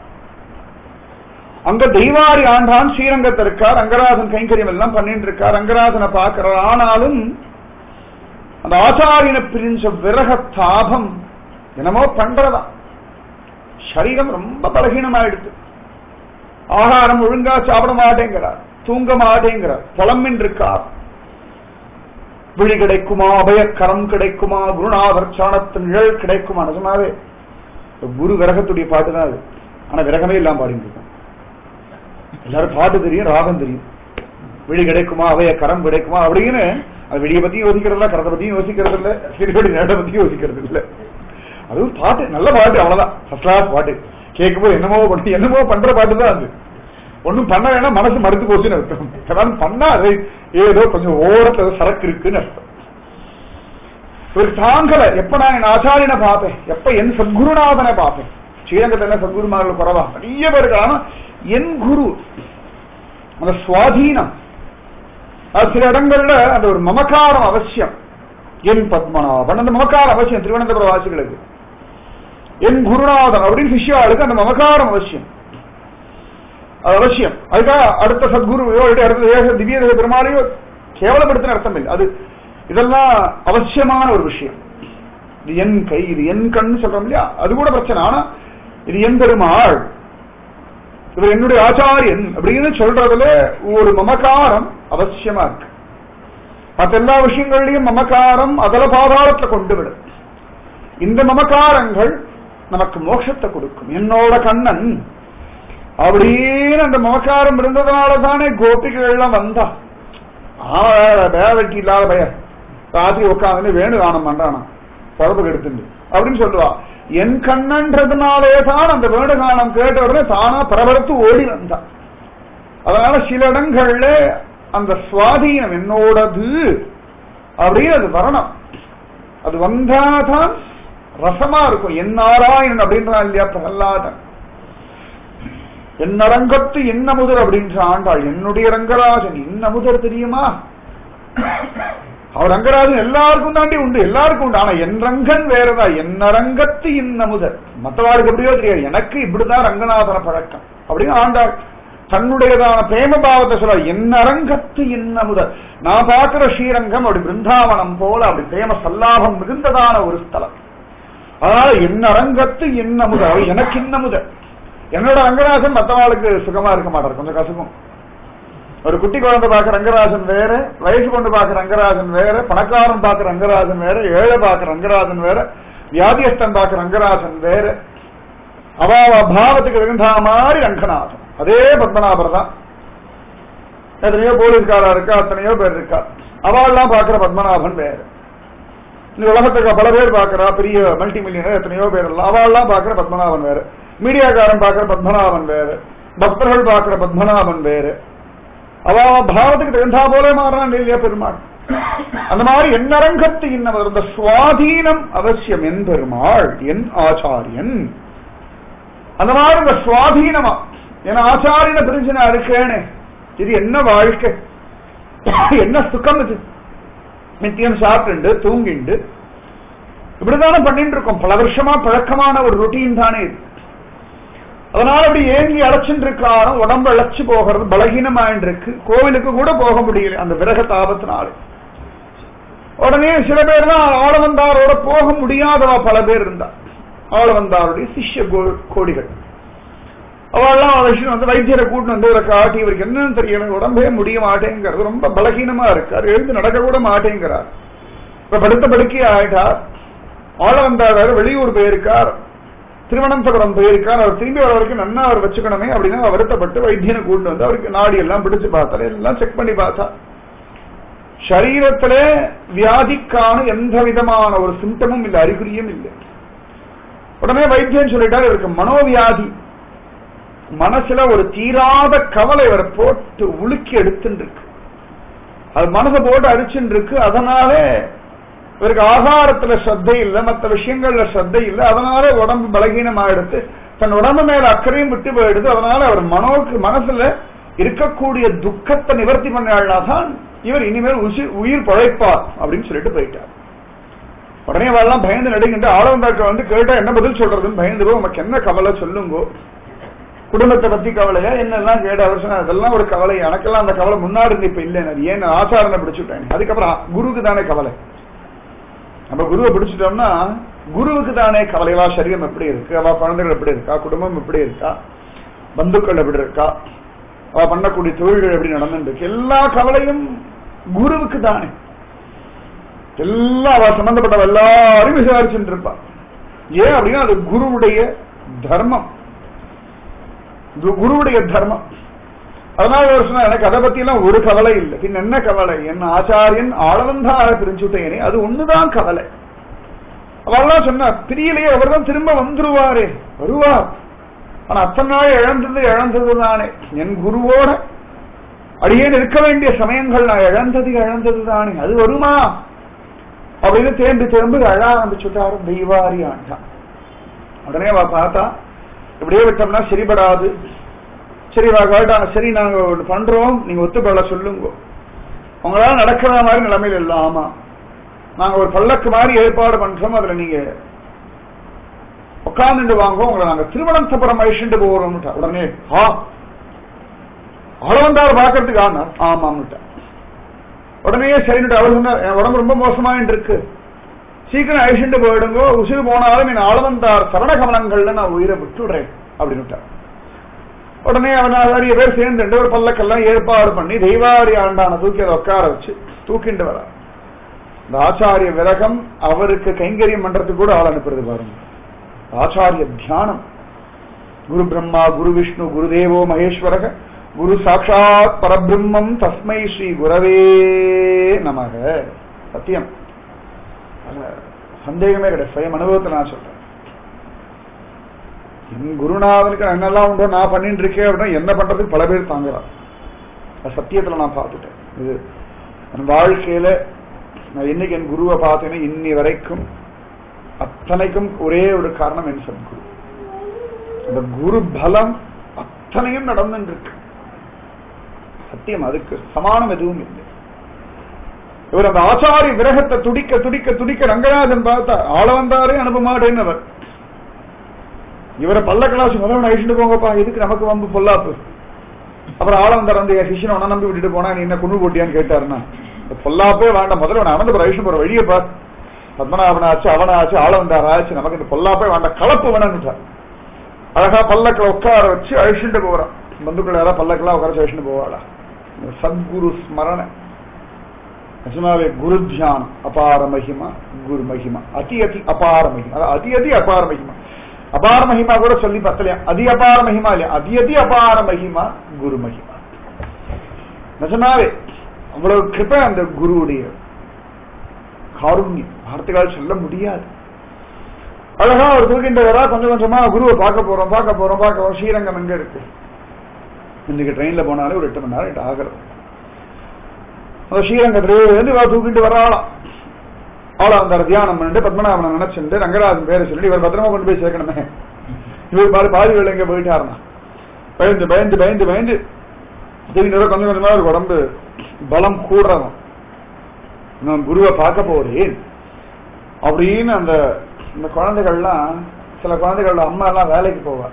அங்க தெய்வாரி ஆண்டான் ஸ்ரீரங்கத்தில் இருக்கார் ரங்கராஜன் கைங்கரியம் எல்லாம் பண்ணிட்டு இருக்கார் ரங்கராஜனை பார்க்கிறார் ஆனாலும் அந்த ஆச்சாரியனை பிரிஞ்ச விரக தாபம் என்னமோ பண்றதா சரீரம் ரொம்ப பலகீனமாயிடுது ஆகாரம் ஒழுங்கா சாப்பிட மாட்டேங்கிறார் தூங்க மாட்டேங்கிறார் புலம்பின் இருக்கார் விழி கிடைக்குமா அபயக்கரம் கிடைக்குமா குருநாதர் சாணத்து நிழல் கிடைக்குமா நிஜமாவே குரு விரகத்துடைய பாட்டு தான் அது ஆனா விரகமே இல்லாம பாடிட்டு இருக்கோம் எல்லாரும் பாட்டு தெரியும் ராகம் தெரியும் விழி கிடைக்குமா அவைய கரம் கிடைக்குமா அப்படின்னு அது விடிய பத்தியும் யோசிக்கிறது இல்ல கரத்தை பத்தியும் யோசிக்கிறது இல்ல திருப்படி நேட பத்தியும் யோசிக்கிறது இல்ல அதுவும் பாட்டு நல்ல பாட்டு அவ்வளவுதான் ஃபர்ஸ்ட் கிளாஸ் பாட்டு கேட்கும்போது என்னமோ பண்ணி என்னமோ பண்ற பாட்டு தான் அது ஒண்ணும் பண்ண வேணா மனசு மறுத்து போச்சுன்னு அர்த்தம் ஏதாவது பண்ணா அது ஏதோ கொஞ்சம் ஓரத்துல சரக்கு இருக்குன்னு அர்த்தம் ஒரு தாங்கல எப்ப நான் என் ஆச்சாரியனை பார்ப்பேன் எப்ப என் சத்குருநாதனை பார்ப்பேன் ஸ்ரீரங்கத்தில் என்ன சத்குருமார்கள் குறவா நிறைய பேர் இருக்காங்க ஆனா என் குரு அந்த சுவாதீனம் அது சில இடங்கள்ல அந்த ஒரு மமக்காரம் அவசியம் என் பத்மநாபன் அந்த மமக்காரம் அவசியம் திருவனந்தபுர வாசிகளுக்கு என் குருநாதன் அப்படின்னு சிஷ்யாளுக்கு அந்த மமக்காரம் அவசியம் அது அவசியம் அதுக்காக அடுத்த சத்குருவையோ இல்லாட்டி அடுத்த தேச திவ்ய தேச பெருமாளையோ கேவலப்படுத்தின அர்த்தம் இல்லை அது இதெல்லாம் அவசியமான ஒரு விஷயம் இது என் கை இது என் கண் சொல்றோம் இல்லையா அது கூட பிரச்சனை ஆனா இது என் பெருமாள் இவர் என்னுடைய ஆச்சாரியன் அப்படின்னு சொல்றதுல ஒரு மமகாரம் அவசியமா இருக்கு மற்ற எல்லா விஷயங்கள்லயும் மமகாரம் அதல பாதாளத்துல கொண்டு விடும் இந்த மமகாரங்கள் நமக்கு மோட்சத்தை கொடுக்கும் என்னோட கண்ணன் அப்படின்னு அந்த மமக்காரம் இருந்ததுனால தானே கோபிகள் எல்லாம் வந்தா வேலைக்கு இல்லாத பய ராத்திரி உட்காந்து வேணு தானம் பண்றானா பழப்பு கெடுத்துண்டு அப்படின்னு சொல்லுவா என் கண்ணன்றதுனாலே தான் அந்த வேணுகானம் கேட்ட உடனே தானா பரபரத்து ஓடி வந்தா அதனால சில இடங்கள்ல அந்த சுவாதீனம் என்னோடது அப்படின்னு அது வரணும் அது வந்தாதான் ரசமா இருக்கும் என் நாராயணன் அப்படின்றான் இல்லையா பிரகலாதன் என் அரங்கத்து என்ன முதல் அப்படின்ற ஆண்டாள் என்னுடைய ரங்கராஜன் என்ன முதல் தெரியுமா அவர் ரங்கராஜன் எல்லாருக்கும் தாண்டி உண்டு எல்லாருக்கும் உண்டு ஆனா என் ரங்கன் வேறதா என் அரங்கத்து இன்ன முதல் மற்றவாருக்கு எப்படியோ தெரியாது எனக்கு இப்படிதான் ரங்கநாதன பழக்கம் அப்படின்னு ஆண்டாள் தன்னுடையதான பிரேம பாவத்தை சொல்ல என் அரங்கத்து இன்ன முதல் நான் பார்க்கிற ஸ்ரீரங்கம் அப்படி பிருந்தாவனம் போல அப்படி பிரேம சல்லாபம் மிகுந்ததான ஒரு ஸ்தலம் அதனால என் அரங்கத்து இன்ன முதல் எனக்கு இன்ன முதல் என்னோட ரங்கநாதன் மற்றவாளுக்கு சுகமா இருக்க மாட்டார் கொஞ்சம் கசக்கும் ஒரு குட்டி குழந்தை பார்க்க ரங்கராஜன் வேற வயசு கொண்டு பார்க்க ரங்கராஜன் வேற பணக்காரன் பார்க்க ரங்கராஜன் வேற ஏழை பார்க்க ரங்கராஜன் வேற வியாதியஸ்தன் பார்க்க ரங்கராஜன் வேற அவாவ பாவத்துக்கு தகுந்த மாதிரி ரங்கநாதன் அதே பத்மநாபர் தான் எத்தனையோ போலீஸ்காரா இருக்கா அத்தனையோ பேர் இருக்கா அவள்லாம் பார்க்கிற பத்மநாபன் வேற இந்த உலகத்துக்கு பல பேர் பார்க்கறா பெரிய மல்டி மில்லியனர் எத்தனையோ பேர் எல்லாம் அவள்லாம் பார்க்கிற பத்மநாபன் வேற மீடியாக்காரன் பார்க்கிற பத்மநாபன் வேற பக்தர்கள் பார்க்கிற பத்மநாபன் வேற அவ பாவத்துக்கு தகுந்தா போல மாறான் இல்லையா பெருமாள் அந்த மாதிரி என்னரங்கத்து இன்னவர் இந்த சுவாதீனம் அவசியம் என் பெருமாள் என் ஆச்சாரியன் அந்த மாதிரி இந்த சுவாதீனமா என் ஆச்சாரியனை பிரிஞ்சு நான் இருக்கேனே இது என்ன வாழ்க்கை என்ன சுகம் இது நித்தியம் சாப்பிட்டு தூங்கிண்டு இப்படிதானே பண்ணிட்டு இருக்கோம் பல வருஷமா பழக்கமான ஒரு ரொட்டீன் தானே இது அதனால அப்படி ஏங்கி அழைச்சுட்டு இருக்காரோ உடம்பு அழைச்சு போகிறது பலகீனமாயிட்டு இருக்கு கோவிலுக்கு கூட போக முடியல அந்த விரக தாபத்தினால உடனே சில பேர் தான் ஆளவந்தாரோட போக முடியாதவா பல பேர் இருந்தா ஆளவந்தாருடைய சிஷ்ய கோ- கோடிகள் அவெல்லாம் விஷயம் வந்து வைத்தியரை கூட்டு வந்து இவரை காட்டி இவருக்கு என்னன்னு தெரியல உடம்பே முடிய மாட்டேங்கிறது ரொம்ப பலகீனமா இருக்கார் எழுந்து நடக்க கூட மாட்டேங்கிறார் இப்ப படுத்த படுக்கை ஆயிட்டார் ஆள வந்தார் வெளியூர் போயிருக்கார் திருவனந்தபுரம் போயிருக்கார் அவர் திரும்பி வர வரைக்கும் நன்னா அவர் வச்சுக்கணுமே அப்படின்னு அவர் வருத்தப்பட்டு வைத்தியனை கூட்டு வந்து அவருக்கு நாடி எல்லாம் பிடிச்சு பார்த்தாரு எல்லாம் செக் பண்ணி பார்த்தா சரீரத்திலே வியாதிக்கான எந்த விதமான ஒரு சிம்டமும் இல்லை அறிகுறியும் இல்லை உடனே வைத்தியன் சொல்லிட்டார் இவருக்கு மனோவியாதி மனசுல ஒரு தீராத கவலை இவரை போட்டு உலுக்கி எடுத்துட்டு இருக்கு அது மனசை போட்டு அடிச்சுட்டு இருக்கு அதனால இவருக்கு ஆகாரத்துல ஸ்ரத்தை இல்லை மற்ற விஷயங்கள்ல ஸ்ரத்தை இல்லை அதனால உடம்பு பலகீனமா எடுத்து தன் உடம்பு மேல அக்கறையும் விட்டு போயிடுது அதனால அவர் மனோக்கு மனசுல இருக்கக்கூடிய துக்கத்தை நிவர்த்தி பண்ணாதான் இவர் இனிமேல் உசி- உயிர் பழைப்பார் அப்படின்னு சொல்லிட்டு போயிட்டார் உடனே அவெல்லாம் பயந்து நடுங்கிட்டு ஆளவந்தாக்க வந்து கேட்டா என்ன பதில் சொல்றதுன்னு பயந்துருவோம் உமக்கு என்ன கவலை சொல்லுங்கோ குடும்பத்தை பத்தி கவலையா என்னெல்லாம் கேட்ட அவர் சொன்னார் அதெல்லாம் ஒரு கவலை எனக்கெல்லாம் அந்த கவலை முன்னாடி இருந்து இப்ப இல்லை எனக்கு ஏன் நான் ஆச்சாரனை பிடிச்சுட்டேன் அதுக்கப்புறம் குருவுக்கு தானே கவலை நம்ம குருவை பிடிச்சிட்டோம்னா குருவுக்கு தானே கவலைவா சரீரம் எப்படி இருக்கு அவ குழந்தைகள் எப்படி இருக்கா குடும்பம் எப்படி இருக்கா பந்துக்கள் எப்படி இருக்கா அவ பண்ணக்கூடிய தொழில்கள் எப்படி நடந்துட்டு இருக்கு எல்லா கவலையும் குருவுக்கு தானே எல்லாம் அவ சம்பந்தப்பட்ட எல்லாரும் விசாரிச்சுட்டு இருப்பா ஏன் அப்படின்னா அது குருவுடைய தர்மம் கு- குருவுடைய தர்மம் அதனால ஒரு சொன்னா எனக்கு அதை பத்தி எல்லாம் ஒரு கவலை இல்லை பின் என்ன கவலை என் ஆச்சாரியன் ஆளவந்தார பிரிஞ்சுட்டேனே அது ஒண்ணுதான் கவலை அவெல்லாம் சொன்னா பிரியலையே அவர் தான் திரும்ப வந்துருவாரே வருவார் ஆனா அத்தனை நாள் இழந்தது இழந்தது தானே என் குருவோட அடியேன் இருக்க வேண்டிய சமயங்கள் நான் இழந்தது இழந்தது தானே அது வருமா அப்படின்னு தேம்பி தேம்பி அழ ஆரம்பிச்சுட்டாரு தெய்வாரி ஆண்டான் உடனே அவ பார்த்தா இப்படியே விட்டோம்னா சரிபடாது சரி வா கேட்டா சரி நாங்க ஒண்ணு பண்றோம் நீங்க ஒத்துக்கொள்ள சொல்லுங்க உங்களால நடக்கிற மாதிரி நிலைமையில இல்ல ஆமா நாங்க ஒரு பல்லக்கு மாதிரி ஏற்பாடு பண்றோம் அதுல நீங்க உட்கார்ந்துட்டு வாங்க உங்களை நாங்க திருவனந்தபுரம் அழிச்சுட்டு போறோம் உடனே ஆ அளவந்தார் பாக்குறதுக்கு ஆனார் ஆமாம்னுட்டா உடனே சரின்னுட்டு அவர் சொன்னார் என் உடம்பு ரொம்ப மோசமாயிட்டு இருக்கு சீக்கிரம் அழிச்சுட்டு போயிடுங்க உசுறு போனாலும் என் ஆளவந்தார் சரணகமலங்கள்ல நான் உயிரை விட்டுடுறேன் அப்படின்னுட்டார் உடனே அவன் நிறைய பேர் சேர்ந்துட்டு ஒரு பல்லக்கெல்லாம் ஏற்பாடு பண்ணி தெய்வாரி ஆண்டான தூக்கி அதை உட்கார வச்சு தூக்கிண்டு வரா இந்த ஆச்சாரிய விரகம் அவருக்கு கைங்கரியம் பண்றதுக்கு கூட ஆள் அனுப்புறது பாருங்க ஆச்சாரிய தியானம் குரு பிரம்மா குரு விஷ்ணு குருதேவோ மகேஸ்வரக குரு சாட்சாத் பரபிரம்மம் தஸ்மை ஸ்ரீ குரவே நமக சத்தியம் அதுல சந்தேகமே கிடையாது சுயம் அனுபவத்தை நான் சொல்றேன் என் குருநாதனுக்கு நான் என்னெல்லாம் உண்டோ நான் பண்ணிட்டு இருக்கேன் அப்படின்னா என்ன பண்றதுக்கு பல பேர் தாங்குறான் அது சத்தியத்துல நான் பார்த்துட்டேன் இது என் வாழ்க்கையில நான் என்னைக்கு என் குருவை பார்த்தேனே இன்னி வரைக்கும் அத்தனைக்கும் ஒரே ஒரு காரணம் என் சத்குரு அந்த குரு பலம் அத்தனையும் நடந்துட்டு இருக்கு சத்தியம் அதுக்கு சமானம் எதுவும் இல்லை இவர் அந்த ஆச்சாரிய விரகத்தை துடிக்க துடிக்க துடிக்க ரங்கராஜன் பார்த்தா ஆள வந்தாரே அனுப்ப மாட்டேன்னு அவர் இவரை பல்ல கலாச்சு முதல்ல அழிச்சுட்டு போங்கப்பா எதுக்கு நமக்கு வம்பு பொல்லாப்பு அப்புறம் ஆள வந்தார் வந்து என் சிஷியனை உன நம்பி விட்டுட்டு போனா நீ என்ன குண்டு போட்டியான்னு கேட்டாருன்னா இந்த பொல்லாப்பே வேண்டாம் முதல்ல அவன் அனந்த அழிச்சு போற வழியை பார் பத்மநாபனாச்சு அவனாச்சு ஆள வந்தார் ஆச்சு நமக்கு இந்த பொல்லாப்பே வேண்டாம் கலப்பு வேணும்னுட்டார் அழகா பல்லக்கில் உட்கார வச்சு அழிச்சுட்டு போறான் பந்துக்கள் யாராவது பல்லக்கெல்லாம் உட்கார வச்சு அழிச்சுட்டு போவாளா இந்த சத்குரு ஸ்மரண நிஜமாவே குரு தியானம் அபார மகிமா குரு மகிமா அதி அதி அபார மகிமா அதாவது அதி அதி அபார மகிமா அபார மகிமா கூட சொல்லி பத்தலையா அதி அபார மகிமா இல்லையா அதி அதி அபார மகிமா குரு மகிமா நிஜமாவே அவ்வளவு கிருப்பை அந்த குருவுடைய காருண்யம் வார்த்தைகள் சொல்ல முடியாது அழகா அவர் தூக்கின்றவரா கொஞ்சம் கொஞ்சமா குருவை பார்க்க போறோம் பார்க்க போறோம் பார்க்க போறோம் ஸ்ரீரங்கம் எங்க இருக்கு இன்னைக்கு ட்ரெயின்ல போனாலே ஒரு எட்டு மணி நேரம் எட்டு ஆகிறது அந்த ஸ்ரீரங்கத்திலேருந்து இவா தூக்கிட்டு வராளாம் ஆளா அந்த தியானம் பண்ணிட்டு பத்மநாபனை நினைச்சுட்டு ரங்கராஜன் பேரை சொல்லி இவர் பத்திரமா கொண்டு போய் சேர்க்கணுமே இவர் பாரு பாதி வேலை எங்க போயிட்டாருனா பயந்து பயந்து பயந்து பயந்து தூக்கிட்டு கொஞ்சம் கொஞ்சமா ஒரு உடம்பு பலம் கூடுறவன் நான் குருவை பார்க்க போறேன் அப்படின்னு அந்த இந்த குழந்தைகள்லாம் சில குழந்தைகள் அம்மா எல்லாம் வேலைக்கு போவா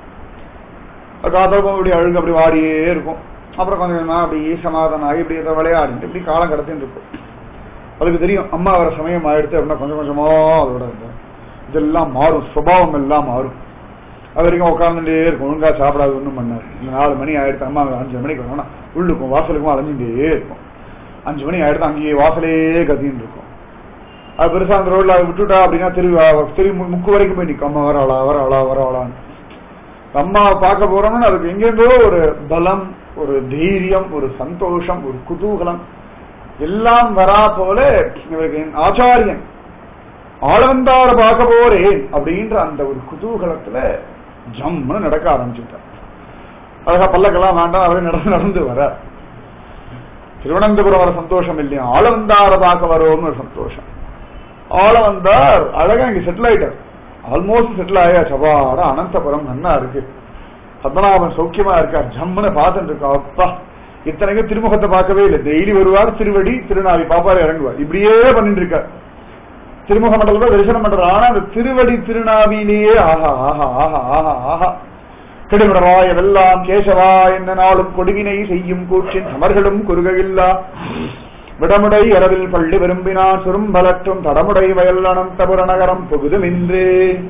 காத்தப்போ இப்படி அழுகு அப்படி வாடியே இருக்கும் அப்புறம் கொஞ்சம் கொஞ்சமா அப்படி சமாதானம் ஆகி இப்படி ஏதோ விளையாடிட்டு இப்படி காலம் கடத்தின்னு இருக்கும் அதுக்கு தெரியும் அம்மா வர சமயம் ஆயிடுத்து அப்படின்னா கொஞ்சம் கொஞ்சமா அதோட இந்த இதெல்லாம் மாறும் சுபாவம் எல்லாம் மாறும் அது வரைக்கும் உட்காந்துட்டே இருக்கும் ஒழுங்கா சாப்பிடாது ஒன்றும் பண்ணாது இந்த நாலு மணி ஆயிடுத்து அம்மா அஞ்சு மணிக்கு வரணும் உள்ளுக்கும் வாசலுக்கும் அலைஞ்சுட்டே இருக்கும் அஞ்சு மணி ஆயிடுத்து அங்கேயே வாசலே கத்தின்னு இருக்கும் அது பெருசா அந்த ரோட்ல விட்டுட்டா அப்படின்னா திரும்பி திரும்பி மு- முக்கு வரைக்கும் போய் நிற்கும் அம்மா வரவளா வரவளா வரவளான்னு அம்மாவை பார்க்க போறோம்னு அதுக்கு எங்கேருந்தோ ஒரு பலம் ஒரு தைரியம் ஒரு சந்தோஷம் ஒரு குதூகலம் எல்லாம் வரா போல இவருக்கு என் ஆச்சாரியன் ஆளவந்தார பார்க்க போறேன் அப்படின்ற அந்த ஒரு குதூகலத்துல ஜம்முன்னு நடக்க ஆரம்பிச்சுட்டார் அழகா பல்லக்கெல்லாம் வேண்டாம் அவரே நடந்து நடந்து வர திருவனந்தபுரம் வர சந்தோஷம் இல்லையா ஆளவந்தார பார்க்க வரோம்னு ஒரு சந்தோஷம் ஆளவந்தார் அழகா இங்க செட்டில் ஆயிட்டார் ஆல்மோஸ்ட் செட்டில் ஆயாச்சு அப்பாட அனந்தபுரம் நன்னா இருக்கு பத்மநாபன் சௌக்கியமா இருக்கார் ஜம்முன்னு பார்த்துட்டு இருக்கா அப்பா இத்தனைக்கும் திருமுகத்தை பார்க்கவே இல்லை டெய்லி வருவார் திருவடி திருநாவி பாப்பாரு இறங்குவார் இப்படியே பண்ணிட்டு இருக்கார் திருமுக மண்டலத்தை தரிசனம் பண்றார் ஆனா அந்த திருவடி திருநாவிலேயே ஆஹா ஆஹா ஆஹா ஆஹா ஆஹா கெடுவிடவாய் வெல்லாம் கேசவா என்ன நாளும் கொடுவினை செய்யும் கூற்றின் சமர்களும் குறுகையில்லா விடமுடை இரவில் பள்ளி விரும்பினான் சுரும்பலற்றும் தடமுடை வயல் அனந்தபுர நகரம் புகுதுமின்றே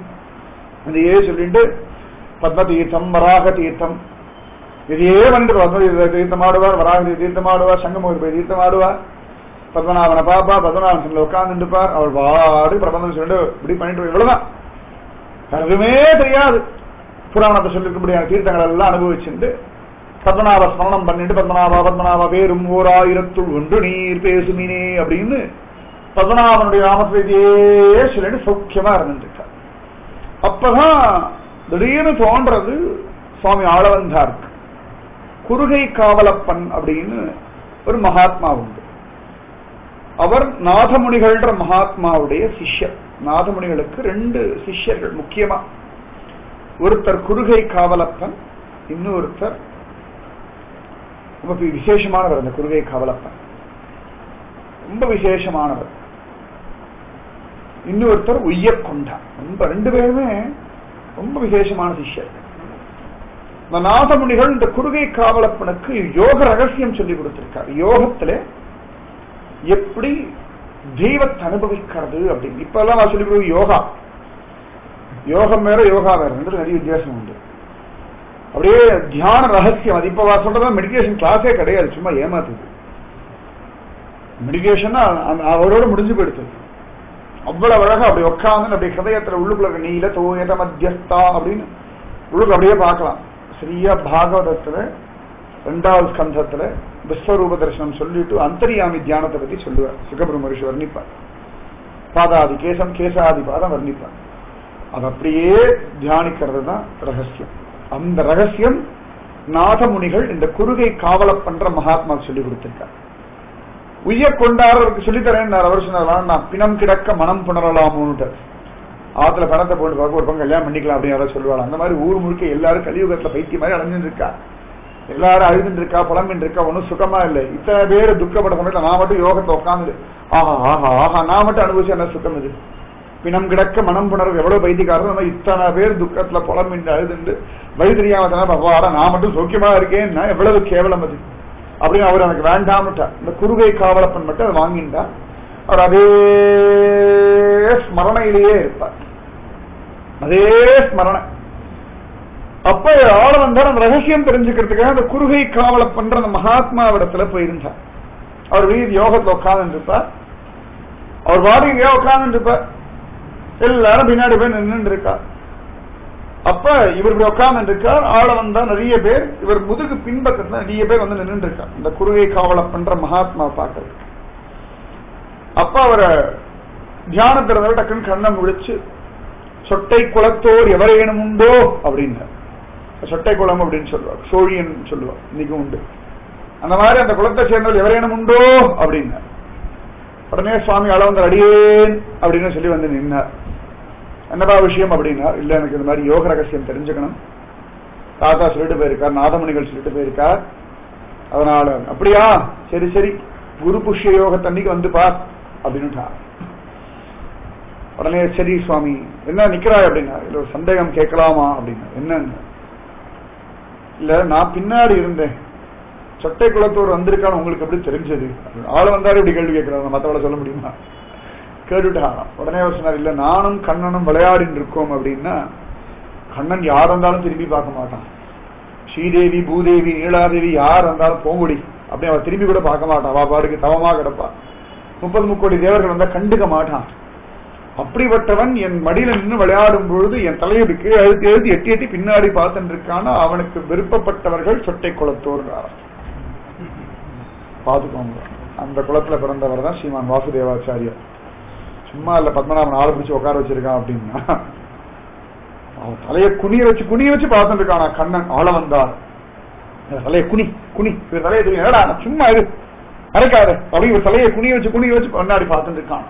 இதையே சொல்லிட்டு பத்ம தீர்த்தம் வராக தீர்த்தம் இதையே வந்துட்டு பத்ம தீர்த்தம் ஆடுவார் வராக தீர்த்தம் ஆடுவார் சங்கமூர் போய் தீர்த்தம் ஆடுவார் பத்மநாபனை பாப்பா பத்மநாபன் சொல்ல உட்கார்ந்துருப்பார் அவர் பாடு பிரபந்தம் சொல்லிட்டு இப்படி பண்ணிட்டு இவ்வளவுதான் வேற எதுவுமே தெரியாது புராணத்தை சொல்லிருக்கபடியான தீர்த்தங்கள் எல்லாம் அனுபவிச்சுட்டு பத்மநாப ஸ்மரணம் பண்ணிட்டு பத்மநாபா பத்மநாப பேரும் ஓர் ஆயிரத்துள் ஒன்று நீர் பேசுமினே அப்படின்னு பத்மநாபனுடைய நாமத்தையே சொல்லிட்டு சௌக்கியமா இருந்துருக்கார் அப்பதான் திடீர்னு தோன்றது சுவாமி ஆளவந்தாருக்கு குறுகை காவலப்பன் அப்படின்னு ஒரு மகாத்மா உண்டு அவர் நாதமுனிகள்ன்ற மகாத்மாவுடைய சிஷ்யர் நாதமுனிகளுக்கு ரெண்டு சிஷ்யர்கள் முக்கியமா ஒருத்தர் குறுகை காவலப்பன் இன்னொருத்தர் ரொம்ப விசேஷமானவர் அந்த குறுகை காவலப்பன் ரொம்ப விசேஷமானவர் இன்னொருத்தர் உய்யக்கொண்டா ரொம்ப ரெண்டு பேருமே ரொம்ப விசேஷமான சிஷ்யர் இந்த நாதமுனிகள் இந்த குறுகை காவலப்பனுக்கு யோக ரகசியம் சொல்லி கொடுத்திருக்கார் யோகத்துல எப்படி தெய்வத்தை அனுபவிக்கிறது அப்படின்னு இப்ப எல்லாம் நான் சொல்லி கொடுக்க யோகா யோகம் வேற யோகா வேற ரெண்டு நிறைய வித்தியாசம் உண்டு அப்படியே தியான ரகசியம் அது இப்ப சொல்றது மெடிடேஷன் கிளாஸே கிடையாது சும்மா ஏமாத்துது மெடிடேஷன் அவரோட முடிஞ்சு போயிடுது அவ்வளவு அழகா அப்படி உட்காந்து அப்படி ஹதயத்துல உள்ளுக்குள்ள இருக்க நீல தோயத மத்தியஸ்தா அப்படின்னு உள்ளுக்கு அப்படியே பார்க்கலாம் சரியா பாகவதத்துல ரெண்டாவது ஸ்கந்தத்துல விஸ்வரூப தரிசனம் சொல்லிட்டு அந்தரியாமி தியானத்தை பத்தி சொல்லுவார் சுகபிரம மகர்ஷி வர்ணிப்பார் பாதாதி கேசம் கேசாதி பாதம் வர்ணிப்பார் அது அப்படியே தியானிக்கிறது தான் ரகசியம் அந்த ரகசியம் நாதமுனிகள் இந்த குறுகை காவல பண்ற மகாத்மா சொல்லி கொடுத்திருக்கார் உய்ய கொண்டாடுறதுக்கு சொல்லித்தரேன் அவர் சொன்னார் நான் பிணம் கிடக்க மனம் புணரலாமோன்னு ஆத்துல பணத்தை போட்டு பார்க்க ஒரு பக்கம் கல்யாணம் பண்ணிக்கலாம் அப்படின்னு யாராவது சொல்லுவாங்க அந்த மாதிரி ஊர் முழுக்க எல்லாரும் கலியுகத்துல பைத்திய மாதிரி அடைஞ்சுட்டு இருக்கா எல்லாரும் அழுதுட்டு இருக்கா புலம்பின்னு இருக்கா ஒன்னும் சுகமா இல்லை இத்தனை பேர் துக்கப்பட சமயத்துல நான் மட்டும் யோகத்தை உட்காந்து ஆஹா ஆஹா ஆஹா நான் மட்டும் அனுபவிச்சு என்ன சுகம் இது பிணம் கிடக்க மனம் புணர்வு எவ்வளவு பைத்தியக்காரர் நம்ம இத்தனை பேர் துக்கத்துல புலம்பின்று அழுதுண்டு வழி தெரியாம பகவாடா நான் மட்டும் சௌக்கியமா இருக்கேன்னா எவ்வளவு கேவலம் அது அப்படின்னு அவர் எனக்கு வேண்டாம்ட்டா இந்த குருகை காவலப்பன் மட்டும் அதை வாங்கிட்டா அவர் அதே ஸ்மரணையிலேயே இருப்பார் அதே ஸ்மரணை அப்ப ஆள வந்தார் அந்த ரகசியம் தெரிஞ்சுக்கிறதுக்காக அந்த குறுகை காவலை பண்ற அந்த மகாத்மாவிடத்துல போயிருந்தார் அவர் வீதி யோகத்துல உட்கார்ந்து இருப்பார் அவர் பாடி எங்கேயோ உட்கார்ந்து இருப்பார் எல்லாரும் பின்னாடி போய் நின்று இருக்கா அப்ப இவர் இப்படி உட்கார்ந்து இருக்கார் ஆள வந்தா நிறைய பேர் இவர் முதுகு பின்பக்கத்துல நிறைய பேர் வந்து நின்று இருக்கா இந்த குறுகை காவலை பண்ற மகாத்மா பார்க்கறது அப்ப அவரை தியானத்திறந்தவர் டக்குன்னு கண்ணை முழிச்சு சொட்டை குளத்தோர் எவரேனும் உண்டோ அப்படின்னார் சொட்டை குளம் அப்படின்னு சொல்லுவார் சோழியன் சொல்லுவார் இன்னைக்கும் உண்டு அந்த மாதிரி அந்த குளத்தை சேர்ந்தவர் எவரேனும் உண்டோ அப்படின்னார் உடனே சுவாமி அளவந்தர் அடியேன் அப்படின்னு சொல்லி வந்து நின்னார் என்னடா விஷயம் அப்படின்னா இல்ல எனக்கு இந்த மாதிரி யோக ரகசியம் தெரிஞ்சுக்கணும் தாத்தா சொல்லிட்டு போயிருக்கார் நாதமணிகள் சொல்லிட்டு போயிருக்கார் அதனால அப்படியா சரி சரி குரு புஷ்ய யோகத்தன்னைக்கு வந்து பார் அப்படின்னுட்டார் உடனே சரி சுவாமி என்ன நிக்கிறாய் அப்படின்னா இல்ல ஒரு சந்தேகம் கேட்கலாமா அப்படின்னா என்னன்னு இல்ல நான் பின்னாடி இருந்தேன் சொட்டை குளத்தூர் வந்திருக்கான்னு உங்களுக்கு எப்படி தெரிஞ்சது ஆள் வந்தாரு இப்படி கேள்வி கேட்கிறாங்க மத்தவள சொல்ல முடியுமா கேட்டுட்டாராம் உடனே அவர் சொன்னார் இல்ல நானும் கண்ணனும் விளையாடிட்டு இருக்கோம் அப்படின்னா கண்ணன் யார் வந்தாலும் திரும்பி பார்க்க மாட்டான் ஸ்ரீதேவி பூதேவி நீலாதேவி யார் வந்தாலும் போங்குடி அப்படி அவ திரும்பி கூட பார்க்க மாட்டான் அவ பாடுக்கு தவமா கிடப்பா முப்பது முக்கோடி தேவர்கள் வந்தா கண்டுக்க மாட்டான் அப்படிப்பட்டவன் என் மடியில நின்று விளையாடும் பொழுது என் தலையை இப்படி கீழே அழுத்தி அழுத்தி எட்டி எட்டி பின்னாடி பார்த்துட்டு இருக்கானா அவனுக்கு விருப்பப்பட்டவர்கள் சொட்டை குளத்தோர் பாத்துக்கோங்க அந்த குளத்துல பிறந்தவர் தான் ஸ்ரீமான் வாசுதேவாச்சாரியர் சும்மா இல்ல பத்மநாபன் ஆளை பிடிச்சு உட்கார வச்சிருக்கான் அப்படின்னா அவன் தலையை குனிய வச்சு குனிய வச்சு பார்த்துட்டு இருக்கானா கண்ணன் ஆள வந்தார் தலையை குனி குனி இவர் தலையை தெரியும் ஏடா சும்மா இரு மறைக்காத அப்படி இவர் தலையை குனிய வச்சு குனிய வச்சு கொண்டாடி பார்த்துட்டு இருக்கான்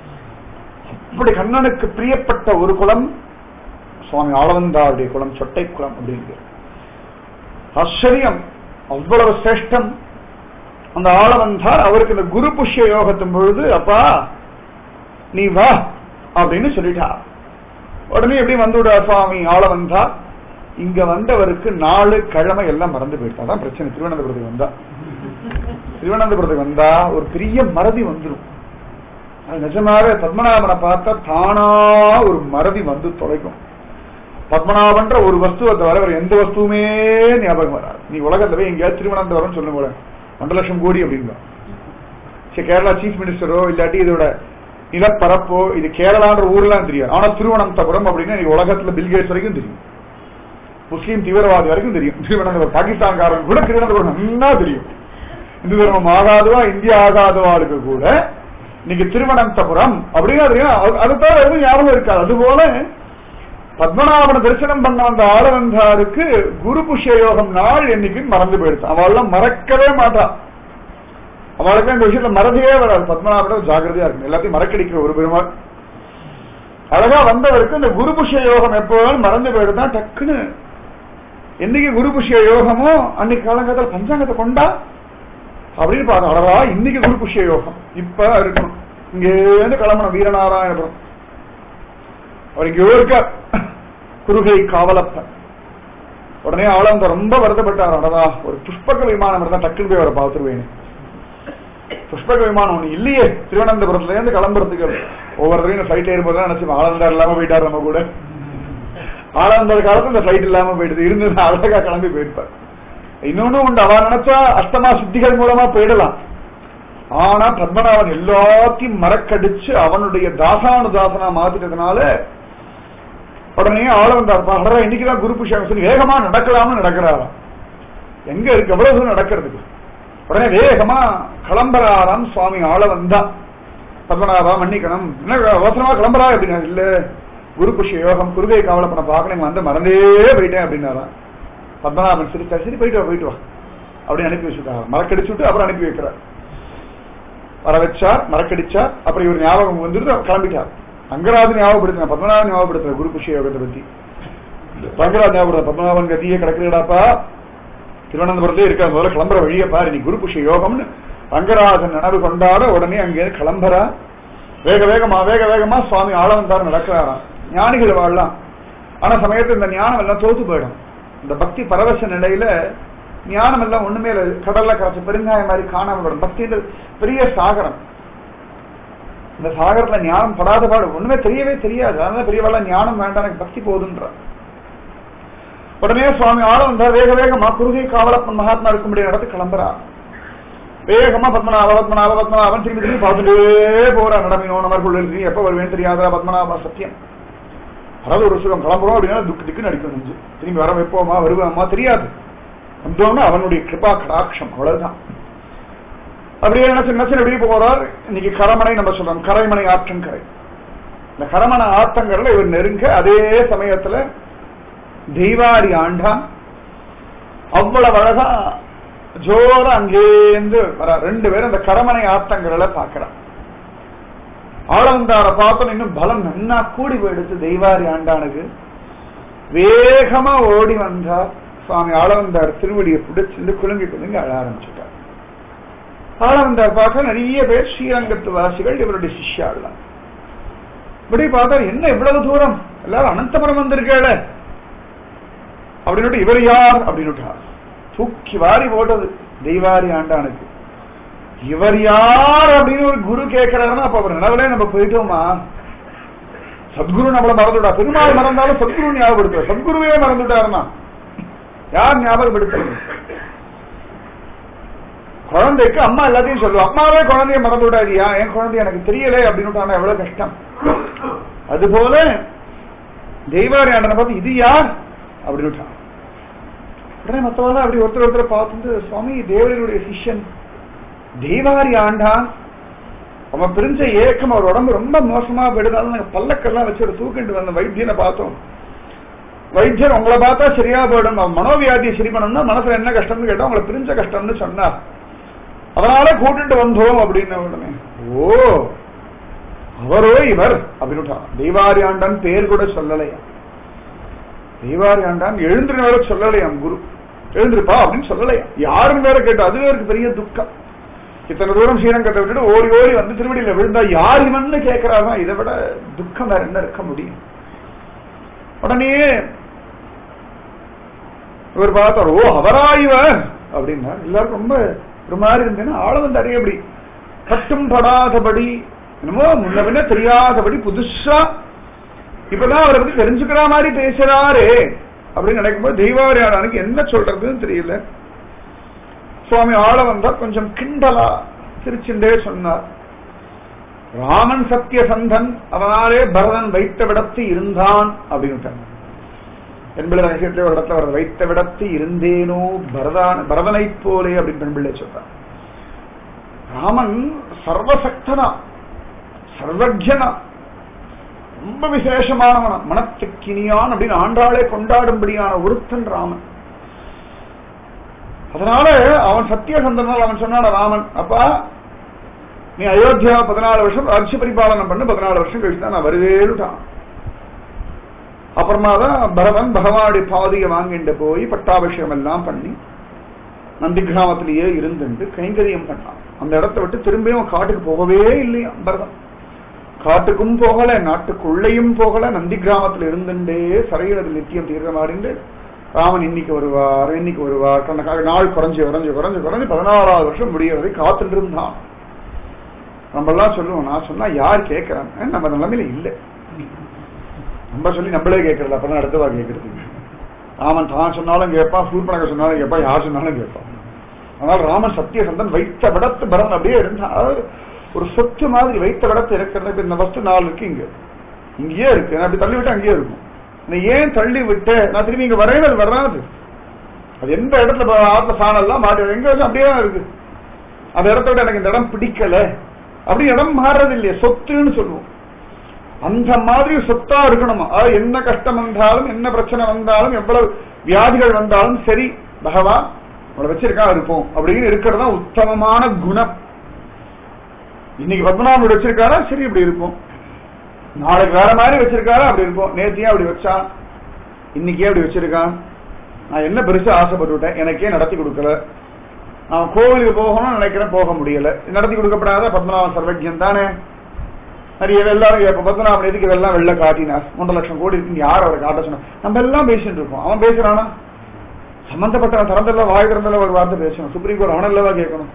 இப்படி கண்ணனுக்கு பிரியப்பட்ட ஒரு குளம் சுவாமி ஆளவந்தாருடைய குளம் சொட்டை குளம் அப்படிங்கிறது ஆச்சரியம் அவ்வளவு சிரேஷ்டம் அந்த ஆளவந்தார் அவருக்கு இந்த குரு புஷ்ய யோகத்தின் பொழுது அப்பா நீ வா அப்படின்னு சொல்லிட்டா உடனே எப்படி வந்து விடுவார் சுவாமி ஆள வந்தா இங்க வந்தவருக்கு நாலு கிழமை எல்லாம் மறந்து போயிட்டா தான் பிரச்சனை திருவனந்தபுரத்துக்கு வந்தா திருவனந்தபுரத்துக்கு வந்தா ஒரு பெரிய மறதி வந்துடும் அது நிஜமாவே பத்மநாபனை பார்த்தா தானா ஒரு மறதி வந்து தொலைக்கும் பத்மநாபன்ற ஒரு வஸ்துவை தவிர வேற எந்த வஸ்துவுமே ஞாபகம் வராது நீ உலகத்துல போய் எங்கேயாவது திருவனந்தபுரம் சொல்லும் போல ரெண்டு லட்சம் கோடி அப்படிங்க சரி கேரளா சீஃப் மினிஸ்டரோ இல்லாட்டி இதோட நிலப்பரப்போ இது கேரளான்ற ஊர்லாம் தெரியும் ஆனா திருவனந்தபுரம் அப்படின்னா இன்னைக்கு உலகத்துல பில்கேட்ஸ் வரைக்கும் தெரியும் முஸ்லீம் தீவிரவாதி வரைக்கும் தெரியும் திருவனந்தபுரம் பாகிஸ்தான்காரன் கூட திருவனந்தபுரம் நல்லா தெரியும் இந்து தர்மம் ஆகாதவா இந்தியா ஆகாதவாளுக்கு கூட இன்னைக்கு திருவனந்தபுரம் அப்படின்னா தெரியும் அது- அது தவிர எதுவும் ஞாபகம் இருக்காது அதுபோல பத்மநாபன தரிசனம் பண்ண வந்த ஆளவந்தாருக்கு குரு புஷ்ய யோகம் நாள் என்னைக்கு மறந்து போயிடுச்சு அவள்லாம் மறக்கவே மாட்டான் அவளுக்கு இந்த விஷயத்துல மறதியே வராது பத்மநாபன ஜாகிரதையா இருக்கும் எல்லாத்தையும் மறக்கடிக்கிற ஒரு பெருமாள் அழகா வந்தவருக்கு இந்த குரு புஷ்ய யோகம் எப்போதும் மறந்து போயிடுதா டக்குன்னு என்னைக்கு குரு புஷ்ய யோகமோ அன்னைக்கு காலங்கத்தில் பஞ்சாங்கத்தை கொண்டா அப்படின்னு பார்த்தோம் அழகா இன்னைக்கு குரு புஷ்ய யோகம் இப்ப இருக்கணும் இங்கேருந்து கிளம்பணும் வீரநாராயணபுரம் அவர் இங்கேயோ இருக்கார் குருகை காவலப்பன் உடனே ஆளவங்க ரொம்ப வருத்தப்பட்டார் அடடா ஒரு புஷ்பக விமானம் இருந்தா டக்குன்னு போய் அவரை பார்த்துருவேன் புஷ்பக விமானம் ஒண்ணு இல்லையே திருவனந்தபுரத்துல இருந்து கிளம்புறதுக்கு ஒவ்வொரு தடையும் ஃபிளைட் ஏறும்போது நினைச்சு ஆளந்தார் இல்லாம போயிட்டார் நம்ம கூட ஆளந்தார் காலத்துல இந்த ஃபிளைட் இல்லாம போயிடுது இருந்தது அழகா கிளம்பி போயிருப்பார் இன்னொன்னு உண்டு அவன் நினைச்சா அஷ்டமா சித்திகள் மூலமா போயிடலாம் ஆனா பத்மநாபன் எல்லாத்தையும் மறக்கடிச்சு அவனுடைய தாசானு தாசனா மாத்திட்டதுனால உடனே ஆள வந்தார் பாடுறா இன்னைக்குதான் குரு புஷ்யம் சொல்லி வேகமா நடக்கலாம்னு நடக்கிறாராம் எங்க இருக்கு எவ்வளவு தூரம் நடக்கிறதுக்கு உடனே வேகமா கிளம்புறாராம் சுவாமி ஆள வந்தா பத்மநாபா மன்னிக்கணும் என்ன அவசரமா கிளம்புறா அப்படின்னா இல்ல குரு புஷ்ய யோகம் குருகை காவலப்பனை பார்க்கணும் வந்து மறந்தே போயிட்டேன் அப்படின்னாராம் பத்மநாபன் சிரிச்சா சரி போயிட்டு வா போயிட்டு வா அப்படின்னு அனுப்பி வச்சுட்டாங்க மறக்கடிச்சு விட்டு அப்புறம் அனுப்பி வைக்கிறார் வர வச்சார் மறக்கடிச்சார் அப்புறம் இவர் ஞாபகம் வந்துட்டு அவர் கிளம்பிட்டார் ரங்கராஜன் ஞாபகப்படுத்தின பத்மநாபன் ஞாபகப்படுத்துற குரு புஷ்ய யோகத்தை பத்தி ரங்கராஜ் ஞாபகப்படுத்த பத்மநாபன் கத்தியே கிடக்குறடாப்பா திருவனந்தபுரத்திலே இருக்க முதல்ல கிளம்புற வழியை பாரு நீ குரு புஷ்ய யோகம்னு ரங்கராஜன் நினைவு கொண்டாட உடனே அங்கே கிளம்புறா வேக வேகமா வேக வேகமா சுவாமி ஆளவந்தார் நடக்கிறாராம் ஞானிகள் வாழலாம் ஆனா சமயத்துல இந்த ஞானம் எல்லாம் தோத்து போயிடும் இந்த பக்தி பரவச நிலையில ஞானம் எல்லாம் ஒண்ணுமே இல்லை கடல்ல காய்ச்ச பெருங்காயம் மாதிரி காணாமல் போயிடும் பக்தின்றது பெரிய சாகரம் இந்த சாகரத்துல ஞானம் படாத பாடு ஒண்ணுமே தெரியவே தெரியாது அதனால பெரியவாள் ஞானம் வேண்டாம் எனக்கு பக்தி போதுன்ற உடனே சுவாமி ஆள வந்தா வேக வேகமா குருகை காவலப்பன் மகாத்மா இருக்கும்படி நடத்து கிளம்புறா வேகமா பத்மநாப பத்மநாப பத்மநாபன் திரும்பி திரும்பி பார்த்துட்டே போறா நடமையோ நமக்குள்ள இருக்கு எப்ப வருவேன் தெரியாதா பத்மநாபா சத்தியம் அதாவது ஒரு சுகம் கிளம்புறோம் அப்படின்னா துக்கு திக்கு நடிக்கும் நெஞ்சு திரும்பி வர வைப்போமா வருவாமா தெரியாது வந்தோம்னா அவனுடைய கிருபா கடாட்சம் அவ்வளவுதான் அப்படியே நினைச்சு நினைச்சு அப்படியே போறார் இன்னைக்கு கரமனை நம்ம சொல்றோம் கரைமனை ஆற்றங்கரை இந்த கரமண ஆத்தங்கரையில இவர் நெருங்க அதே சமயத்துல தெய்வாரி ஆண்டான் அவ்வளவு அழகா ஜோர அங்கேருந்து வர ரெண்டு பேரும் அந்த கரமனை ஆத்தங்கரையில பாக்குறான் ஆளவந்தார பார்த்தோம் இன்னும் பலம் நன்னா கூடி போயிடுச்சு தெய்வாரி ஆண்டானுக்கு வேகமா ஓடி வந்தார் சுவாமி ஆளவந்தார் திருவடியை பிடிச்சிருந்து குலுங்கி குலுங்கி அழ ஆரம்பிச்சுட்டார் ஆளவந்தார் பார்க்க நிறைய பேர் ஸ்ரீரங்கத்து வாசிகள் இவருடைய சிஷ்யாள்லாம் இப்படி பார்த்தா என்ன இவ்வளவு தூரம் எல்லாரும் அனந்தபுரம் வந்திருக்கேள அப்படின்னு இவர் யார் அப்படின்னு தூக்கி வாரி போட்டது தெய்வாரி ஆண்டானுக்கு இவர் யார் அப்படின்னு ஒரு குரு கேட்கிறாருன்னா அப்ப அவர் நிலவிலே நம்ம போயிட்டோமா சத்குரு நம்மள மறந்துட்டா பெருமாள் மறந்தாலும் சத்குரு ஞாபகப்படுத்துற சத்குருவே மறந்துட்டாருன்னா யார் ஞாபகப்படுத்துறது குழந்தைக்கு அம்மா எல்லாத்தையும் சொல்லுவோம் அம்மாவே குழந்தைய மறந்து விடாதியா என் குழந்தை எனக்கு தெரியல அப்படின்னு எவ்வளவு கஷ்டம் அதுபோல தெய்வாரி ஆண்டனை பார்த்து இது யார் அப்படின்னு உடனே மத்தவங்க அப்படி ஒருத்தர் ஒருத்தர் பார்த்துட்டு சுவாமி தேவரையுடைய சிஷ்யன் தெய்வாரி ஆண்டான் அவன் பிரிஞ்ச ஏக்கம் அவர் உடம்பு ரொம்ப மோசமா போயிடுதாலும் நாங்க பல்லக்கெல்லாம் வச்சு ஒரு தூக்கிட்டு வந்த வைத்தியனை பார்த்தோம் வைத்தியர் உங்களை பார்த்தா சரியா போயிடும் அவன் மனோவியாதியை சரி பண்ணணும்னா மனசுல என்ன கஷ்டம்னு கேட்டா உங்களை பிரிஞ்ச கஷ்டம்னு சொன்னார் அதனால கூட்டிட்டு வந்தோம் அப்படின்னு உடனே ஓ அவரோ இவர் அப்படின்னு தெய்வாரி ஆண்டான் பேர் கூட சொல்லலையா தெய்வாரி ஆண்டான் எழுந்திரு வேற சொல்லலையாம் குரு எழுந்திருப்பா அப்படின்னு சொல்லலையா யாரும் வேற கேட்டா அது வேற பெரிய துக்கம் இத்தனை தூரம் ஸ்ரீரங்கத்தை விட்டுட்டு ஓடி ஓடி வந்து திருவடியில விழுந்தா யார் இவன்னு கேட்கிறாரா இதை விட துக்கம் வேற என்ன இருக்க முடியும் உடனே இவர் பார்த்தார் ஓ அவரா இவர் அப்படின்னா எல்லாரும் ரொம்ப ஒரு மாதிரி இருந்தேன்னா ஆள வந்து அறிய எப்படி கட்டும் படாதபடி என்னமோ முன்ன பின்ன தெரியாதபடி புதுசா இப்பதான் அவரை பத்தி தெரிஞ்சுக்கிற மாதிரி பேசுறாரே அப்படின்னு நினைக்கும்போது தெய்வாரியாளனுக்கு என்ன சொல்றதுன்னு தெரியல சுவாமி ஆள வந்தா கொஞ்சம் கிண்டலா சிரிச்சுண்டே சொன்னார் ராமன் சத்தியசந்தன் அவனாலே பரதன் வைத்த விடத்து இருந்தான் அப்படின்னு பெண்பிள்ளை ரகசியத்திலே ஒரு இடத்துல அவர் வைத்த விடத்து இருந்தேனோ பரதான் பரதனை போலே அப்படின்னு பெண்பிள்ளை சொல்றார் ராமன் சர்வசக்தனா சர்வஜனா ரொம்ப விசேஷமானவன மனத்துக்கினியான் அப்படின்னு ஆண்டாளே கொண்டாடும்படியான ஒருத்தன் ராமன் அதனால அவன் சத்தியசந்தனால் அவன் சொன்னான ராமன் அப்பா நீ அயோத்தியா பதினாலு வருஷம் ராஜ்ய பரிபாலனம் பண்ணு பதினாலு வருஷம் கழிச்சு தான் நான் வருவேன்னுட்டான் அப்புறமா தான் பரதன் பகவானுடைய பாதியை வாங்கிட்டு போய் பட்டாபிஷேகம் எல்லாம் பண்ணி நந்தி கிராமத்திலேயே இருந்துட்டு கைங்கரியம் பண்ணான் அந்த இடத்த விட்டு திரும்பியும் காட்டுக்கு போகவே இல்லையா பரதன் காட்டுக்கும் போகல நாட்டுக்குள்ளேயும் போகல நந்தி கிராமத்துல இருந்துட்டே சரையிடத்தில் நித்தியம் தீர்க்கமாடிண்டு ராமன் இன்னைக்கு வருவார் இன்னைக்கு வருவார் கணக்காக நாள் குறைஞ்சு குறைஞ்சு குறைஞ்சு குறைஞ்சு பதினாறாவது வருஷம் முடியறதை காத்துட்டு இருந்தான் நம்ம எல்லாம் சொல்லுவோம் நான் சொன்னா யார் கேட்கறாங்க நம்ம நிலைமையில இல்லை நம்ம சொல்லி நம்மளே கேட்கறது அப்பதான் அடுத்தவா கேட்கறது ராமன் தான் சொன்னாலும் கேட்பான் சூர்பனக சொன்னாலும் கேட்பான் யார் சொன்னாலும் கேட்பான் ஆனால் ராமன் சத்தியசந்தன் வைத்த விடத்து பரதன் அப்படியே இருந்தான் அதாவது ஒரு சொத்து மாதிரி வைத்த விடத்து இருக்கிறது இப்ப இந்த வஸ்து நாலு இருக்கு இங்க இங்கேயே இருக்கு நான் அப்படி தள்ளி விட்டு அங்கேயே இருக்கும் நீ ஏன் தள்ளி விட்ட நான் திரும்பி இங்க வரேன் அது வராது அது எந்த இடத்துல ஆத்துல சாணம்லாம் மாட்டி எங்க வச்சு அப்படியே தான் இருக்கு அந்த இடத்த விட எனக்கு இந்த இடம் பிடிக்கல அப்படி இடம் மாறுறது இல்லையா சொத்துன்னு சொல்லுவோம் அந்த மாதிரி சொத்தா இருக்கணுமா அதாவது என்ன கஷ்டம் வந்தாலும் என்ன பிரச்சனை வந்தாலும் எவ்வளவு வியாதிகள் வந்தாலும் சரி பகவான் உங்களை வச்சிருக்கா இருப்போம் அப்படின்னு இருக்கிறது தான் உத்தமமான குணம் இன்னைக்கு பத்மநாபன் வச்சிருக்காரா சரி இப்படி இருப்போம் நாளைக்கு வேற மாதிரி வச்சிருக்காரா அப்படி இருப்போம் நேத்தியே அப்படி வச்சான் இன்னைக்கே அப்படி வச்சிருக்கான் நான் என்ன பெருசா ஆசைப்பட்டுவிட்டேன் எனக்கே நடத்தி கொடுக்கல நான் கோவிலுக்கு போகணும்னு நினைக்கிறேன் போக முடியல நடத்தி கொடுக்கப்படாத பத்மநாபன் சர்வஜன் தானே நிறைய எல்லாரும் இப்ப பத்மநாபன் எதுக்கு இதெல்லாம் வெளில காட்டினார் ஒன்றரை லட்சம் கோடி இருக்கு யார் அவரை காட்ட சொன்னா நம்ம எல்லாம் பேசிட்டு இருக்கோம் அவன் பேசுறானா சம்பந்தப்பட்ட திறந்தல்ல வாய் திறந்தல ஒரு வார்த்தை பேசணும் சுப்ரீம் கோர்ட் அவனல்லவா கேட்கணும்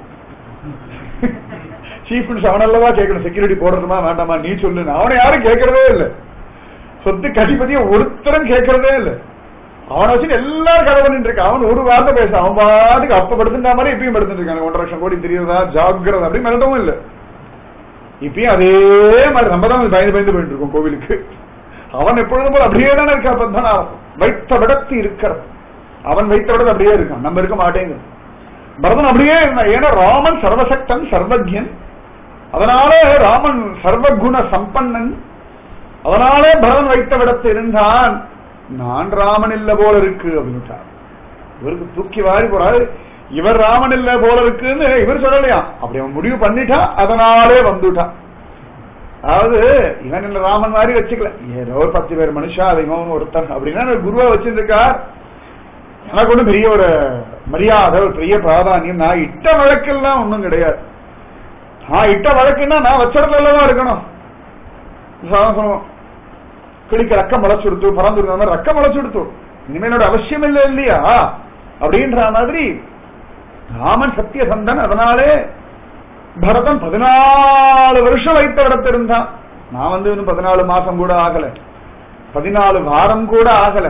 சீஃப் மினிஸ்டர் அவனல்லவா கேட்கணும் செக்யூரிட்டி போடுறதுமா வேண்டாமா நீ சொல்லு அவனை யாரும் கேட்கறதே இல்லை சொத்து கதிபதியை ஒருத்தரும் கேட்கறதே இல்லை அவனை வச்சு எல்லாரும் கதை பண்ணிட்டு இருக்கான் அவன் ஒரு வார்த்தை பேச அவன் பாட்டுக்கு அப்ப படுத்துட்டா மாதிரி இப்பயும் படுத்துட்டு இருக்காங்க ஒன்றரை லட்சம் கோடி தெரியுதா ஜாக்கிரதை அப்படி மிரட்டவும் இல்லை இப்பயும் அதே மாதிரி நம்ம தான் பயந்து பயந்து போயிட்டு இருக்கோம் கோவிலுக்கு அவன் எப்பொழுதும் போல அப்படியே தானே இருக்கா பத்மநாபன் வைத்த விடத்து இருக்கிற அவன் வைத்த விடத்து அப்படியே இருக்கான் நம்ம இருக்க மாட்டேங்க பரதன் அப்படியே இருந்தான் ஏன்னா ராமன் சர்வசக்தன் சர்வஜன் அதனாலே ராமன் சர்வகுண சம்பன்னன் அதனாலே பரதன் வைத்த விடத்து இருந்தான் நான் ராமன் இல்ல போல இருக்கு அப்படின்ட்டார் இவருக்கு தூக்கி வாரி போறாரு இவர் ராமன் இல்ல போல இருக்குன்னு இவர் சொல்லலையா அப்படி அவன் முடிவு பண்ணிட்டான் அதனாலே வந்துட்டான் அதாவது இவன் இல்ல ராமன் மாதிரி வச்சுக்கல ஏதோ ஒரு பத்து பேர் மனுஷா அதை இவன் ஒருத்தன் அப்படின்னா ஒரு குருவா வச்சிருக்கார் எனக்கு ஒன்றும் பெரிய ஒரு மரியாதை ஒரு பெரிய பிராதானியம் நான் இட்ட வழக்கெல்லாம் ஒன்றும் கிடையாது நான் இட்ட வழக்குன்னா நான் வச்சடத்துல தான் இருக்கணும் சாதம் சொல்லுவோம் கிளிக்கு ரக்கம் முளைச்சு கொடுத்து பறந்து மாதிரி ரக்கம் முளைச்சு கொடுத்து இனிமேலோட அவசியம் இல்லை இல்லையா அப்படின்ற மாதிரி ராமன் சத்தியசந்தன் அதனாலே பரதன் பதினாலு வருஷம் வைத்த இடத்திருந்தான் நான் வந்து இன்னும் பதினாலு மாசம் கூட ஆகல பதினாலு வாரம் கூட ஆகல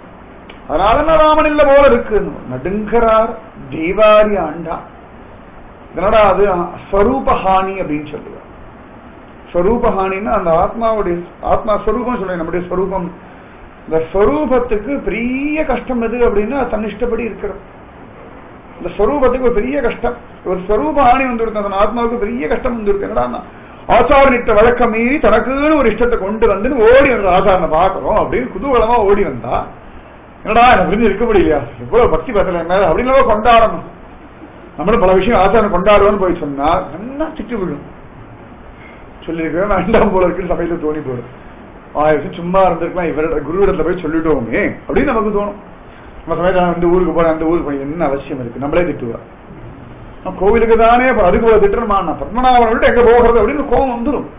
அதனால நான் ராமன் இல்ல போல இருக்கு நடுங்கரார் தெய்வாரி ஆண்டா இதனோட அது ஸ்வரூபஹானி அப்படின்னு சொல்லுவார் ஸ்வரூபஹானின்னா அந்த ஆத்மாவுடைய ஆத்மா ஸ்வரூபம் சொல்றேன் நம்முடைய ஸ்வரூபம் இந்த ஸ்வரூபத்துக்கு பெரிய கஷ்டம் எது அப்படின்னா தன்னிஷ்டப்படி இருக்கிறது இந்த ஸ்வரூபத்துக்கு ஒரு பெரிய கஷ்டம் ஒரு ஸ்வரூப ஹானி வந்துருக்கு அந்த ஆத்மாவுக்கு பெரிய கஷ்டம் வந்துருக்கு என்னடா ஆச்சாரனிட்ட வழக்கம் மீறி தனக்குன்னு ஒரு இஷ்டத்தை கொண்டு வந்து ஓடி வந்து ஆச்சாரனை பார்க்கறோம் அப்படின்னு குதூகலமா ஓடி வந்தா என்னடா எனக்கு புரிஞ்சு இருக்க முடியலையா எவ்வளவு பக்தி பத்தல மேல அப்படின்னு கொண்டாடணும் நம்மளும் பல விஷயம் ஆச்சாரம் கொண்டாடுவோம்னு போய் சொன்னா நல்லா திட்டு விழும் சொல்லியிருக்கேன் வேண்டாம் போல இருக்குன்னு சமயத்துல தோணி போயிடும் ஆயிரம் சும்மா இருந்திருக்கலாம் இவரோட குருவிடத்துல போய் சொல்லிட்டோமே அப்படின்னு நமக்கு தோணும் நம்ம சமயத்தில் நான் இந்த ஊருக்கு போறேன் அந்த ஊருக்கு போய் என்ன அவசியம் இருக்கு நம்மளே திட்டுவா நான் கோவிலுக்கு தானே போறேன் அதுக்கு போல திட்டணுமா நான் பத்மநாபன் விட்டு எங்க போகிறது அப்படின்னு கோபம் வந்துடும்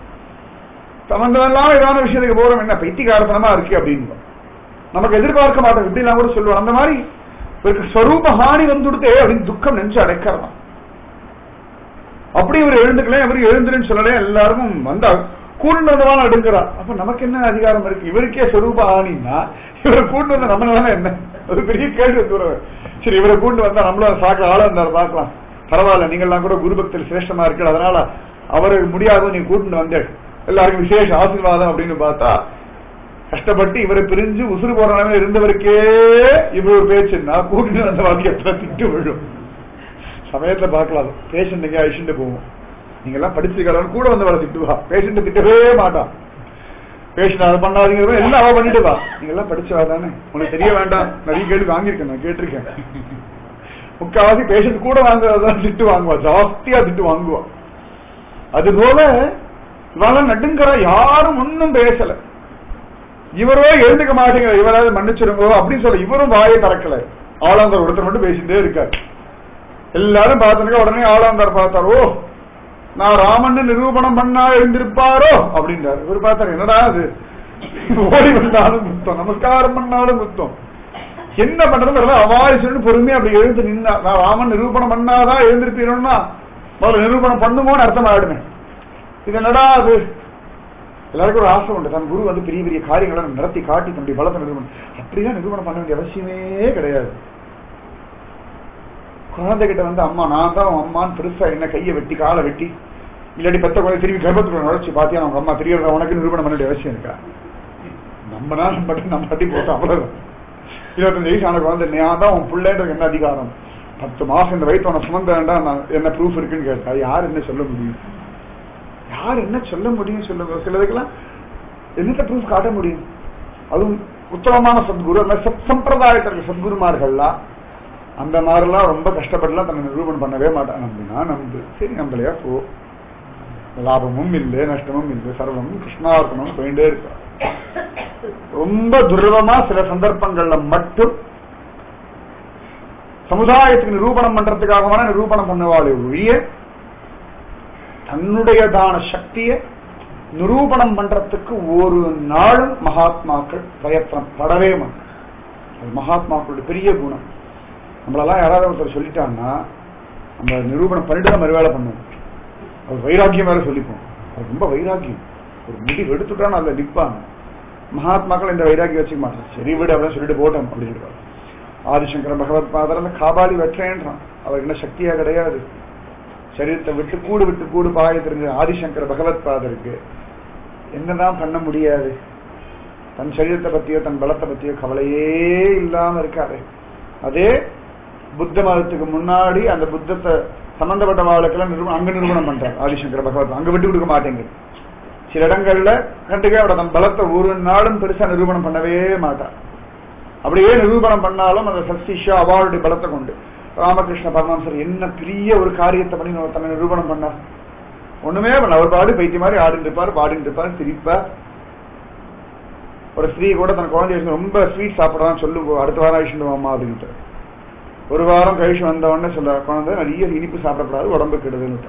சம்பந்தம் ஏதான விஷயத்துக்கு போறோம் என்ன பைத்தியகாரத்தனமா இருக்கு அப்படின்னு நமக்கு எதிர்பார்க்க மாட்டோம் இப்படிலாம் கூட சொல்லுவோம் அந்த மாதிரி இவருக்கு ஸ்வரூப ஹானி வந்துடுதே அப்படின்னு துக்கம் நெஞ்சு அடைக்கிறதான் அப்படி இவர் எழுந்துக்கல இவர் எழுந்துருன்னு சொல்லலே எல்லாரும் வந்தா கூண்டு வந்தவான அடுங்கிறார் அப்ப நமக்கு என்ன அதிகாரம் இருக்கு இவருக்கே ஸ்வரூப ஹானின்னா இவரை கூண்டு வந்த நம்மளால என்ன ஒரு பெரிய கேள்வி தூரம் சரி இவரை கூண்டு வந்தா நம்மளும் சாக்க ஆள இருந்தார் பார்க்கலாம் பரவாயில்ல நீங்கள்லாம் கூட குருபக்தியில் சிரேஷ்டமா இருக்கு அதனால அவருக்கு முடியாது நீங்க கூட்டு வந்தேன் எல்லாருக்கும் விசேஷ ஆசீர்வாதம் அப்படின்னு பார்த்தா கஷ்டப்பட்டு இவரை பிரிஞ்சு உசுறு போற நிலைமையில இருந்தவருக்கே இவர் ஒரு பேச்சுன்னா கூட்டிட்டு வந்த வாக்கியத்துல திட்டு விழும் சமயத்துல பார்க்கலாம் பேஷண்ட் எங்க அழிச்சுட்டு போவோம் நீங்க எல்லாம் படிச்சிருக்கலாம் கூட வந்தவளை திட்டுவா பேஷண்ட் திட்டவே மாட்டான் பேஷண்ட் அதை பண்ணாதீங்க எல்லாம் அவ பண்ணிட்டு வா நீங்க எல்லாம் படிச்சவா தானே உனக்கு தெரிய வேண்டாம் நிறைய கேள்வி வாங்கியிருக்கேன் நான் கேட்டிருக்கேன் முக்காவாசி பேஷண்ட் கூட வாங்குறதான் திட்டு வாங்குவா ஜாஸ்தியா திட்டு வாங்குவா அது போல இவெல்லாம் நடுங்கிற யாரும் ஒன்னும் பேசல இவரோ எழுந்துக்க மாட்டேங்கிற இவராது மன்னிச்சிருங்கோ அப்படின்னு சொல்ல இவரும் வாயை திறக்கல ஆளாந்தார் ஒருத்தர் மட்டும் பேசிட்டே இருக்காரு எல்லாரும் பார்த்துருக்க உடனே ஆளாந்தார் பார்த்தார் ஓ நான் ராமன் நிரூபணம் பண்ணா எழுந்திருப்பாரோ அப்படின்றாரு இவர் பார்த்தாரு என்னடா அது ஓடி வந்தாலும் குத்தம் நமஸ்காரம் பண்ணாலும் குத்தம் என்ன பண்றது தெரியல அவாரிசு பொறுமையா அப்படி எழுந்து நின்னா நான் ராமன் நிரூபணம் பண்ணாதான் எழுந்திருப்பீரோம்னா முதல்ல நிரூபணம் பண்ணுமோன்னு அர்த்தம் ஆயிடுமே இது என்னடா அது எல்லாருக்கும் ஒரு ஆசை உண்டு தன் குரு வந்து பெரிய பெரிய காரியங்களை நடத்தி காட்டி தன்னுடைய பலத்தை நிரூபணம் அப்படிதான் நிரூபணம் பண்ண வேண்டிய அவசியமே கிடையாது குழந்தைகிட்ட வந்து அம்மா நான் தான் உன் அம்மான்னு பெருசா என்ன கையை வெட்டி காலை வெட்டி இல்லாட்டி பெத்த குழந்தை திரும்பி கர்ப்பத்துக்குள்ள நுழைச்சு பாத்தியா அவங்க அம்மா தெரியல உனக்கு நிரூபணம் பண்ண வேண்டிய அவசியம் இருக்கா நம்ம நாள் மட்டும் நம்ம அடி போட்டோம் அவ்வளவுதான் இருபத்தஞ்சு வயசு ஆன குழந்தை நான் தான் உன் பிள்ளைன்றது என்ன அதிகாரம் பத்து மாசம் இந்த வயிற்று உன சுமந்த வேண்டாம் நான் என்ன ப்ரூஃப் இருக்குன்னு கேட்டா யார் என்ன சொல்ல முடியும் யார் என்ன சொல்ல முடியும் சொல்லுங்க சிலதுக்கெல்லாம் என்னத்த ப்ரூஃப் காட்ட முடியும் அதுவும் உத்தமமான சத்குரு அந்த சத் சம்பிரதாயத்தில் சத்குருமார்கள்லாம் அந்த மாதிரிலாம் ரொம்ப கஷ்டப்பட்டுலாம் தன்னை நிரூபணம் பண்ணவே மாட்டான் நம்பினா நம்பு சரி நம்பலையா போ லாபமும் இல்லை நஷ்டமும் இல்லை சர்வம் கிருஷ்ணார்ப்பணம் போயிட்டே இருக்கா ரொம்ப துர்வமா சில சந்தர்ப்பங்கள்ல மட்டும் சமுதாயத்துக்கு நிரூபணம் பண்றதுக்காகவான நிரூபணம் பண்ணுவாளே ஒழிய தன்னுடையதான சக்தியை நிரூபணம் பண்றதுக்கு ஒரு நாளும் மகாத்மாக்கள் பிரயத்தனம் படவே மாட்டாங்க அது மகாத்மாக்களுடைய பெரிய குணம் நம்மளெல்லாம் யாராவது ஒருத்தர் சொல்லிட்டாங்கன்னா நம்ம நிரூபணம் பண்ணிட்டு தான் மறுவேலை பண்ணுவோம் அது வைராக்கியம் வேற சொல்லிப்போம் அது ரொம்ப வைராக்கியம் ஒரு முடிவு எடுத்துட்டா அதில் நிற்பாங்க மகாத்மாக்கள் இந்த வைராக்கி வச்சுக்க மாட்டாங்க சரி விடு அப்படின்னு சொல்லிட்டு போட்டோம் அப்படின்னு ஆதிசங்கர பகவத் பாதர் அந்த காபாலி வெற்றேன்றான் அவருக்கு என்ன சக்தியா கிடையாது சரீரத்தை விட்டு கூடு விட்டு கூடு பாய தெரிஞ்ச ஆதிசங்கர பகவத் பாதருக்கு என்னதான் பண்ண முடியாது தன் சரீரத்தை பத்தியோ தன் பலத்தை பத்தியோ கவலையே இல்லாம இருக்காரு அதே புத்த மதத்துக்கு முன்னாடி அந்த புத்தத்தை சம்பந்தப்பட்ட வாழ்க்கெல்லாம் நிறுவனம் அங்க நிறுவனம் பண்றார் ஆதிசங்கர பகவத் அங்க விட்டு கொடுக்க மாட்டேங்குது சில இடங்கள்ல கண்டுக்கே அவட தன் பலத்தை ஒரு நாளும் பெருசா நிரூபணம் பண்ணவே மாட்டார் அப்படியே நிரூபணம் பண்ணாலும் அந்த சஸ்திஷா அவளுடைய பலத்தை கொண்டு ராமகிருஷ்ண பரமஹம்சர் என்ன பெரிய ஒரு காரியத்தை பண்ணி நம்ம தன்னை நிரூபணம் பண்ணார் ஒண்ணுமே பண்ண அவர் பாடு பைத்திய மாதிரி ஆடிட்டு இருப்பார் பாடிட்டு இருப்பார் சிரிப்பார் ஒரு ஸ்திரீ கூட தன் குழந்தைய வச்சு ரொம்ப ஸ்வீட் சாப்பிடறான்னு சொல்லுவோம் அடுத்த வாரம் ஆயிட்டு வாமா அப்படின்ட்டு ஒரு வாரம் கழிச்சு வந்த உடனே சொல்ல குழந்தை நிறைய இனிப்பு சாப்பிடக்கூடாது உடம்பு கெடுதுன்னு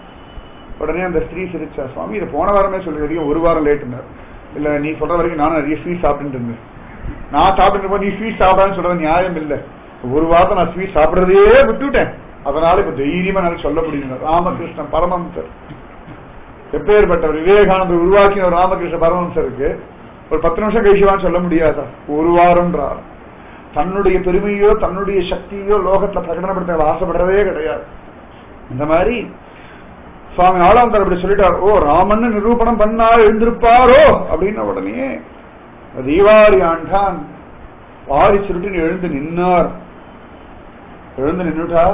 உடனே அந்த ஸ்திரீ சிரிச்சா சுவாமி இது போன வாரமே சொல்லுறீங்க ஒரு வாரம் லேட்டுனார் இல்ல நீ சொல்ற வரைக்கும் நானும் நிறைய ஸ்வீட் சாப்பிட்டு இருந்தேன் நான் சாப்பிட்டு இருப்போம் நீ ஸ்வீட் சாப்பிடான்னு சொல்றது நியாயம் இல்ல ஒரு வாரத்தை நான் ஸ்வீட் சாப்பிடுறதையே விட்டுவிட்டேன் அதனால இப்ப தைரியமா என்னால சொல்ல முடியும் ராமகிருஷ்ணன் பரமஹம்சர் எப்பேற்பட்டவர் விவேகானந்தர் உருவாக்கின ஒரு ராமகிருஷ்ண பரமஹம்சருக்கு ஒரு பத்து நிமிஷம் கழிச்சுவான்னு சொல்ல முடியாதா ஒரு வாரம்ன்றார் தன்னுடைய பெருமையோ தன்னுடைய சக்தியோ லோகத்துல பிரகடனப்படுத்த ஆசைப்படுறதே கிடையாது இந்த மாதிரி சுவாமி ஆளாந்தர் அப்படி சொல்லிட்டார் ஓ ராமன் நிரூபணம் பண்ணா எழுந்திருப்பாரோ அப்படின்ன உடனே தீவாரி ஆண்டான் வாரி சுருட்டின்னு எழுந்து நின்னார் எழுந்து நின்னுட்டா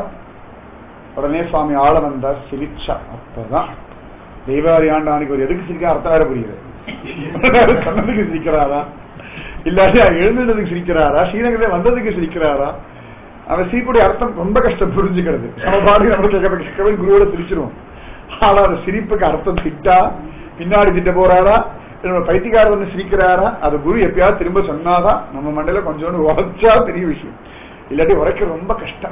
உடனே சுவாமி ஆள வந்தார் சிரிச்சா அப்பதான் தெய்வாரி ஆண்டானுக்கு ஒரு எதுக்கு சிரிக்க அர்த்தம் வேற புரியுது சொன்னதுக்கு சிரிக்கிறாரா இல்லாட்டி எழுந்ததுக்கு சிரிக்கிறாரா ஸ்ரீநகரே வந்ததுக்கு சிரிக்கிறாரா அவன் சிரிப்புடைய அர்த்தம் ரொம்ப கஷ்டம் புரிஞ்சுக்கிறது நம்ம பாட்டு நம்ம கேட்க கேட்கவே குருவோட சிரிச்சிருவோம் ஆனா அந்த சிரிப்புக்கு அர்த்தம் திட்டா பின்னாடி திட்ட போறாரா நம்ம பைத்தியக்காரர் வந்து சிரிக்கிறாரா அது குரு எப்பயாவது திரும்ப சொன்னாதான் நம்ம மண்டையில கொஞ்சோண்டு உழைச்சா பெரிய விஷயம் இல்லாட்டி உரைக்க ரொம்ப கஷ்டம்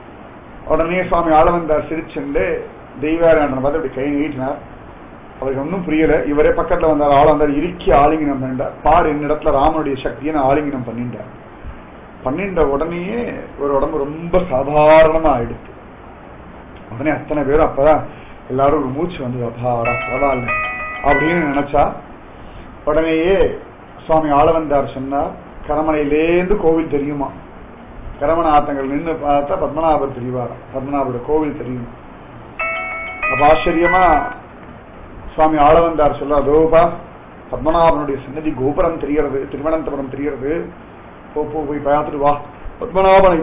உடனே சுவாமி ஆளவந்தார் சிரிச்சுண்டு தெய்வாராயணனை பார்த்து அப்படி கை நீட்டினார் அவருக்கு ஒன்றும் புரியல இவரே பக்கத்துல வந்தார் ஆள் வந்தார் இறுக்கி ஆலிங்கனம் பண்ணிட்டார் பாரு என்னிடத்துல ராமனுடைய சக்தியை நான் ஆலிங்கனம் பண்ணிட்டார் பண்ணிட்ட உடனேயே ஒரு உடம்பு ரொம்ப சாதாரணமா ஆயிடுச்சு உடனே அத்தனை பேரும் அப்பதான் எல்லாரும் ஒரு மூச்சு வந்து அப்பாடா பரவாயில்ல அப்படின்னு நினைச்சா உடனேயே சுவாமி ஆளவந்தார் சொன்னார் கரமனையிலேந்து கோவில் தெரியுமா கரமண ஆத்தங்கள் நின்று பார்த்தா பத்மநாபர் தெரிவாரா பத்மநாபரோட கோவில் தெரியும் அப்ப ஆச்சரியமா சுவாமி ஆளவந்தார் சொல்ல அதோபா பத்மநாபனுடைய சன்னதி கோபுரம் தெரியறது திருவனந்தபுரம் தெரியறது போ போ போய் பார்த்துட்டு வா பத்மநாபனை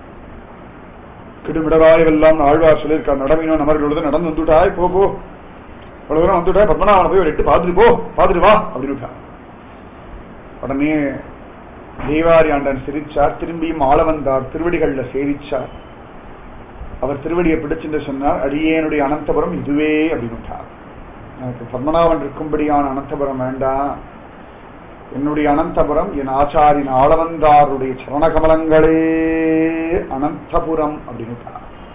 கிடுமிடராயவெல்லாம் ஆழ்வார் சொல்லியிருக்கார் நடமினோ நமர்களோடு நடந்து வந்துட்டாய் போ போ இவ்வளவு தூரம் வந்துட்டாய் பத்மநாபனை போய் ஒரு எட்டு பார்த்துட்டு போ பார்த்துட்டு வா அப்படின்னு உடனே தேவாரி ஆண்டன் சிரிச்சார் திரும்பியும் ஆள வந்தார் திருவடிகள்ல சேவிச்சார் அவர் திருவடியை பிடிச்சுட்டு சொன்னார் அடியேனுடைய அனந்தபுரம் இதுவே அப்படின்னு எனக்கு பத்மநாபன் இருக்கும்படியான அனந்தபுரம் வேண்டாம் என்னுடைய அனந்தபுரம் என் ஆச்சாரின் ஆளவந்தாருடைய சரணகமலங்களே அனந்தபுரம் அப்படின்னு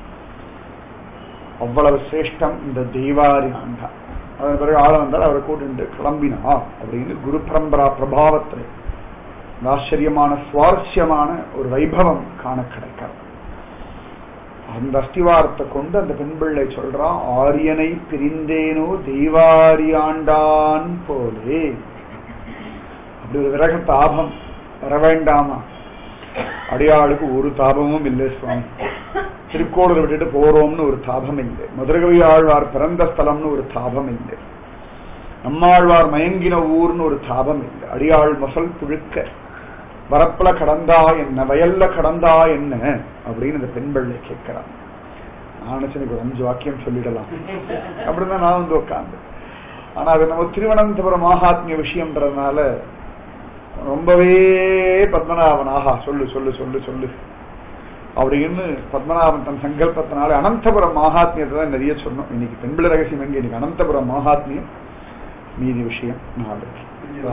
அவ்வளவு சிரேஷ்டம் இந்த தெய்வாரி ஆண்டா அதன் பிறகு ஆளவந்தார் அவரை கூட்டு கிளம்பினா அப்படின்னு குரு பரம்பரா பிரபாவத்தில் ஆச்சரியமான சுவாரஸ்யமான ஒரு வைபவம் காண கிடைக்கிறது அந்த அஸ்திவாரத்தை கொண்டு அந்த பெண் பிள்ளை சொல்றான் ஆரியனை பிரிந்தேனோ தெய்வாரியாண்டான் போலே அப்படி ஒரு விரக தாபம் வர வேண்டாமா அடியாளுக்கு ஒரு தாபமும் இல்லை சுவாமி திருக்கோளூர் விட்டுட்டு போறோம்னு ஒரு தாபம் இல்லை மதுரகவி ஆழ்வார் பிறந்த ஸ்தலம்னு ஒரு தாபம் இல்லை நம்மாழ்வார் மயங்கின ஊர்னு ஒரு தாபம் இல்லை அடியாள் மசல் புழுக்க வரப்புல கடந்தா என்ன வயல்ல கடந்தா என்ன அப்படின்னு இந்த பெண் பிள்ளை கேட்கிறான் நான் நினைச்சேன் ஒரு அஞ்சு வாக்கியம் சொல்லிடலாம் அப்படிதான் நான் வந்து உட்காந்து ஆனா அது நம்ம திருவனந்தபுரம் மகாத்மிய விஷயம்ன்றதுனால ரொம்பவே பத்மநாபன் ஆஹா சொல்லு சொல்லு சொல்லு சொல்லு அப்படின்னு பத்மநாபன் தன் சங்கல்பத்தினால அனந்தபுரம் மகாத்மியத்தை தான் நிறைய சொன்னோம் இன்னைக்கு பெண்பிள்ளை ரகசியம் எங்க இன்னைக்கு அனந்தபுரம் மகாத்மியம் மீதி விஷயம் நாளைக்கு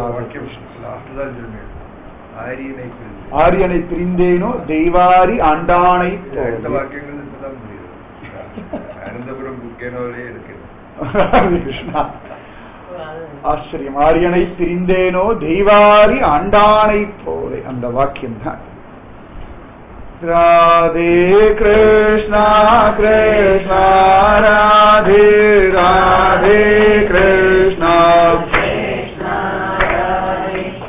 ஆரியனை பிரிந்து ஆரியனை பிரிந்தேனோ தெய்வாரி ஆண்டானை அடுத்த போலே. வாக்கியங்கள் இப்பதான் புரியுது அனந்தபுரம் புக்கேனோலே இருக்கு ஹரே கிருஷ்ணா ஆச்சரியம் ஆரியனை பிரிந்தேனோ தெய்வாரி ஆண்டானை போலே அந்த வாக்கியம் தான் ராதே கிருஷ்ணா கிருஷ்ணா ராதே ராதே கிருஷ்ணா Krishna Radhe